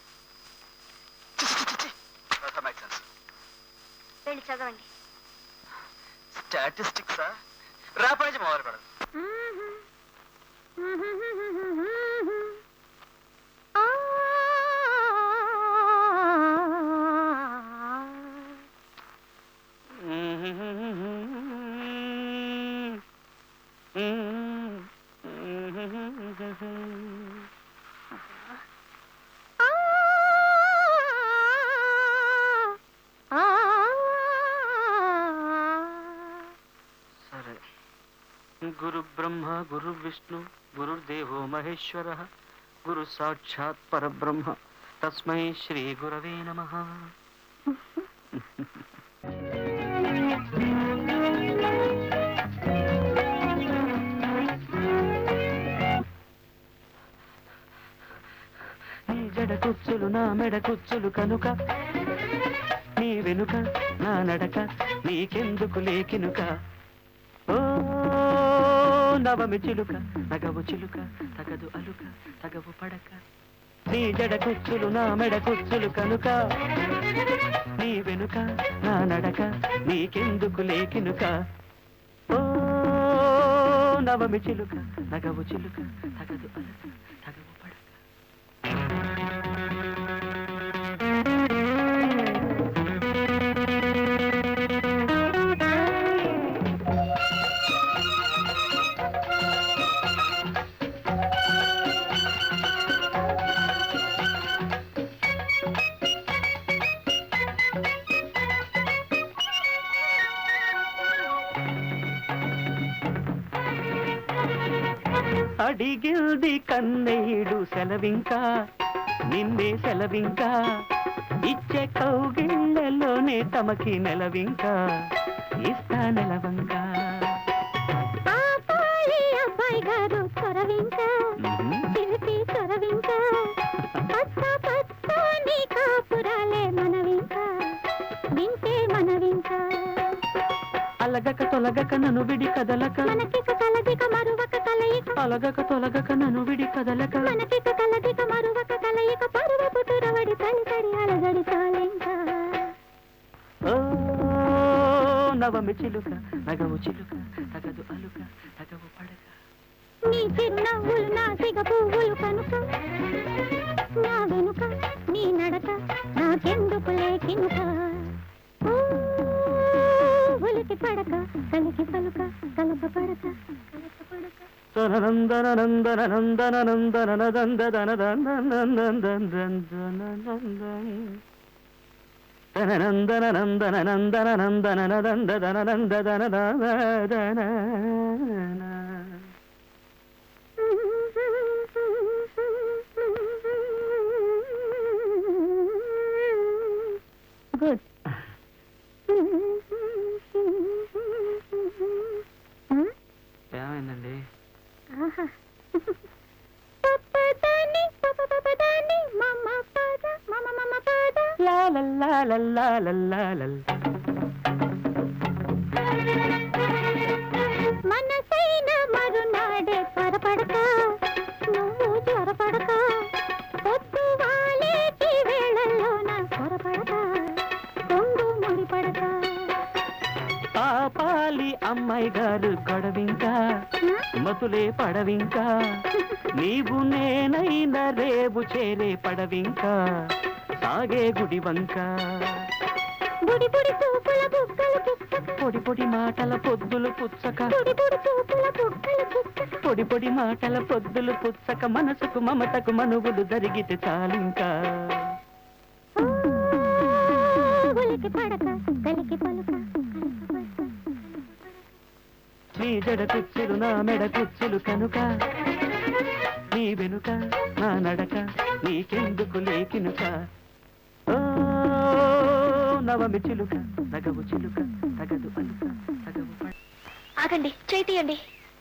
వెళ్ళి చదవండి స్టాటిస్టిక్సా రేపటి నుంచి మొదలు పెడదు గురు బ్రహ్మ గురు విష్ణు గురుర్దేవో మహేశ్వర గురు సాక్షాత్ పరబ్రహ్మ తస్మై శ్రీ గురవే నమ నీ జడ కుచ్చులు నా మెడ కుచ్చులు కనుక నీ వెనుక నా నడక నీకెందుకు లేకినుక ఓ నవమి చిలుక నగవు చిలుక తగదు అలుక తగవు పడక నీ జడ కుచ్చులు నా మెడ కుచ్చులు కనుక నీ వెనుక నా నడక నీకెందుకు లేకినుక ఓ నవమి చిలుక నగవు చిలుక తగదు అలుక తగవు పడక అడిగిల్ది కన్నయ్యుడు సెలవింకా నిన్నే సెలవింకా ఇచ్చే కౌగిళ్ళలోనే తమకి నెలవింకా ఇస్తా నెలవంకా అబ్బాయి గారు చొరవింకా చిలిపి చొరవింకా పచ్చ పచ్చని కాపురాలే మనవింకా వింటే మనవింకా అలగక తొలగక నన్ను విడి కదలక మనకిక కలదిక మరువక కలయిక అలగక తొలగక నన్ను విడి కదలక మనకిక కలదిక మరువక కలయిక పరువపు తురవడి తడి తడి అలగడి చాలింకా ఓ నవమి చిలుక నగవు చిలుక తగదు అలుక తగవు పడక నీ చిరునవ్వులు నా సిగ పువ్వులు కనుక నా వెనుక నీ నడక నాకెందుకు లేకినుక ఊ, ఉలికి పడక కలికి పలుక కలప పడక కలప పడక తననందన నందన నందన నందన నంద దన తననందన నందన నందన నందన నంద దన నంద దన దన గుడ్ ఏమైందండి ఆహా పప్పదాని పప్ప పప్పదాని మమ్మ పద మమ్మ మమ్మ పద లా లా లా లా లా లా లా లా. మనసైన మరునాడే త్వరపడక నువ్వు త్వరపడక పొద్దు వాలేటి వేళల్లోన త్వరపడక కొంగు ముడిపడక పాపాలి అమ్మాయి గారు గొడవింకా మతులే పడవింకా నీవు నేనైన రేవు చేరే పడవింకా సాగే గుడి వంక బుడి బుడి చూపుల బుగ్గలు పుచ్చక పొడి పొడి మాటల పొద్దులు పుచ్చక బుడి బుడి చూపుల బుగ్గలు పుచ్చక పొడి పొడి మాటల పొద్దులు పుచ్చక మనసుకు మమతకు మనువులు జరిగితే చాలింకా ఊ, ఉలికి పడక కలికి పలుక కలప పడక నీ జడ కుచ్చులు నా మెడ కుచ్చులు కనుక నీ వెనుక నా నడక నీకెందుకు లేకినుక ఓ నవమి చిలుక నగవు చిలుక తగదు అలుక తగవు పడ ఆగండి చేయి తీయండి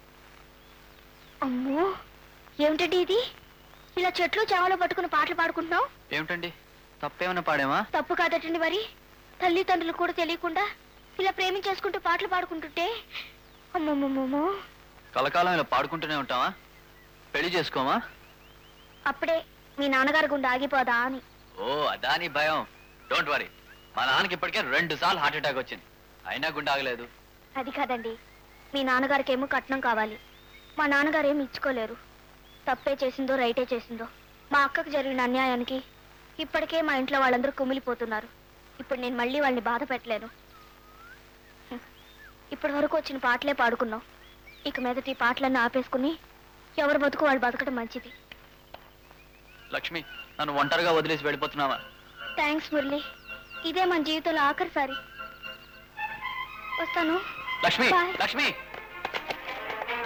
అమ్మో ఏమిటండి ఇది ఇలా చెట్లు చేవలో పట్టుకుని పాటలు పాడుకుంటున్నావు ఏమిటండి తప్పేమైనా పాడామా తప్పు కాదటండి మరి తల్లిదండ్రులు కూడా తెలియకుండా ఇలా ప్రేమించేసుకుంటూ పాటలు పాడుకుంటుంటే అమ్మమ్మమ్మో కలకాలం ఇలా పాడుకుంటూనే ఉంటావా పెళ్లి చేసుకోమా అప్పుడే మీ నాన్నగారి గుండె ఆగిపోదా అని ఓ అదా నీ భయం డోంట్ వరీ మా నాన్నకి ఇప్పటికే రెండు సార్లు హార్ట్ అటాక్ వచ్చింది అయినా గుండె ఆగలేదు అది కాదండి మీ నాన్నగారికి ఏమో కట్నం కావాలి మా నాన్నగారు ఏమి ఇచ్చుకోలేరు తప్పే చేసిందో రైటే చేసిందో మా అక్కకు జరిగిన అన్యాయానికి ఇప్పటికే మా ఇంట్లో వాళ్ళందరూ కుమిలిపోతున్నారు ఇప్పుడు నేను మళ్ళీ వాళ్ళని బాధ పెట్టలేను హ్మ్. ఇప్పటి వరకు వచ్చిన పాటలే పాడుకున్నాం ఇక మీదటి ఈ పాటలన్నీ ఆపేసుకుని ఎవరు బతుకు వాళ్ళు బతకడం మంచిది లక్ష్మి నన్ను ఒంటరిగా వదిలేసి వెళ్ళిపోతున్నావా థ్యాంక్స్ మురళి ఇదే మన జీవితంలో ఆఖరిసారి వస్తాను లక్ష్మి Bye. లక్ష్మి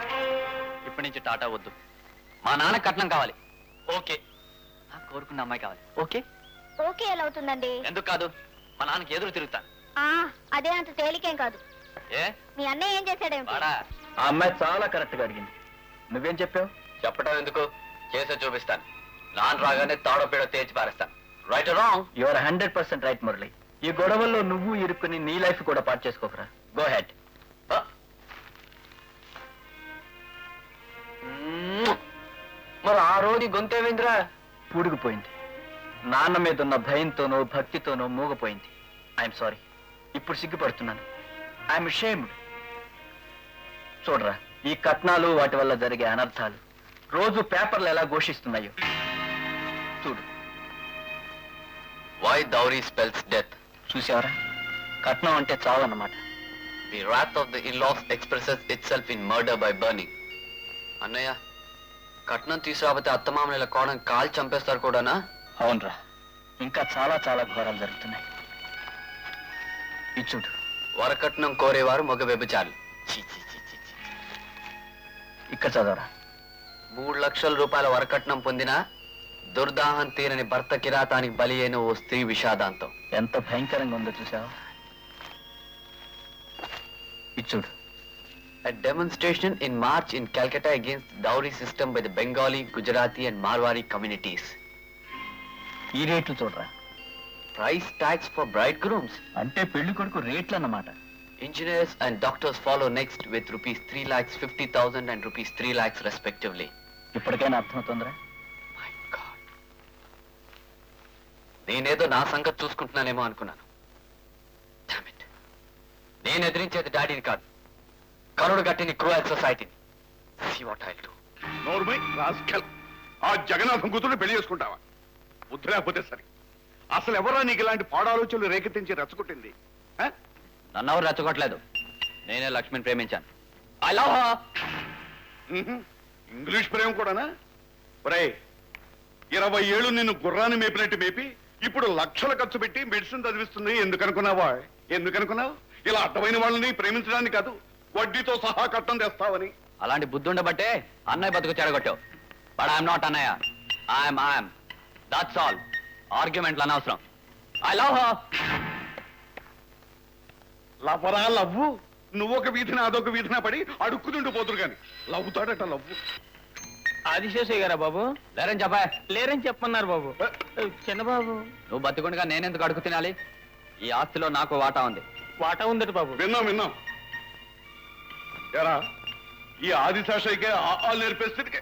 ఇప్పటి నుంచి టాటా వద్దు మా నాన్న కట్నం కావాలి ఓకే నాకు కోరుకున్న అమ్మాయి కావాలి ఓకే ఓకే ఎలా అవుతుందండి ఎందుకు కాదు మా నాన్నకి ఎదురు తిరుగుతాను ఆ, అదే అంత తేలికేం కాదు ఏ మీ అన్నయ్య ఏం చేశాడేమిటి వాడా ఆ అమ్మాయి చాలా కరెక్ట్ గా అడిగింది నువ్వేం చెప్పావు చెప్పడం ఎందుకు చేసే చూపిస్తాను నాన్న రాగానే తాడో పేడో తేల్చి పారేస్తాను right wrong your hundred percent right Murali ఈ గొడవల్లో నువ్వు ఇరుక్కుని నీ లైఫ్ కూడా పాటు చేసుకోకరా గో హెడ్ మరి ఆ రోజు గొంతేవేంద్రా పూడుకుపోయింది నాన్న మీద ఉన్న భయంతోనో భక్తితోనో మూగపోయింది ఐఎమ్ సారీ ఇప్పుడు సిగ్గుపడుతున్నాను ఐఎమ్ షేమ్డ్ చూడరా ఈ కట్నాలు వాటి వల్ల జరిగే అనర్థాలు రోజు పేపర్లు ఎలా ఘోషిస్తున్నాయో చూడు వై దౌరీ స్పెల్స్ డెత్ చూసావరా కట్నం అంటే చావన్నమాట the wrath of the in-laws expresses itself in murder by burning అన్నయ్య కట్నం తీసుకురాకపోతే అత్తమామలు ఇలా కోణం కాల్ చంపేస్తారు కూడానా అవునరా ఇంకా చాలా చాలా ఘోరాలు జరుగుతున్నాయి ఇది చూడు వరకట్నం కోరేవారు మగ వ్యభిచారులు ఛీ, ఛీ, ఛీ, ఛీ, ఛీ. ఇక్కడ చదవరా మూడు లక్షల రూపాయల వరకట్నం పొందిన దుర్దాహం తీరని భర్త కిరాతానికి బలి అయిన ఓ స్త్రీ విషాదాంతం ఎంత భయంకరంగా ఉందో చూసావా ఇది చూడు A demonstration in March in Calcutta against dowry system by the Bengali, Gujarati and Marwari communities. ఈ రేట్లు చూడరా Price tags for bridegrooms. అంటే పెళ్లి కొడుకు రేట్లు అన్నమాట Engineers and doctors follow next with rupees 3 lakhs 50,000 and rupees 3 lakhs respectively. ఇప్పటికైనా అర్థమవుతుందిరా My God. నేనేదో నా సంగతి చూసుకుంటున్నానేమో అనుకున్నాను Damn it. నేను ఎదిరించేది డాడీని కాదు కరుడు గట్టిని క్రూయల్ సొసైటీని See what I'll do. నోర్మై రాస్కల్ ఆ జగన్నాథం కూతురు పెళ్లి చేసుకుంటావా బుద్ధి లేకపోతే సరే అసలు ఎవరా నీకు ఇలాంటి పాడాలోచనలు రేకెత్తించి రెచ్చగొట్టింది ఆ? నన్ను ఎవరు రెచ్చగొట్టలేదు నేనే లక్ష్మిని ప్రేమించాను ఐ లవ్ హర్ మ్హూ. ఇంగ్లీష్ ప్రేమ కూడానా ఒరేయ్ ఇరవై ఏళ్ళు నిన్ను గుర్రాన్ని మేపినట్టు మేపి ఇప్పుడు లక్షలు ఖర్చు పెట్టి మెడిసిన్ చదివిస్తుంది ఎందుకు అనుకున్నావా ఎందుకు అనుకున్నావు ఇలా అడ్డమైన వాళ్ళని ప్రేమించడానికి కాదు వడ్డీతో సహా కట్టం తెస్తావని అలాంటి బుద్ధి ఉండబట్టే అన్నయ్య బతుకు చెడగొట్టావు బట్ ఐఎమ్ నాట్ అన్నయ్య ఐఎమ్ ఐఎమ్ దట్స్ ఆల్ ఆర్గ్యుమెంట్లు అనవసరం ఐ లవ్ హర్ లవ్వరా లవ్వు నువ్వు ఒక వీధిన అదొక వీధిన పడి అడుక్కుతుంటూ పోతురు కానీ లవ్వుతాడట లవ్వు ఆదిశేషయ్య గారా బాబు లేరని చెప్పా లేరని చెప్పమన్నారు బాబు చిన్నబాబు నువ్వు బతుకుండగా నేనెందుకు అడుగు తినాలి ఈ ఆస్తిలో నాకు వాటా ఉంది వాటా ఉందట బాబు విన్నాం విన్నాం ఎరా ఈ ఆదిశాషయ్యకే ఆలు నేర్పేస్తే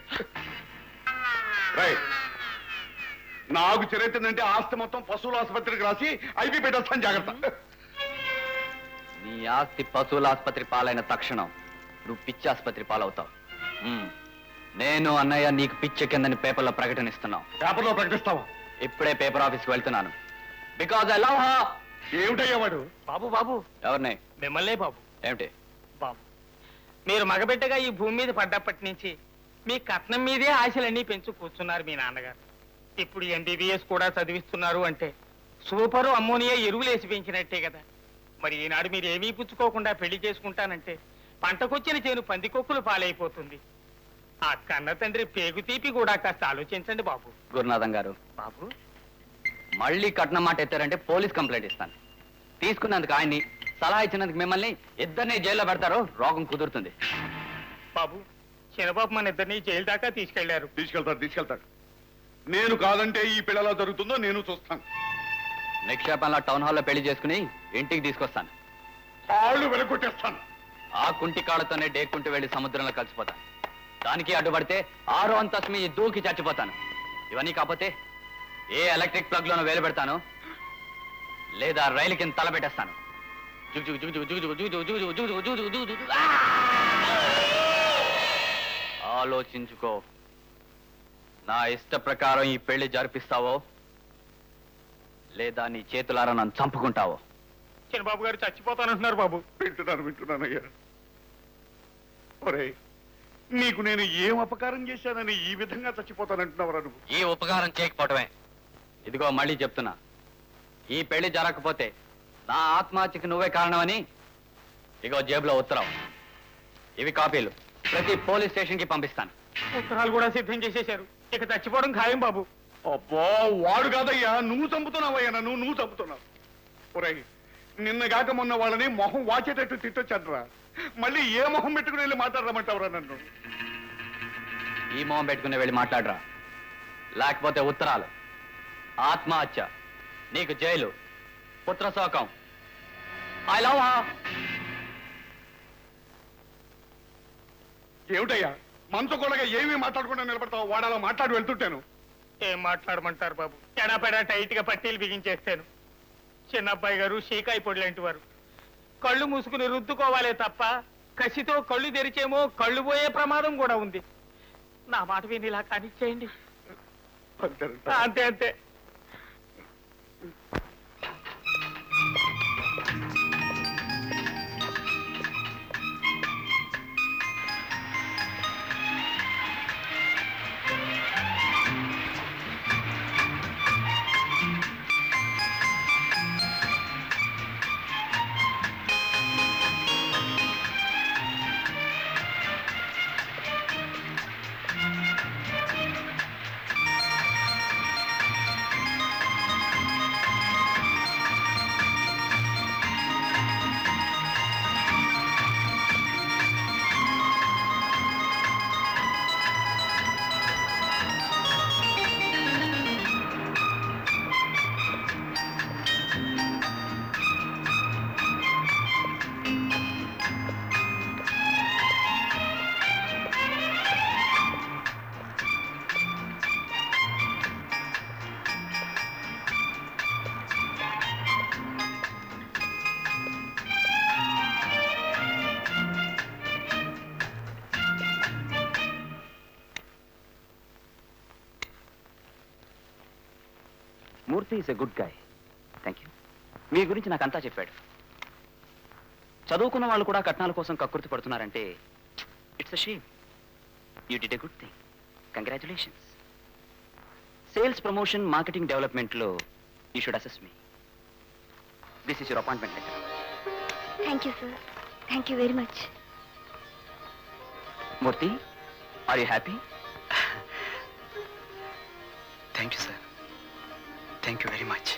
రైట్ నాకు చరిత్రంటే ఆస్తి మొత్తం పశువుల ఆసుపత్రికి రాసి ఐపీ పెట్టేస్తాను జాగ్రత్త నీ ఆస్తి పశువుల ఆసుపత్రి పాలైన తక్షణం నువ్వు పిచ్చి ఆసుపత్రి పాలవుతావు మ్మ్. నేను అన్నయ్య నీకు పిచ్చి కిందని పేపర్లో ప్రకటనిస్తున్నావు పేపర్లో ప్రకటిస్తావా ఇప్పుడే పేపర్ ఆఫీస్కి వెళ్తున్నాను బికాజ్ ఐ లవ్ హర్ ఏమిటయ్యా వాడు బాబు బాబు ఎవరిని మిమ్మల్నే బాబు ఏమిటి బాబు మీరు మగబిడ్డగా ఈ భూమి మీద పడ్డప్పటి నుంచి మీ కట్నం మీదే ఆశలన్నీ పెంచు కూర్చున్నారు మీ నాన్నగారు ఇప్పుడు ఎంబీబీఎస్ కూడా చదివిస్తున్నారు అంటే సూపరు అమ్మోనియా ఎరువులు వేసి పెంచినట్టే కదా మరి ఈనాడు మీరు ఏమీ పుచ్చుకోకుండా పెళ్లి చేసుకుంటానంటే పంటకొచ్చిన చేను పందికొక్కులు పాలైపోతుంది ఆ కన్న తండ్రి పేగు తీపి కూడా కాస్త ఆలోచించండి బాబు గురునాథం గారు బాబు మళ్ళీ కట్నం మాట ఎత్తారంటే పోలీస్ కంప్లైంట్ ఇస్తాను తీసుకున్నందుకు ఆయన్ని సలహా ఇచ్చినందుకు మిమ్మల్ని ఇద్దరిని జైల్లో పెడతారు రోగం కుదురుతుంది బాబు చిన్నబాబు మన ఇద్దరిని జైలు దాకా తీసుకెళ్లారు తీసుకెళ్తాడు తీసుకెళ్తాడు నేను కాదంటే ఈ పిల్లలా జరుగుతుందో నేను చూస్తాను నిక్షేపంలో టౌన్ హాల్లో పెళ్లి చేసుకుని ఇంటికి తీసుకొస్తాను కాళ్ళు వెలగొట్టేస్తాను ఆ కుంటి కాళ్ళతోనే డేక్కుంటూ వెళ్లి సముద్రంలో కలిసిపోతాను దానికి అడ్డుపడితే ఆరో అంతస్తు మీద దూకి చచ్చిపోతాను ఇవన్నీ కాకపోతే ఏ ఎలక్ట్రిక్ ప్లగ్ లోనూ వేలు పెడతాను లేదా రైలు కింద తల పెట్టేస్తాను జుగు జుగు జుగు జుగు జుగు జుగు జుగు జుగు జుగు జుగు జుగు జుగు జుగు. ఆ! ఆలోచించుకో నా ఇష్ట ప్రకారం ఈ పెళ్లి జరిపిస్తావో లేదా నీ చేతులారా నన్ను చంపుకుంటావో చిన్నబాబు గారు చచ్చిపోతానంటున్నారు బాబు వింటున్నాను వింటున్నాను అయ్యా ఒరే నీకు నేను ఏం అపకారం చేశానని ఈ విధంగా చచ్చిపోతానంటున్నావురా నువ్వు ఈ ఉపకారం చేయకపోవటమే ఇదిగో మళ్ళీ చెప్తున్నా ఈ పెళ్లి జరగకపోతే నా ఆత్మహత్యకి నువ్వే కారణమని ఇగో జేబులో ఉత్తరం ఇవి కాపీలు ప్రతి పోలీస్ స్టేషన్ కి పంపిస్తాను ఉత్తరాలు కూడా సిద్ధం చేసేశారు ఇక చచ్చిపోవడం ఖాయం బాబు అబ్బో వాడు కాదయ్యా నువ్వు చంపుతున్నావయ్యా నన్ను నువ్వు చంపుతున్నావు ఒరేయ్ నిన్నగాక మొన్న వాళ్ళని మొహం వాచేటట్టు తిట్టొచ్చట్రా మళ్ళీ ఏ మొహం పెట్టుకుని వెళ్ళి మాట్లాడమంటావురా నన్ను ఈ మొహం పెట్టుకుని వెళ్ళి మాట్లాడరా లేకపోతే ఉత్తరాలు ఆత్మహత్య నీకు జైలు పుత్ర శోకం ఐ లవ్ ఏమిటయ్యా మనతో కూడా ఏమీ మాట్లాడకుండా నిలబడతావు వాడాలో మాట్లాడి వెళ్తుంటాను ఏం మాట్లాడమంటారు బాబు ఎడాపెడా టైట్ గా పట్టీలు బిగించేస్తాను చిన్నబ్బాయి గారు షీకాయి పొడి లాంటి వారు కళ్ళు మూసుకుని రుద్దుకోవాలే తప్ప కసితో కళ్ళు తెరిచేమో కళ్ళు పోయే ప్రమాదం కూడా ఉంది నా మాట విని ఇలా కానిచ్చేయండి అంతే అంతే Murthy is a good guy thank you మీ గురించి నాకు అంతా చెప్పాడు చదువుకున్న వాళ్ళు కూడా కట్నాల కోసం కక్కుర్తి పడుతున్నారంటే it's a shame you did a good thing congratulations sales promotion marketing డెవలప్మెంట్లో you should assess me this is your appointment letter thank you sir thank you very much Murthy are you happy thank you sir thank you very much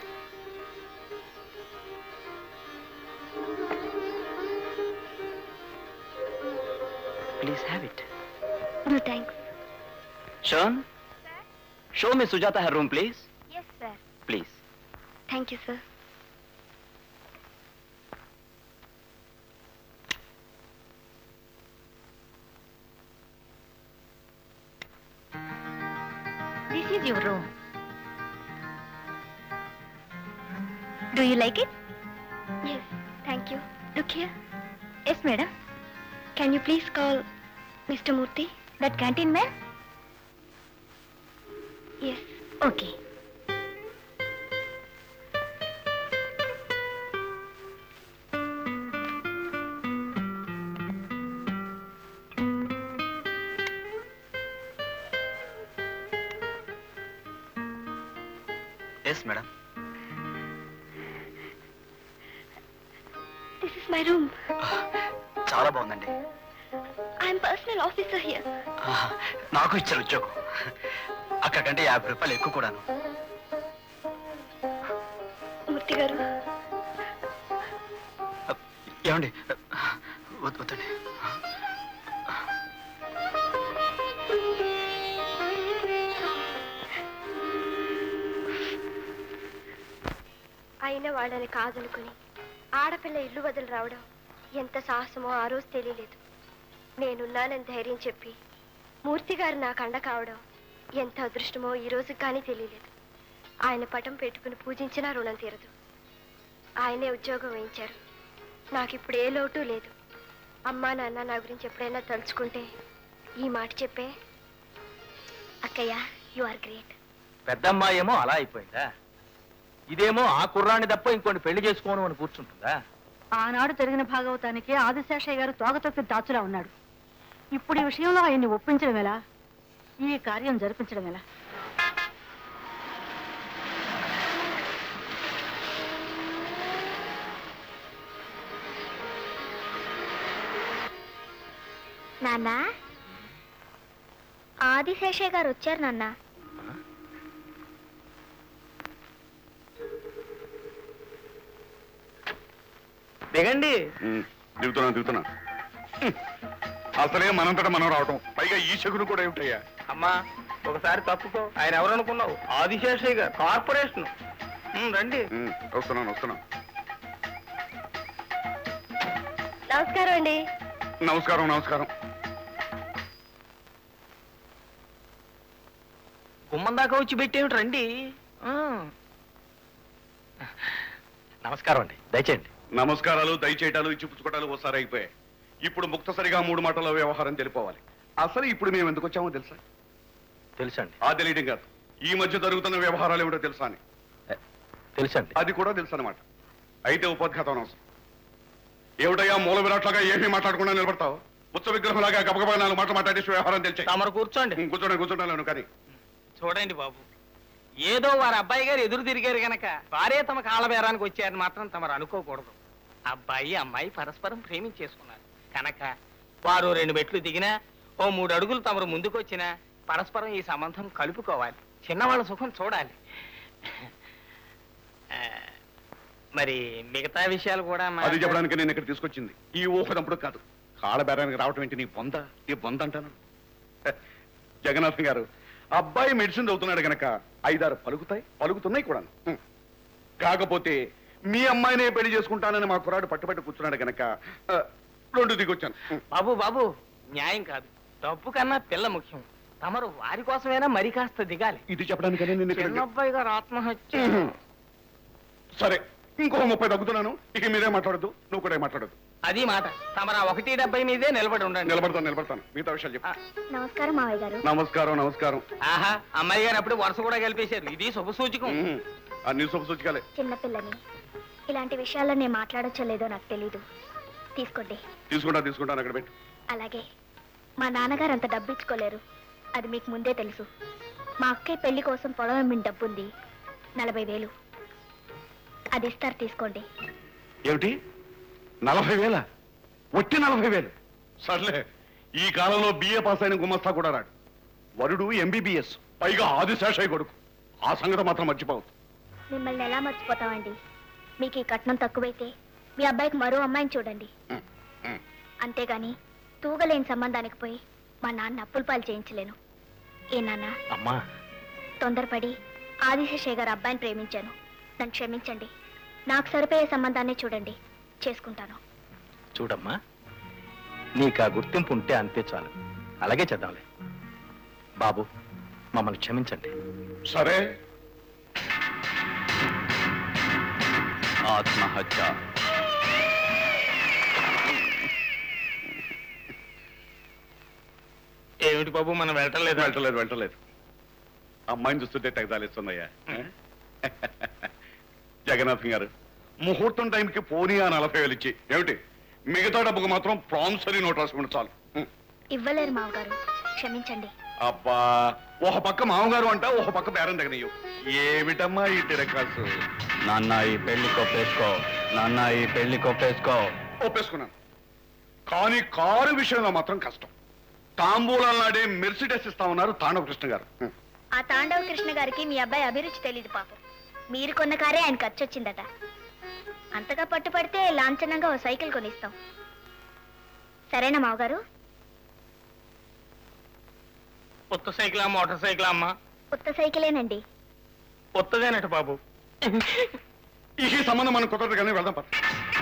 please have it no thanks show show me Sujatha her room please yes sir please thank you sir This is your room. Do you like it? Yes, thank you. Look here. Yes, madam. Can you please call Mr. Murthy? That canteen man? Yes. Okay. Yes madam This is my room. చాలా బాగుందండి I'm personal officer here. ఆహా, నాకు ఇచ్చారు ఉద్యోగం అక్కడికంటే యాభై రూపాయలు ఎక్కువ కూడాను మూర్తి గారు ఏమండి వద్దు వద్దండి అయిన వాళ్ళని కాదనుకుని ఆడపిల్ల ఇల్లు వదిలి రావడం ఎంత సాహసమో ఆ రోజు తెలియలేదు నేనున్నానని ధైర్యం చెప్పి మూర్తి గారు నాకు అండ కావడం ఎంత అదృష్టమో ఈ రోజుకి కానీ తెలియలేదు ఆయన పటం పెట్టుకుని పూజించినా రుణం తీరదు ఆయనే ఉద్యోగం వేయించారు నాకు ఇప్పుడు ఏ లోటు లేదు అమ్మా నాన్న నా గురించి ఎప్పుడైనా తలుచుకుంటే ఈ మాట చెప్పే అక్కయ్య యు ఆర్ గ్రేట్ పెద్దమ్మాయి ఏమో అలా అయిపోయిందా ఇదేమో ఆ కుర్రాన్ని తప్ప ఇంకోటి పెళ్లి చేసుకోను అని కూర్చుంటుందా ఆనాడు జరిగిన భాగవతానికి ఆదిశేషయ్య గారు తోగతొప్పి దాచులా ఉన్నాడు ఇప్పుడు ఈ విషయంలో ఆయన్ని ఒప్పించడం ఎలా ఈ కార్యం జరిపించడం ఎలా నాన్న ఆదిశేషయ్య గారు వచ్చారు నాన్న దిగండి దిగుతున్నా దిగుతున్నా హ్మ్. అసలే మనంతటా మనం రావటం పైగా ఈ శకును కూడా ఏమిటయ్యా అమ్మా ఒకసారి తప్పుకో ఆయన ఎవరనుకున్నావు ఆదిశేషయ్య గారు కార్పొరేషన్ ఉమ్, రండి హ్మ్, వస్తున్నాను వస్తున్నాను నమస్కారం అండి నమస్కారం నమస్కారం గుమ్మం దాకా వచ్చి పెట్టేమిటి రండి ఆ. నమస్కారం అండి దయచేయండి నమస్కారాలు దయచేయటాలు ఇచ్చి పుచ్చుకోవటాలు ఒకసారి అయిపోయాయి ఇప్పుడు ముక్తసరిగా మూడు మాటల వ్యవహారం తెలిపోవాలి అసలు ఇప్పుడు మేము ఎందుకు వచ్చామో తెలుసా తెలుసండి ఆ తెలియడం కాదు ఈ మధ్య జరుగుతున్న వ్యవహారాలు ఏమిటో తెలుసా అని తెలుసండి అది కూడా తెలుసు అనమాట అయితే ఉపోద్ఘాతం అవసరం ఏమిటయ్యా మూల విరాట్లాగా ఏమీ మాట్లాడకుండా నిలబడతావు ఉత్సవ విగ్రహంలాగా గబగబా నాలుగు మాటలు మాట్లాడేసి వ్యవహారం తెలిసే తమరు కూర్చోండి కూర్చోండి కూర్చోండి కానీ చూడండి బాబు ఏదో వారి అబ్బాయి గారు ఎదురు తిరిగారు గనక వారే తమ కాళ్ళబేరానికి వచ్చారని మాత్రం తమరు అనుకోకూడదు అబ్బాయి అమ్మాయి పరస్పరం ప్రేమించేసుకున్నారు కనుక వారు రెండు మెట్లు దిగినా ఓ మూడు అడుగులు తమరు ముందుకు వచ్చినా పరస్పరం ఈ సంబంధం కలుపుకోవాలి చిన్నవాళ్ళ సుఖం చూడాలి ఆ, మరి మిగతా విషయాలు కూడా మా- అది చెప్పడానికి నేను ఇక్కడ తీసుకొచ్చింది ఈ ఊహదంపుడు కాదు కాళ్ళ బేరానికి రావటం ఏంటి నీ బొంద నీ బొంద అంటాను హ, జగన్నాథ్ గారు అబ్బాయి మెడిసిన్ చదువుతున్నాడు గనక ఐదారు పలుకుతాయి పలుకుతున్నాయి కూడా హ్మ్. కాకపోతే మీ అమ్మాయినే పెళ్లి చేసుకుంటానని మా కుర్రాడు పట్టుబట్టి కూర్చున్నాడు గనక ఆ, రెండు దిగొచ్చాను హ్మ్. బాబు బాబు న్యాయం కాదు డబ్బు కన్నా పిల్ల ముఖ్యం తమరు వారి కోసమైనా మరి కాస్త దిగాలి ఇది చెప్పడానికనే నేను ఇక్కడ చిన్నబ్బాయి గారు ఆత్మహత్య హ్మ్. సరే ఇంకో ముప్పై తగ్గుతున్నాను ఇక మీరే మాట్లాడద్దు నువ్వు కూడా మాట్లాడద్దు అది మాట తమరు ఆ ఒకటి డెబ్బై మీదే నిలబడి ఉండండి నిలబడతాను నిలబడతాను మిగతా విషయాలు చెప్పు నమస్కారం మావయ్య గారు నమస్కారం నమస్కారం ఆహా అమ్మాయి గారు అప్పుడు వరుస కూడా కలిపేశారు ఇది శుభ సూచకం హ్మ్. అన్ని శుభ సూచికలే చిన్నపిల్లని ఇలాంటి విషయాల్లో నేను మాట్లాడొచ్చో లేదో నాకు తెలీదు తీసుకోండి తీసుకుంటా తీసుకుంటాను అక్కడ పెట్టు అలాగే మా నాన్నగారు అంత డబ్బు ఇచ్చుకోలేరు అది మీకు ముందే తెలుసు మా అక్కయ్య పెళ్లి కోసం పొలం అమ్మిన డబ్బుంది నలభై వేలు అది ఇస్తారు తీసుకోండి ఏమిటి నలభై వేల ఒట్టి నలభై వేలు సర్లే ఈ కాలంలో బిఏ పాస్ అయిన గుమస్తా కూడా రాడు వరుడు ఎంబీబీఎస్ పైగా ఆదిశేషయ్య కొడుకు ఆ సంగతి మాత్రం మర్చిపోవద్దు మిమ్మల్ని ఎలా మర్చిపోతామండి మీకు ఈ కట్నం తక్కువైతే మీ అబ్బాయికి మరో అమ్మాయిని చూడండి అంతేగాని తూగలేని సంబంధానికి పోయి మా నాన్న అప్పుల పాలు చేయించలేను ఏ నాన్న అమ్మా తొందరపడి ఆదిశేషయ్య గారు అబ్బాయిని ప్రేమించాను నన్ను క్షమించండి నాకు సరిపోయే సంబంధాన్ని చూడండి చేసుకుంటాను చూడమ్మా నీకు ఆ గుర్తింపు ఉంటే అంతే చాలు అలాగే చేద్దాంలే బాబు మమ్మల్ని క్షమించండి సరే ఆత్మహత్య ఏమిటి బాబు మనం వెళ్ళటం వెళ్ళలేదు వెళ్ళలేదు అమ్మాయిని చూస్తుంటే తెగదాలిస్తుందయ్యా జగన్నాథ్ గారు ముహూర్తం టైంకి పోనీ ఆ నలభై వేలు ఇచ్చి ఏమిటి మిగతా డబ్బుకు మాత్రం ప్రామిసరీ నోట్ రాసుకుంటే చాలు హ్మ్. ఇవ్వలేరు మావగారు క్షమించండి అబ్బా ఒక పక్క మామగారు అంట ఒక పక్క బేరం తగనయ్యు ఏమిటమ్మా ఈ తిరకాసు నాన్న ఈ పెళ్లి కొప్పేసుకో నాన్న ఈ పెళ్లి కొప్పేసుకో ఒప్పేసుకున్నాను కానీ కారు విషయంలో మాత్రం కష్టం తాంబూలాల నాడే మెర్సిడెస్ ఇస్తా ఉన్నారు తాండవ కృష్ణ గారు హ్మ్. ఆ తాండవ కృష్ణ గారికి మీ అబ్బాయి అభిరుచి తెలియదు పాపం మీరు కొన్న కారే ఆయన ఖర్చు వచ్చిందట అంతగా పట్టుపడితే లాంఛనంగా ఓ సైకిల్ కొనిస్తాం సరేనా మావగారు కొత్త సైకిలా మోటార్ సైకిలా అమ్మా కొత్త సైకిలేనండి కొత్తదేనట బాబు ఈ సంబంధం మనం కుదరదు కానీ వెళ్దాం పద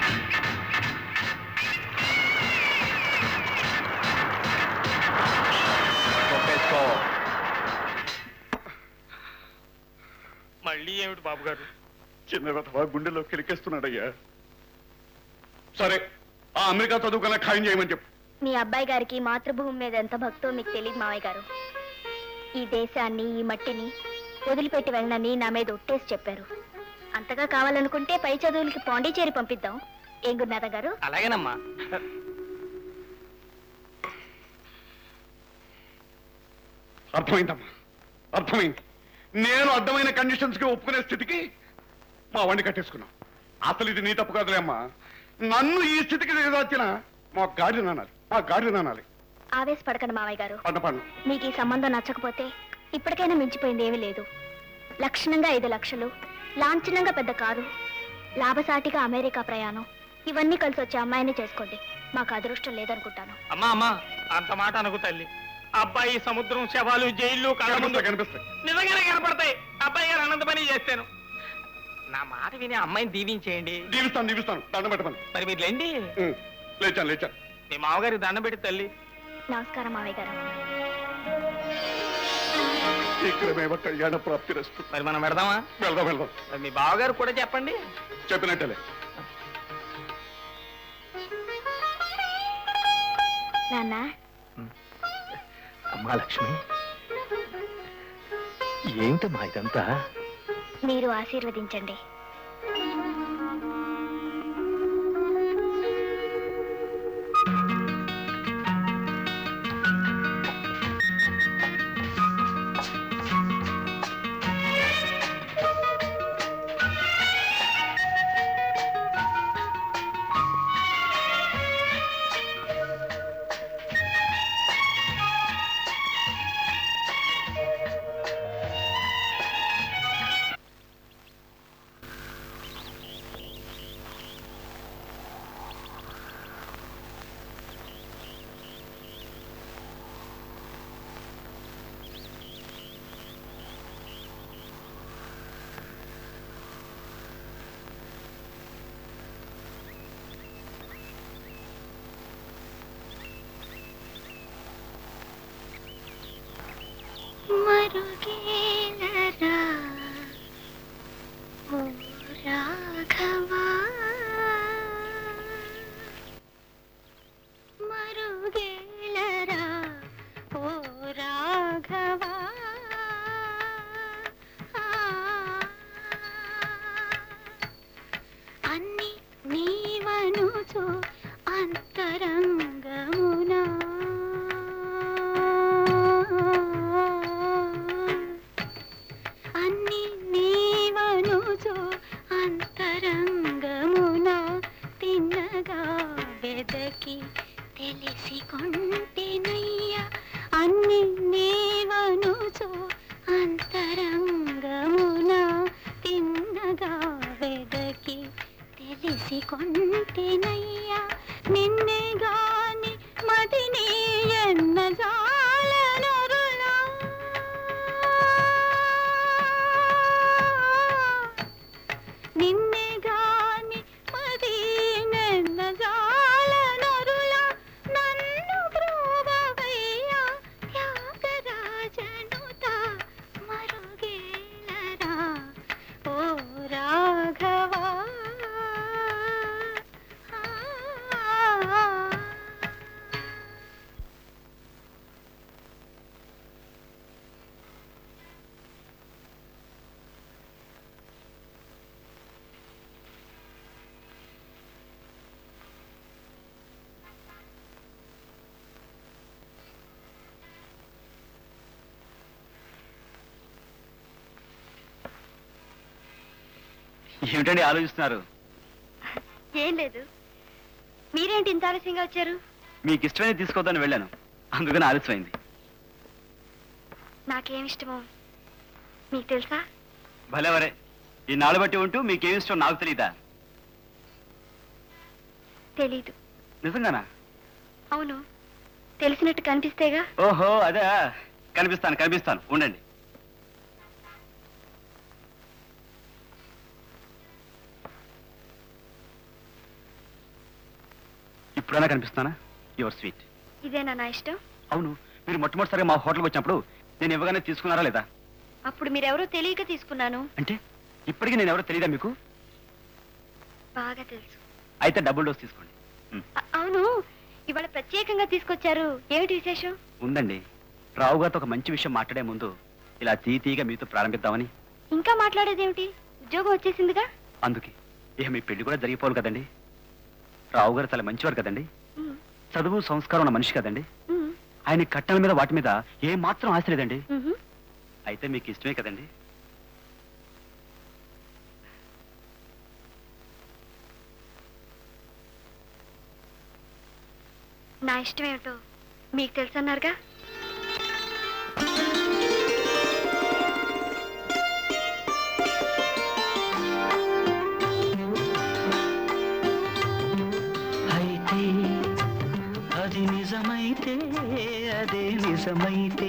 కొప్పేసుకో మళ్ళీ ఏమిటి బాబు గారు చిన్న వెధవా గుండెలో కిలికేస్తున్నాడయ్యా సరే ఆ అమెరికా చదువుకన్నా ఖాయం చేయమని చెప్పు మీ అబ్బాయి గారికి మాతృభూమి మీద ఎంత భక్తో మీకు తెలియదు మావయ్య గారు ఈ దేశాన్ని ఈ మట్టిని వదిలిపెట్టి వెళ్ళనని నా మీద ఒట్టేసి చెప్పారు అంతగా కావాలనుకుంటే పై చదువులకి పాండిచేరి పంపిద్దాం ఏం గురునాథ గారు అలాగేనమ్మా అర్థమైందమ్మా అర్థమైంది నేను అర్థమైన కండిషన్స్ కి ఒప్పుకునే స్థితికి మా వండి కట్టేసుకున్నాం అసలు ఇది నీ తప్పు కాదులే అమ్మా నన్ను ఈ స్థితికి దిగదాచిన మా గాడి నానాలి మా గాడి నానాలి ఆవేశపడకండి మావయ్య గారు పన్న మీకు ఈ సంబంధం నచ్చకపోతే ఇప్పటికైనా మించిపోయింది ఏమీ లేదు లక్షణంగా ఐదు లక్షలు లాంఛనంగా పెద్ద కారు లాభసాటిగా అమెరికా ప్రయాణం ఇవన్నీ కలిసి వచ్చే అమ్మాయిని చేసుకోండి మాకు అదృష్టం లేదనుకుంటాను అమ్మా అమ్మా అంత మాట అనకు తల్లి అబ్బాయి సముద్రం శవాలు జైళ్ళు కళ్ళ ముందు కనిపిస్తాయి నిజంగానే కనపడతాయి అబ్బాయి గారు అనంత పని చేస్తాను నా మాట విని ఆ అమ్మాయిని దీవించేయండి దీవిస్తాను దీవిస్తాను దండం పెట్టమని మరి మీరు లేండి ఉం, లేచాను లేచాను మీ మామగారి దండం పెట్టి తల్లి నమస్కారం మావయ్య గారు శీఘ్రమేవ కళ్యాణ ప్రాప్తి రస్తు మరి మనం పెడదామా వెళ్దాం వెళ్దాం మరి మీ బావగారు కూడా చెప్పండి చెప్పినట్టలే నాన్న అమ్మా లక్ష్మి ఏంటమ్మా ఇదంతా మీరు ఆశీర్వదించండి మరుగేలరా ఓ రాఘవా మరుగేలరా ఓ రాఘవా ఆ, అన్ని నీవనుచు అంతరంగమునా అన్ని నీవనుచు అంతరంగమున తిన్నగా వెదకి తెలిసి కొంటెనయ్య అన్ని నీవనుచు అంతరంగమున తిన్నగా వెదకి తెలిసి కొంటెనయ్య నిన్నే గాని మదిని ఎన్న జాలనరులా నిన్నే గాని మది నెన్న జాలనరుల నన్ను బ్రోవవయ్యా త్యాగరాజనుత మరుగేలరా ఓ రాఘవా ఏమిటండి ఆలోచిస్తున్నారు ఏం లేదు మీరేంటి ఇంత ఆలస్యంగా వచ్చారు మీకు ఇష్టమైన తీసుకోవద్దని వెళ్ళాను అందుకని ఆలస్యమైంది నాకేం ఇష్టమో మీకు తెలుసా భలేవరే ఈ నాలు బట్టి ఉంటూ మీకేం ఇష్టం నాకు తెలియదా తెలీదు నిజంగానా అవును తెలిసినట్టు కనిపిస్తేగా ఓహో అదే కనిపిస్తాను కనిపిస్తాను ఉండండి ఇప్పుడైనా కనిపిస్తానా యువర్ స్వీట్ ఇదేనా నా ఇష్టం అవును మీరు మొట్టమొదటిసారిగా మా హోటల్కి వచ్చినప్పుడు నేను ఇవ్వగానే తీసుకున్నారా లేదా అప్పుడు మీరెవరో తెలియక తీసుకున్నాను అంటే ఇప్పటికీ నేను ఎవరో తెలియదా మీకు బాగా తెలుసు అయితే డబుల్ డోస్ తీసుకోండి అ- అవును ఇవాళ ప్రత్యేకంగా తీసుకొచ్చారు ఏమిటి విశేషం ఉందండి రావు గారితో ఒక మంచి విషయం మాట్లాడే ముందు ఇలా తీతీగా మీతో ప్రారంభిద్దామని ఇంకా మాట్లాడేదేమిటి ఉద్యోగం వచ్చేసిందిగా అందుకే ఇక మీ పెళ్లి కూడా జరిగిపోవాలి కదండి రావు గారు చాలా మంచివారు కదండి ఉమ్, చదువు సంస్కారం ఉన్న మనిషి కదండి ఉమ్, ఆయన కట్టల మీద వాటి మీద ఏ మాత్రం ఆశ లేదండి ఉహు. అయితే మీకు ఇష్టమే కదండి నా ఇష్టం ఏమిటో మీకు తెలుసన్నారుగా అయితే అది నిజమైతే అదే నిజమైతే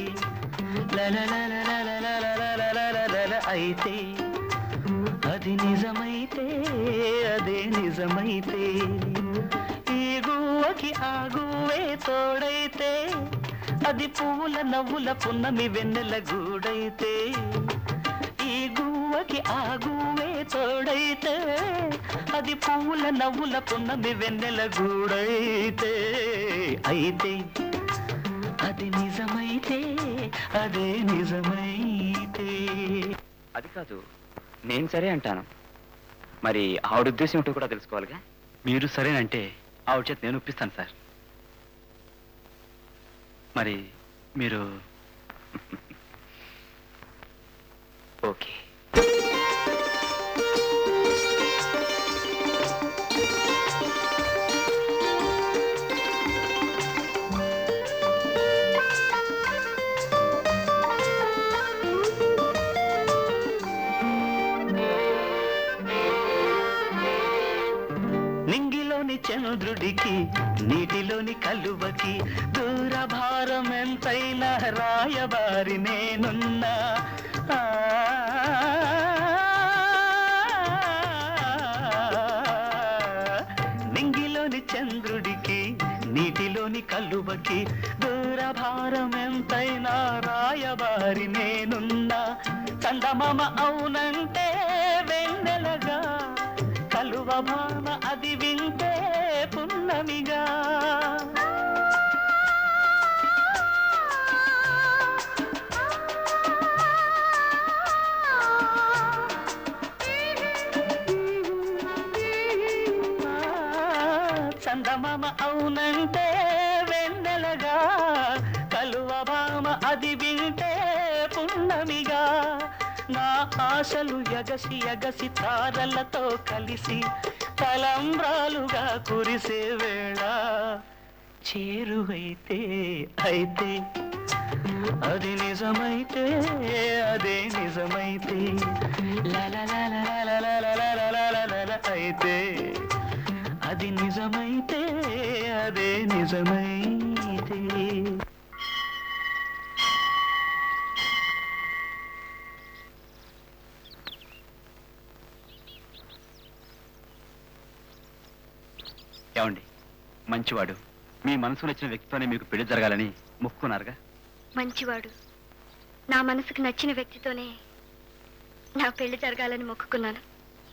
లలలలలలలలలలలలల అయితే అది నిజమైతే అదే నిజమైతే ఈ గువ్వకి ఆ గువ్వే తోడైతే అది పువ్వుల నవ్వుల పున్నమి వెన్నెల గూడైతే ఈ గువ్వకి ఆ గువ్వే తోడైతే అది పువ్వుల నవ్వుల పున్నమి వెన్నెల గూడైతే అయితే అది నిజమైతే అదే నిజమైతే అది కాదు నేను సరే అంటాను మరి ఆవిడ ఉద్దేశం ఏంటో కూడా తెలుసుకోవాలిగా మీరు సరేనంటే ఆవిడ చేత నేను ఒప్పిస్తాను సార్ మరి మీరు ఓకే నింగిలోని చంద్రుడికి నీటిలోని కలువకి దూర భారం ఎంతైనా రాయబారి నేనున్నా ఆ, నింగిలోని చంద్రుడికి నీటిలోని కలువకి దూర భారం ఎంతైనా రాయబారి నేనున్నా చందమామ అవునంటే వెన్నెలగా కలువ భామ అది వింటే పున్నమిగా ఆ, చందమామ అవునంటే వెన్నెలగా కలువ భామ అది వింటే పున్నమిగా నా ఆశలు ఎగసి ఎగసి తారలతో కలిసి తలంబ్రాలుగా కురిసే వేళ చేరువైతే అయితే అది నిజమైతే అదే నిజమైతే లలలలలలలలలలలలల అయితే అది నిజమైతే అదే నిజమైతే ఏమండి మంచివాడు మీ మనసు నచ్చిన వ్యక్తితోనే మీకు పెళ్లి జరగాలని మొక్కున్నారుగా మంచివాడు నా మనసుకు నచ్చిన వ్యక్తితోనే నా పెళ్లి జరగాలని మొక్కుకున్నాను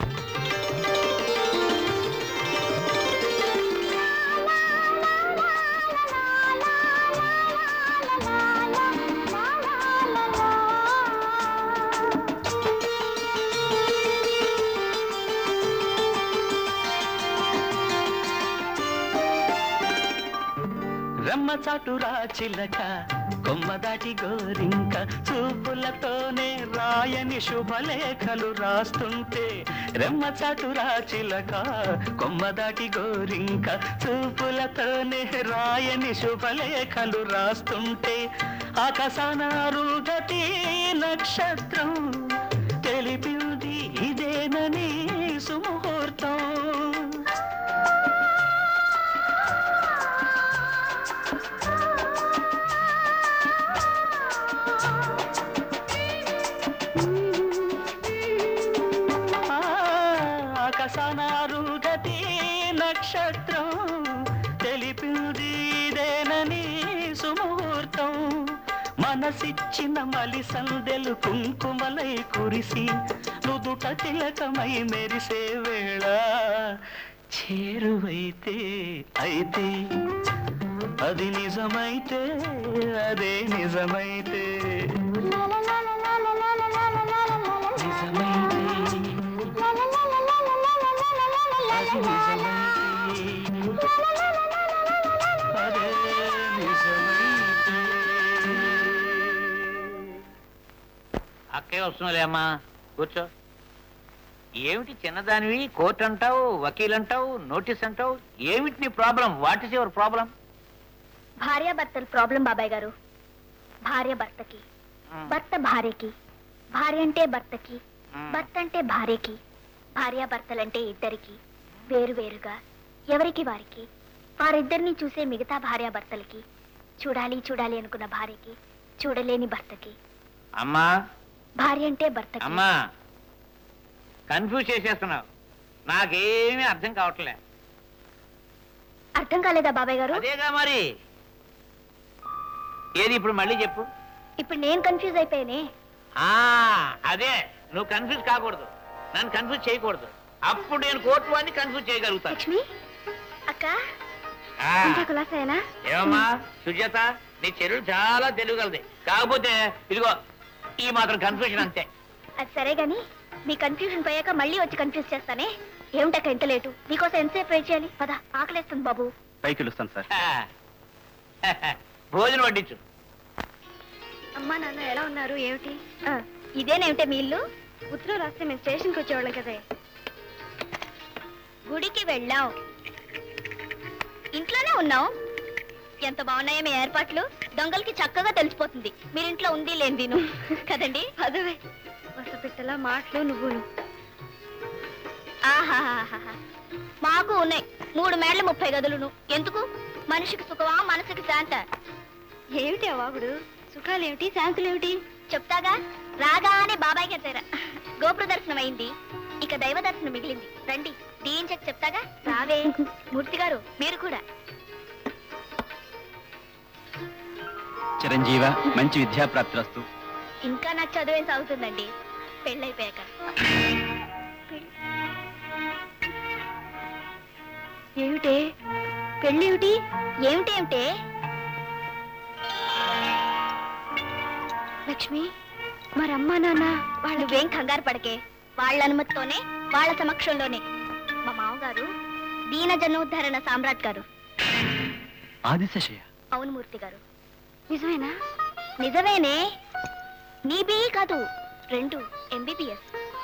రమ్మ చాటురా చిలక కొమ్మ దాటి గోరింక చూపులతోనే రాయని శుభలేఖలు రాస్తుంటే రెమ్మ చాటురా చిలక కొమ్మ దాటి గోరింక చూపులతోనే రాయని శుభలేఖలు రాస్తుంటే ఆకాశాన అరుగతి నక్షత్రం తెలిపింది ఇదేనని సుముహూర్తం ఆ, ఆకాశానారు గతి నక్షత్రం తెలిపింది ఇదేనని సుముహూర్తం మనసిచ్చిన మలి సందెలు కుంకుమలై కురిసి నుదుట తిలకమై మెరిసే వేళ చేరువైతే అయితే అది నిజమైతే అదే నిజమైతే నిజమైతే అది నిజమైతే అదే నిజమైతే అక్కే వస్తున్నాలే అమ్మా కూర్చో ఏమిటి చిన్నదానివి కోర్టు అంటావు వకీల్ అంటావు నోటీస్ అంటావు ఏమిటి నీ problem what is your problem భార్యాభర్తల ప్రాబ్లం బాబాయ్ గారు భార్య భర్తకి భర్త భార్యకి భార్య అంటే భర్తకి భర్త అంటే భార్యకి భార్యాభర్తలంటే ఇద్దరికి వేరు వేరుగా ఎవరికి వారికి వారిద్దరిని చూసే మిగతా భార్యాభర్తలకి చూడాలి చూడాలి అనుకున్న భార్యకి చూడలేని భర్తకి అమ్మా భార్య అంటే భర్తకి అమ్మా కన్ఫ్యూజ్ చేసేస్తున్నావు నాకేమీ అర్థం కావట్లే అర్థం కాలేదా బాబాయ్ గారు అదేగా మరి ఏది ఇప్పుడు మళ్ళీ చెప్పు ఇప్పుడు నేను కన్ఫ్యూజ్ అయిపోయానే ఆ అదే నువ్వు కన్ఫ్యూజ్ కాకూడదు నన్ను కన్ఫ్యూజ్ చేయకూడదు అప్పుడు నేను కోర్టు వాడిని కన్ఫ్యూజ్ చేయగలుగుతాను లక్ష్మి అక్క ఆ, అంతా కులాసేనా ఏమమ్మా సుజాత నీ చెరువు చాలా తెలియగలది కాకపోతే ఇదిగో ఈ మాత్రం కన్ఫ్యూజన్ అంతే అది సరే గాని మీ కన్ఫ్యూజన్ పోయాక మళ్ళీ వచ్చి కన్ఫ్యూజ్ చేస్తానే ఏమిటక్క ఎంత లేటు నీకోసం ఎంతసేపు వెయిట్ చేయాలి పద ఆకలేస్తుంది బాబు పైకి వెళ్ళొస్తాను సార్ భోజనం వడ్డించు అమ్మా నాన్న ఎలా ఉన్నారు ఏమిటి ఆ, ఇదేనేమిటే మీ ఇల్లు ఉత్తరం రాస్తే మేము స్టేషన్కి వచ్చేవాళ్ళం కదే గుడికి వెళ్ళాం ఇంట్లోనే ఉన్నాం ఎంత బాగున్నాయో మీ ఏర్పాట్లు దొంగలకి చక్కగా తెలిసిపోతుంది మీరింట్లో ఉంది లేనిదిను కదండి అదే వసపిట్టలా మాటలు నువ్వును ఆహాహాహా మాకు ఉన్నాయి మూడు మేళ్ల ముప్పై గదులును ఎందుకు మనిషికి సుఖమా మనసుకి శాంత ఏమిటి అవాగుడు సుఖాలేమిటి శాంతులేమిటి చెప్తాగా రాగానే బాబాయ్ గారి దగ్గర గోపుర దర్శనం అయింది ఇక దైవ దర్శనం మిగిలింది రండి దీంచక చెప్తాగా రావే మూర్తి గారు మీరు కూడా చిరంజీవ మంచి విద్యాప్రాప్తిరస్తు ఇంకా నాకు చదువే సాగుతుందండి పెళ్ళైపోయాక ఏమిటే పెళ్ళేమిటి ఏమిటేమిటే లక్ష్మి మరమ్మా నాన్న వాళ్ళువేం కంగారు పడకే వాళ్ళ అనుమతితోనే వాళ్ళ సమక్షంలోనే మా మామగారు దీన జనోద్ధరణ సామ్రాట్ గారు ఆదిశేషయ్య అవును మూర్తి గారు నిజమేనా నిజమేనే నీ బిఈ కాదు రెండు ఎంబీబీఎస్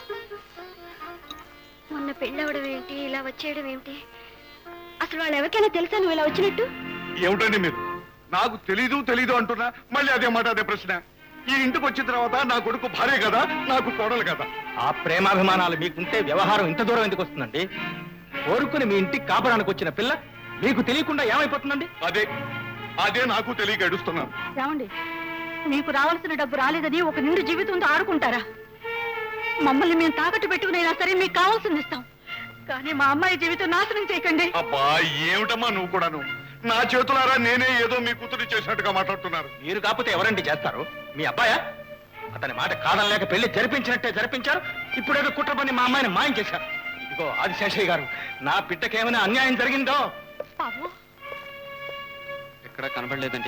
మొన్న పెళ్ళవడం ఏంటి ఇలా వచ్చేయడం ఏమిటి అసలు వాళ్ళు ఎవరికైనా తెలుసా నువ్వు ఇలా వచ్చినట్టు ఏమిటండి మీరు నాకు తెలీదు తెలీదు అంటున్నా మళ్ళీ అదే మాట అదే ప్రశ్న ఈ ఇంటికి వచ్చిన తర్వాత నా కొడుకు భార్య కదా నాకు కోడలు కదా ఆ ప్రేమాభిమానాలు మీకుంటే వ్యవహారం ఇంత దూరం ఎందుకు వస్తుందండి కోరుకుని మీ ఇంటికి కాపురానికి వచ్చిన పిల్ల మీకు తెలియకుండా ఏమైపోతుందండి అదే అదే నాకు తెలియక ఎడుస్తున్నాను ఏమండి మీకు రావాల్సిన డబ్బు రాలేదని ఒక నిండు జీవితంతో ఆడుకుంటారా మమ్మల్ని మేము తాకట్టు పెట్టుకునైనా సరే మీకు కావాల్సింది ఇస్తాం కానీ మా అమ్మాయి జీవితం నాశనం చేయకండి అబ్బా ఏమిటమ్మా నువ్వు కూడాను నా చేతులారా నేనే ఏదో మీ కూతురు చేసినట్టుగా మాట్లాడుతున్నారు మీరు కాకపోతే ఎవరండి చేస్తారు మీ అబ్బాయా అతని మాట కాదనలేక పెళ్లి జరిపించినట్టే జరిపించారు ఇప్పుడేదో కుట్ర పని మా అమ్మాయిని మాయం చేశారు ఇదిగో ఆదిశేషయ్య గారు నా బిడ్డకేమైనా అన్యాయం జరిగిందో బాబు ఎక్కడ కనబడలేదండి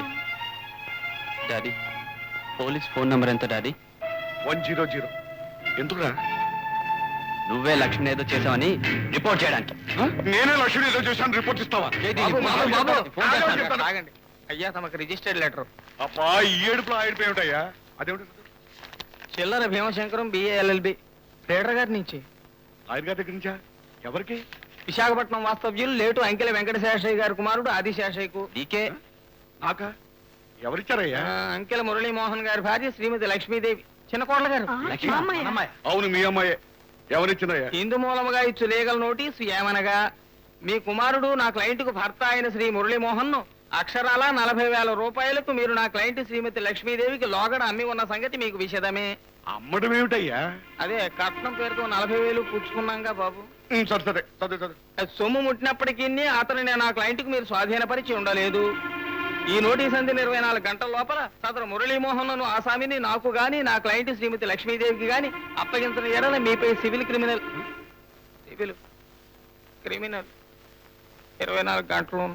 డాడీ పోలీస్ ఫోన్ నంబర్ ఎంత డాడీ వన్ జీరో జీరో ఎందుకురా నువ్వే లక్ష్మిని ఏదో చేసావని రిపోర్ట్ చేయడానికి నేనే లక్ష్మి ఏదో చేశాను రిపోర్ట్ ఇస్తావా బాబు, బాబు, బాబు, ఫోన్ ఆగండి, చేస్తాను. చెప్తాను. ఆగండి. అయ్యా తమకు రిజిస్టర్డ్ లెటర్ అబ్బా ఈ ఏడుపులో ఆడిపోయి ఉంటాయా అదేమిటి చిల్లర భీమశంకరం బిఏఎల్ఎల్బి లీడర్ గారి నుంచి ఆయన గారి దగ్గర నుంచా ఎవరికి విశాఖపట్నం వాస్తవ్యులు లేటు అంకెల వెంకటశేషయ్య గారి కుమారుడు ఆదిశేషయ్యకు డీకే నాకా ఎవరిచ్చారయ్యా అంకెల మురళీమోహన్ గారి భార్య శ్రీమతి లక్ష్మీదేవి చిన్న కోడల గారు లక్ష్మి? మా అమ్మాయి. అవును మీ అమ్మాయే ఎవరిచ్చిందయ్యా ఇందు మూలముగా ఇచ్చు లీగల్ నోటీసు ఏమనగా మీ కుమారుడు నా క్లయింట్కు భర్త అయిన శ్రీ మురళీమోహన్ ను అక్షరాల నలభై వేల రూపాయలకు మీరు నా క్లయింట్ శ్రీమతి లక్ష్మీదేవికి లోగడ అమ్మి ఉన్న సంగతి మీకు విషదమే అమ్మడం ఏమిటయ్యా అదే కట్నం పేరుతో నలభై వేలు పుచ్చుకున్నాంగా బాబు ఉమ్, సరే సరే సరే సరే అది సొమ్ము ముట్టినప్పటికీ అతనిని నా క్లయింట్కి మీరు స్వాధీనపరిచి ఉండలేదు ఈ నోటీస్ అందిన ఇరవై నాలుగు గంటల లోపల సదరు మురళీమోహన్ ఆసామిని నాకు గాని నా క్లయింట్ శ్రీమతి లక్ష్మీదేవికి గాని అప్పగించిన ఎడల మీపై సివిల్ క్రిమినల్ సివిల్ క్రిమినల్ ఇరవై నాలుగు గంటలు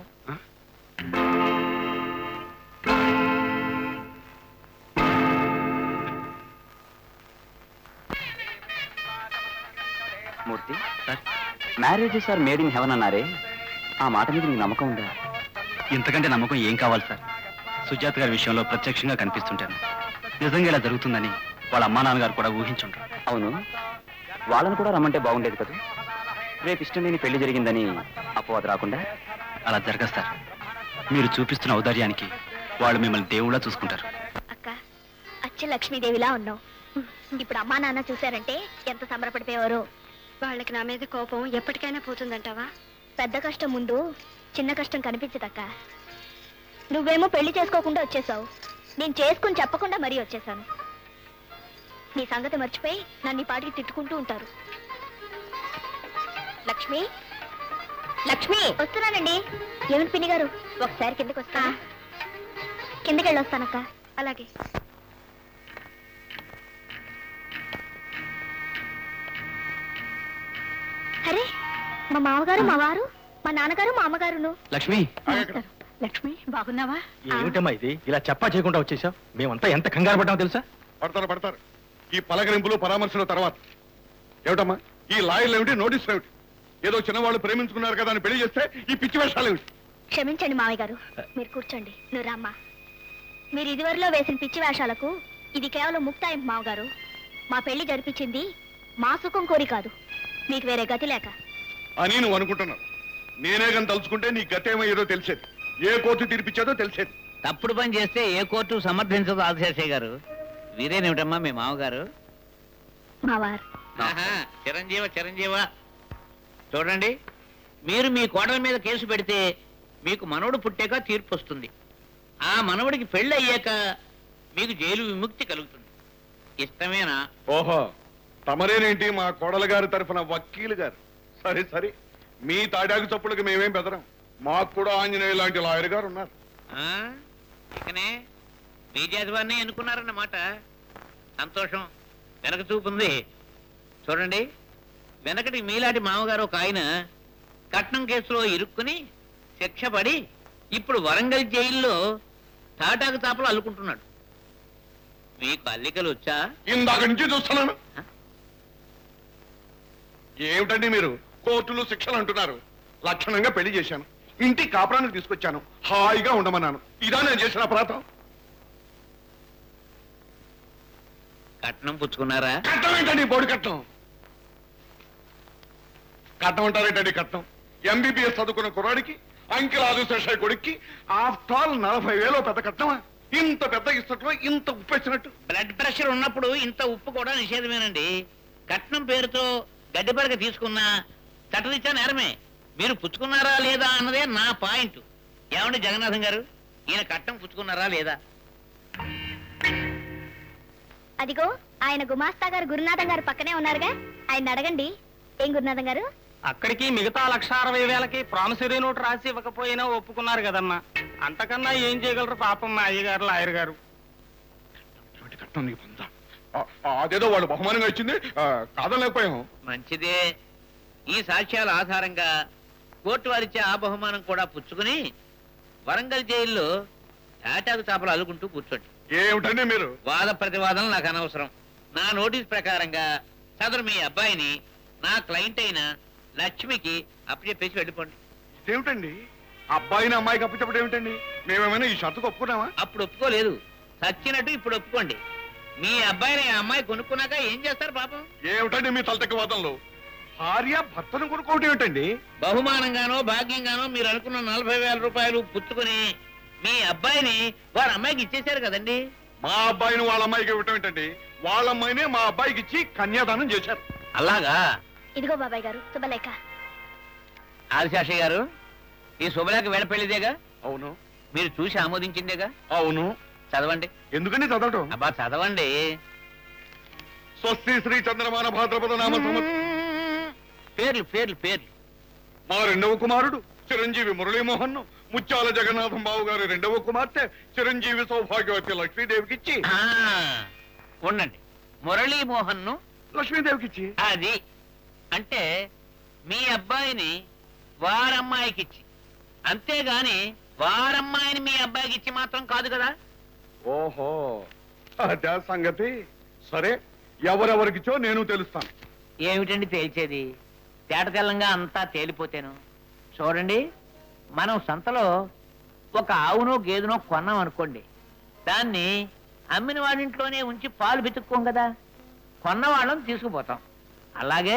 Murthy sir marriages are made in heaven అన్నారే ఆ మాట మీద మీకు నమ్మకం ఉందా ఇంతకంటే నమ్మకం ఏం కావాలి సార్ సుజాత గారి విషయంలో ప్రత్యక్షంగా కనిపిస్తుంటాను నిజంగా ఇలా జరుగుతుందని వాళ్ళ అమ్మా నాన్నగారు కూడా ఊహించుంటారు అవును వాళ్ళని కూడా రమ్మంటే బాగుండేది కదా రేపు ఇష్టం లేని పెళ్లి జరిగిందని అపవాదు రాకుండా అలా జరగదు సార్ మీరు చూపిస్తున్న ఔదార్యానికి వాళ్ళు మిమ్మల్ని దేవుళ్ళ చూసుకుంటారు అక్క అచ్చ లక్ష్మీదేవిలా ఉన్నావు ఇప్పుడు అమ్మా నాన్న చూశారంటే ఎంత సంబరపడిపోయేవారో వాళ్ళకి నా మీద కోపం ఎప్పటికైనా పోతుందంటావా పెద్ద కష్టం ముందు చిన్న కష్టం కనిపించదక్క నువ్వేమో పెళ్లి చేసుకోకుండా వచ్చేసావు నేను చేసుకుని చెప్పకుండా మరీ వచ్చేసాను నీ సంగతి మర్చిపోయి నన్ను ఈ పాటికి తిట్టుకుంటూ ఉంటారు లక్ష్మి లక్ష్మి వస్తున్నానండి ఏమిటి పిన్ని గారు ఒకసారి కిందకి వస్తా కిందకి వెళ్ళి వస్తానక్క అలాగే అరే మా మామగారు మా వారు మా నాన్నగారు మా అమ్మగారును లక్ష్మి లక్ష్మి బాగున్నావా ఏమిటమ్మా ఇది ఇలా చెప్పా చేయకుండా వచ్చేసావు మేమంతా ఎంత కంగారు పడ్డామో తెలుసా పడతారు పడతారు ఈ పలకరింపులు పరామర్శల తర్వాత ఏమిటమ్మా ఈ లాయర్లు ఏమిటి నోటీసులు ఏమిటి ఏదో చిన్నవాళ్ళు ప్రేమించుకున్నారు కదా అని పెళ్లి చేస్తే ఈ పిచ్చి వేషాలు ఏమిటి క్షమించండి మామయ్య గారు మీరు కూర్చోండి నువ్వు రామ్మా మీరు ఇదివరలో వేసిన పిచ్చి వేషాలకు ఇది కేవలం ముక్తాయింపు మామగారు మా పెళ్లి జరిపించింది మా సుఖం కోరి కాదు మీకు వేరే గతి లేక అని నువ్వు అనుకుంటున్నావు నేనే కానీ తలుచుకుంటే నీ గతేమయ్యేదో తెలిసేది ఏ కోర్టు తీర్పిచ్చేదో తెలిసేది తప్పుడు పని చేస్తే ఏ కోర్టు సమర్థించదు ఆదిశేషయ్య గారు వీరేనేమిటమ్మా మీ మామగారు మా వారు ఆహా, చిరంజీవ చిరంజీవ చూడండి మీరు మీ కోడల మీద కేసు పెడితే మీకు మనవడు పుట్టాక తీర్పు వస్తుంది ఆ మనవడికి పెళ్లి అయ్యాక మీకు జైలు విముక్తి కలుగుతుంది ఇష్టమేనా ఓహో తమరేనేంటి మా కోడల గారి తరఫున వకీలు గారు సరే సరే మీ తాటాకు చప్పులకి మేమేం బెదరం మాకు కూడా ఆంజనేయ లాంటి లాయర్ గారు ఉన్నారు ఆ? ఇకనే మీ జాతి వారిని ఎన్నుకున్నారన్నమాట సంతోషం వెనక చూపుంది చూడండి వెనకటి మీలాంటి మామగారు ఒక ఆయన కట్నం కేసులో ఇరుక్కుని శిక్ష పడి ఇప్పుడు వరంగల్ జైల్లో తాటాకు తాపలు అల్లుకుంటున్నాడు మీకు అల్లికలు వచ్చా ఇందాక నుంచి చూస్తున్నాను ఏమిటండి మీరు కోర్టులు శిక్షలు అంటున్నారు లక్షణంగా పెళ్లి చేశాను ఇంటి కాపురానికి తీసుకొచ్చాను హాయిగా ఉండమన్నాను ఇదా నేను చేసిన అపరాధం కట్నం పుచ్చుకున్నారా కట్నం ఏంటండి బోడి కట్నం కట్నం అంటారేంటండి కట్నం ఎంబీబీఎస్ చదువుకున్న కుర్రాడికి అంకిల్ ఆదిశేషయ్య కొడుక్కి ఆఫ్టర్ ఆల్ నలభై వేలు పెద్ద కట్నమా ఇంత పెద్ద ఇస్తట్లో ఇంత ఉప్పేసినట్టు బ్లడ్ ప్రెషర్ ఉన్నప్పుడు ఇంత ఉప్పు కూడా నిషేధమేనండి కట్నం పేరుతో గడ్డిపరక తీసుకున్నా చట్టరీత్యా నేరమే మీరు పుచ్చుకున్నారా లేదా అన్నదే నా పాయింట్ ఏమండి జగన్నాథం గారు ఈయన కట్నం పుచ్చుకున్నారా లేదా అదిగో ఆయన గుమాస్తా గారు గురునాథం గారు పక్కనే ఉన్నారుగా ఆయన అడగండి ఏం గురునాథం గారు అక్కడికి మిగతా లక్ష అరవై వేలకి ప్రామిసరీ నోట్ రాసి ఇవ్వకపోయినా ఒప్పుకున్నారు కదమ్మా అంతకన్నా ఏం చేయగలరు పాపం మా అయ్యగారు లాయర్ గారు ఇటువంటి కట్నం నీకు పొందా ఆ, ఆ, అదేదో వాళ్ళు బహుమానంగా ఇచ్చింది ఆ, కాదనలేకపోయాం మంచిదే ఈ సాక్ష్యాల ఆధారంగా కోర్టు వారిచ్చే ఆ బహుమానం కూడా పుచ్చుకుని వరంగల్ జైల్లో తాటాకు తాపలు అల్లుకుంటూ కూర్చోండి ఏమిటండి మీరు వాద ప్రతివాదనలు నాకు అనవసరం నా నోటీస్ ప్రకారంగా సదరు మీ అబ్బాయిని నా క్లయింట్ అయిన లక్ష్మికి అప్పచెప్పేసి వెళ్ళిపోండి ఏమిటండి అబ్బాయిని అమ్మాయికి అప్పచెప్పడం ఏమిటండి మేమేమైనా ఈ షరతుకు ఒప్పుకున్నామా అప్పుడు ఒప్పుకోలేదు చచ్చినట్టు ఇప్పుడు ఒప్పుకోండి మీ అబ్బాయిని ఆ అమ్మాయి కొనుక్కున్నాక ఏం చేస్తారు పాపం ఏమిటండి మీ తలతెక్క వాదనలు భార్య భర్తను కొనుక్కోవటం ఏమిటండి బహుమానంగానో భాగ్యంగానో మీరు అనుకున్న నలభై వేల రూపాయలు పుచ్చుకుని మీ అబ్బాయిని వారి అమ్మాయికి ఇచ్చేశారు కదండి మా అబ్బాయిని వాళ్ళ అమ్మాయికి ఇవ్వటం ఏంటండి వాళ్ళ అమ్మాయినే మా అబ్బాయికి ఇచ్చి కన్యాదానం చేశారు అలాగా ఇదిగో బాబాయ్ గారు శుభలేఖ ఆదిశాషి గారు ఈ శుభలేఖ వేళ పెళ్లిదేగా అవును మీరు చూసి ఆమోదించిందేగా అవును చదవండి ఎందుకని చదవటం అబ్బా చదవండి స్వస్తి శ్రీ చంద్రమాన భాద్రపద నామ సంవత్సరం పేర్లు పేర్లు పేర్లు మా రెండవ కుమారుడు చిరంజీవి మురళీమోహన్ ముత్యాల జగన్నాథం బాబు గారి రెండవ కుమార్తె చిరంజీవి సౌభాగ్యవతి లక్ష్మీదేవికి ఇచ్చి ఆ, ఉండండి మురళీమోహన్ ను లక్ష్మీదేవికి ఇచ్చి అది అంటే మీ అబ్బాయిని వారమ్మాయికి ఇచ్చి అంతేగాని వారమ్మాయిని మీ అబ్బాయికి ఇచ్చి మాత్రం కాదు కదా ఓహో అదే సంగతి సరే ఎవరెవరికిచ్చో నేను తెలుస్తాను ఏమిటండి తేల్చేది తేట తెల్లంగా అంతా తేలిపోతేను చూడండి మనం సంతలో ఒక ఆవునో గేదెనో కొన్నాం అనుకోండి దాన్ని అమ్మిన వాడింట్లోనే ఉంచి పాలు వెతుక్కోం కదా కొన్న వాళ్ళని తీసుకుపోతాం అలాగే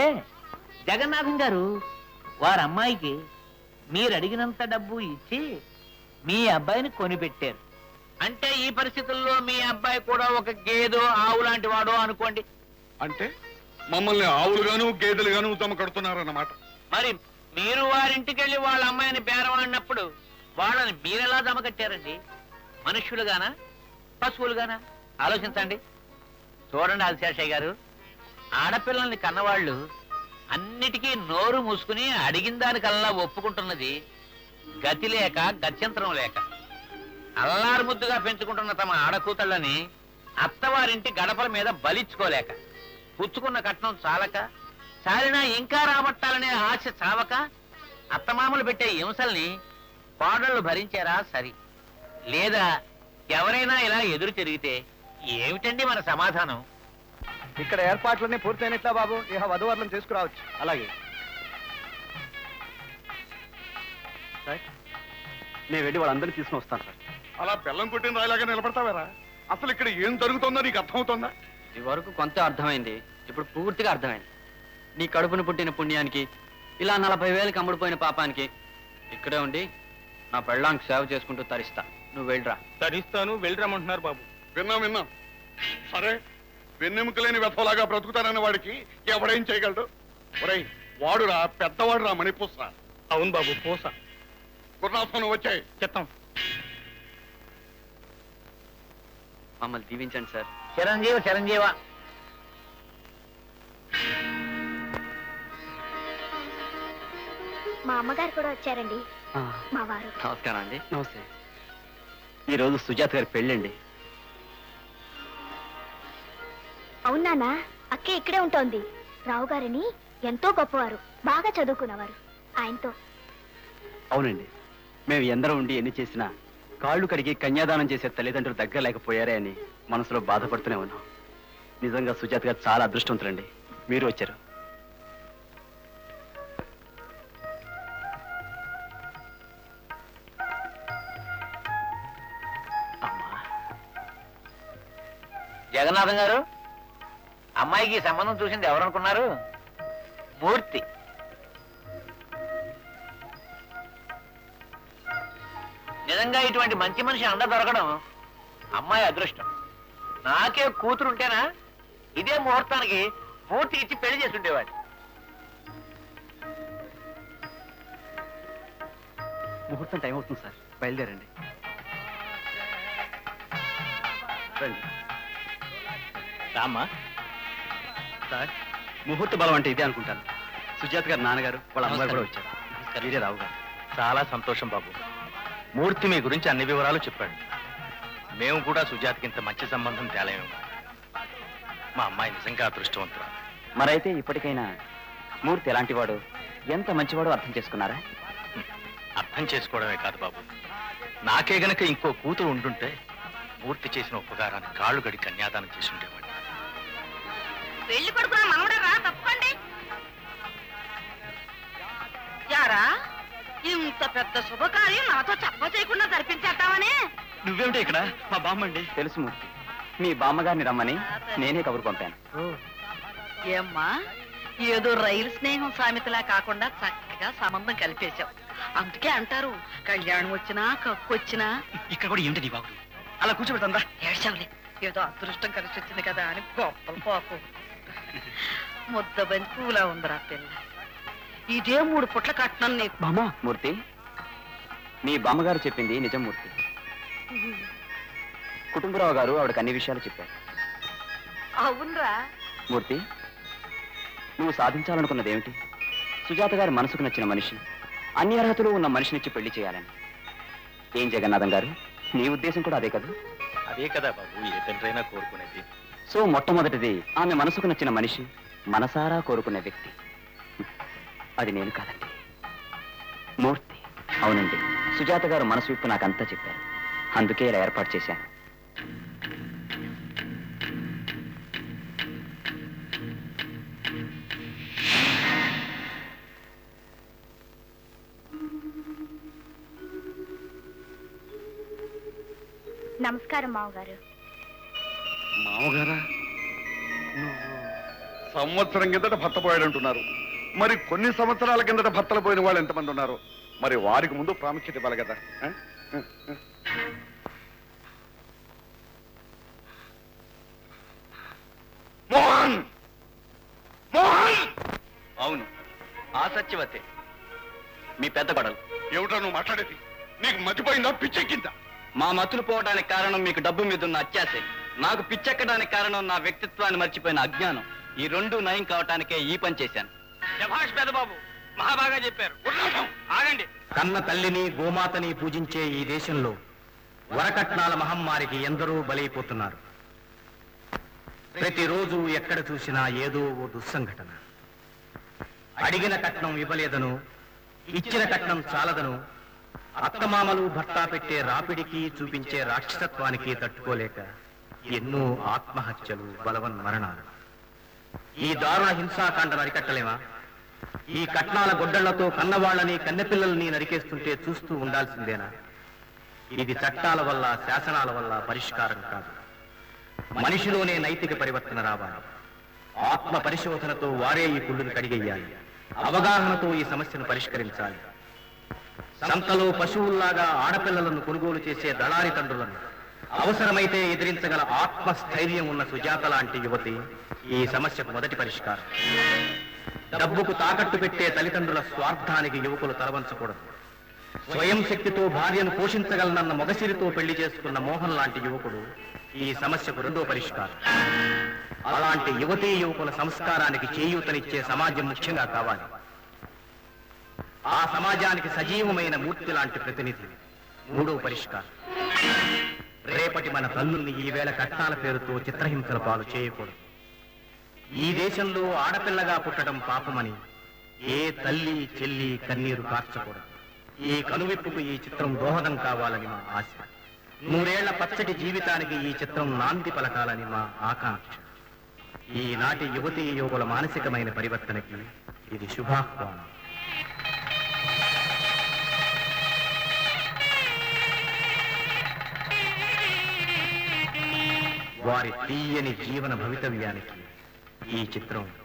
జగన్నాథం గారు వారి అమ్మాయికి మీరు అడిగినంత డబ్బు ఇచ్చి మీ అబ్బాయిని కొనిపెట్టారు అంటే ఈ పరిస్థితుల్లో మీ అబ్బాయి కూడా ఒక గేదో ఆవు లాంటి వాడో అనుకోండి అంటే మమ్మల్ని ఆవులుగాను గేదెలుగాను తమ కడుతున్నారన్నమాట మరి మీరు వారింటికి వెళ్ళి వాళ్ళ అమ్మాయిని బేరవాడినప్పుడు వాళ్ళని మీరెలా దమకట్టారండి మనుష్యులుగానా పశువులుగానా ఆలోచించండి చూడండి ఆదిశేషయ్య గారు ఆడపిల్లల్ని కన్నవాళ్ళు అన్నిటికీ నోరు మూసుకుని అడిగిన దానికల్లా ఒప్పుకుంటున్నది గతి లేక గత్యంతరం లేక అల్లారు ముద్దుగా పెంచుకుంటున్న తమ ఆడకూతళ్ళని అత్తవారింటి గడపల మీద బలిచ్చుకోలేక పుచ్చుకున్న కట్నం చాలక చాలినా ఇంకా రాబట్టాలనే ఆశ చావక అత్తమామలు పెట్టే హింసల్ని కోడళ్ళు భరించారా సరి లేదా ఎవరైనా ఇలా ఎదురు తిరిగితే ఏమిటండి మన సమాధానం ఇక్కడ ఏర్పాట్లన్నీ పూర్తయినట్లా బాబు ఇక వధువర్లను తీసుకురావచ్చు అలాగే సార్ నేను వెళ్ళి వాళ్ళందరినీ తీసుకుని వస్తాను సార్ అలా బెల్లం కొట్టిన రాయలాగా నిలబడతావేరా అసలు ఇక్కడ ఏం జరుగుతుందో నీకు అర్థమవుతుందా ఇది వరకు కొంత అర్థమైంది ఇప్పుడు పూర్తిగా అర్థమైంది నీ కడుపున పుట్టిన పుణ్యానికి ఇలా నలభై వేలకి అమ్ముడుపోయిన పాపానికి ఇక్కడే ఉండి నా పెళ్ళానికి సేవ చేసుకుంటూ తరిస్తా నువ్వు వెళ్ళరా తరిస్తాను వెళ్ళరమ్మంటున్నారు బాబు విన్నాం విన్నాం సరే వెన్నెముక లేని వెధవలాగా బ్రతుకుతానన్న వాడికి ఎవడేం చేయగలడు ఒరేయ్ వాడురా పెద్దవాడురా మణిపూసరా అవును బాబు పూస గురునాథం వచ్చాయి చెత్తం మమ్మల్ని దీవించండి సార్ చిరంజీవ చిరంజీవ మా అమ్మగారు కూడా వచ్చారండి ఆ, మా వారు నమస్కారం అండి నమస్తే ఈరోజు సుజాత గారి పెళ్ళండి అవునానా అక్కే ఇక్కడే ఉంటోంది రావు గారిని ఎంతో గొప్పవారు బాగా చదువుకున్నవారు ఆయనతో అవునండి మేము ఎందరో ఉండి ఎన్ని చేసినా కాళ్ళు కడిగి కన్యాదానం చేసే తల్లిదండ్రులు దగ్గర లేకపోయారే అని మనసులో బాధపడుతూనే ఉన్నాం నిజంగా సుజాత గారు చాలా అదృష్టవంతులండి మీరు వచ్చారు జగన్నాథం గారు అమ్మాయికి ఈ సంబంధం చూసింది ఎవరనుకున్నారు మూర్తి నిజంగా ఇటువంటి మంచి మనిషి అండ దొరకడం అమ్మాయి అదృష్టం నాకే కూతురుంటేనా ఇదే ముహూర్తానికి మూర్తి ఇచ్చి పెళ్లి చేసి ఉండేవాడు ముహూర్తం టైం అవుతుంది సార్ బయలుదేరండి రండి రామ్మా సార్ ముహూర్త బలం అంటే ఇదే అనుకుంటాను సుజాత గారు నాన్నగారు వాళ్ళ అమ్మగారు కూడా వచ్చారు వీరే రావు గారు చాలా సంతోషం బాబు మూర్తి మీ గురించి అన్ని వివరాలు చెప్పాడు మేము కూడా సుజాతకి ఇంత మంచి సంబంధం తేలేము మా అమ్మాయి నిజంగా అదృష్టవంతురా మరైతే ఇప్పటికైనా మూర్తి ఎలాంటి వాడు ఎంత మంచివాడో అర్థం చేసుకున్నారా అర్థం చేసుకోవడమే కాదు బాబు నాకే గనక ఇంకో కూతురు ఉండుంటే మూర్తి చేసిన ఉపకారాన్ని కాళ్ళు గడి కన్యాదానం చేసి ఉండేవాడిని పెళ్లి కొడుకున్న మనవడే రా తప్పండి యారా ఇంత పెద్ద శుభకార్యం నాతో చెప్ప చేయకుండా జరిపించేద్దామని నువ్వేమిటి ఇక్కడ మా బామ్మండి తెలుసు మూర్తి మీ బామ్మగారిని రమ్మని నేనే కబురు పంపాను ఏమ్మా ఏదో రైలు స్నేహం సామెతలా కాకుండా చక్కగా సంబంధం కలిపేశావు అందుకే అంటారు కళ్యాణం వచ్చినా కక్కు వచ్చినా ఇక్కడ కూడా ఏమిటి నీ బాబు అలా కూర్చోబెడతాందా ఏడ్చావులే ఏదో అదృష్టం కలిసి వచ్చింది కదా అని గొప్పలు పోకు ముద్ద బంతి పూలా ఉందిరా పిల్ల ఇదే మూడు పుట్ల కట్నం నీకు బామ్మా మూర్తి మీ బామ్మగారు చెప్పింది నిజం మూర్తి కుటుంబరావు గారు ఆవిడకి అన్ని విషయాలు చెప్పారు అవునరా మూర్తి నువ్వు సాధించాలనుకున్నది ఏమిటి సుజాత గారి మనసుకు నచ్చిన మనిషి అన్ని అర్హతలు ఉన్న మనిషినిచ్చి పెళ్లి చేయాలని ఏం జగన్నాథం గారు నీ ఉద్దేశం కూడా అదే కదా అదే కదా బాబు ఏ తండ్రైనా కోరుకునేది సో మొట్టమొదటిది ఆమె మనసుకు నచ్చిన మనిషి మనసారా కోరుకునే వ్యక్తి అది నేను కాదండి మూర్తి అవునండి సుజాత గారు మనసు విప్పు నాకంతా చెప్పారు అందుకే ఇలా ఏర్పాటు చేశాను నమస్కారం మావగారు మామగారా సంవత్సరం కిందట భర్త పోయాడంటున్నారు మరి కొన్ని సంవత్సరాల కిందట భర్తలు పోయిన వాళ్ళు ఎంతమంది ఉన్నారు మరి వారికి ముందు ప్రాముఖ్యత ఇవ్వాలి కదా ఆ? మోహన్ మోహన్ అవును ఆ సత్యవతే మీ పెద్ద పడలు ఏమిటో నువ్వు మాట్లాడేది నీకు మతిపోయిందా పిచ్చెక్కిందా మా మతులు పోవడానికి కారణం మీకు డబ్బు మీద ఉన్న అత్యాశే నాకు పిచ్చెక్కడానికి కారణం నా వ్యక్తిత్వాన్ని మర్చిపోయిన అజ్ఞానం ఈ రెండు నయం కావటానికే ఈ పని చేశాను శభాష్ పెద్దబాబు మహాబాగా చెప్పారు ఆగండి కన్న తల్లిని గోమాతని పూజించే ఈ దేశంలో వరకట్నాల మహమ్మారికి ఎందరో బలైపోతున్నారు ప్రతిరోజు ఎక్కడ చూసినా ఏదో ఓ దుస్సంఘటన అడిగిన కట్నం ఇవ్వలేదను ఇచ్చిన కట్నం చాలదను అత్తమామలు భర్త పెట్టే రాపిడికి చూపించే రాక్షసత్వానికి తట్టుకోలేక ఎన్నో ఆత్మహత్యలు బలవన్ మరణాలు ఈ దారుణ హింసాకాండను అరికట్టలేమా ఈ కట్నాల గొడ్డళ్లతో కన్నవాళ్ళని కన్నెపిల్లల్ని నరికేస్తుంటే చూస్తూ ఉండాల్సిందేనా ఇది చట్టాల వల్ల శాసనాల వల్ల పరిష్కారం కాదు మనిషిలోనే నైతిక పరివర్తన రావాలి ఆత్మ పరిశోధనతో వారే ఈ కుళ్ళును కడిగేయాలి అవగాహనతో ఈ సమస్యను పరిష్కరించాలి సంతలో పశువుల్లాగా ఆడపిల్లలను కొనుగోలు చేసే దళారి తండ్రులను అవసరమైతే ఎదిరించగల ఆత్మస్థైర్యం ఉన్న సుజాత లాంటి యువతి ఈ సమస్యకు మొదటి పరిష్కారం డబ్బుకు తాకట్టు పెట్టే తల్లిదండ్రుల స్వార్థానికి యువకులు తలవంచకూడదు స్వయం శక్తితో భార్యను పోషించగలనన్న మొగసిరితో పెళ్లి చేసుకున్న మోహన్ లాంటి యువకుడు ఈ సమస్యకు రెండో పరిష్కారం అలాంటి యువతీ యువకుల సంస్కారానికి చేయూతనిచ్చే సమాజం ముఖ్యంగా కావాలి ఆ సమాజానికి సజీవమైన మూర్తి లాంటి ప్రతినిధి మూడో పరిష్కారం రేపటి మన తల్లుల్ని ఈవేళ కట్నాల పేరుతో చిత్రహింసల పాలు చేయకూడదు ఈ దేశంలో ఆడపిల్లగా పుట్టడం పాపమని ఏ తల్లి చెల్లి కన్నీరు కార్చకూడదు ఈ కనువిప్పుకు ఈ చిత్రం దోహదం కావాలని మా ఆశ నూరేళ్ల పచ్చటి జీవితానికి ఈ చిత్రం నాంది పలకాలని మా ఆకాంక్ష ఈనాటి యువతీ యువకుల మానసికమైన పరివర్తనకి ఇది శుభాహ్వానం వారి తీయని జీవన భవితవ్యానికి ఈ చిత్రం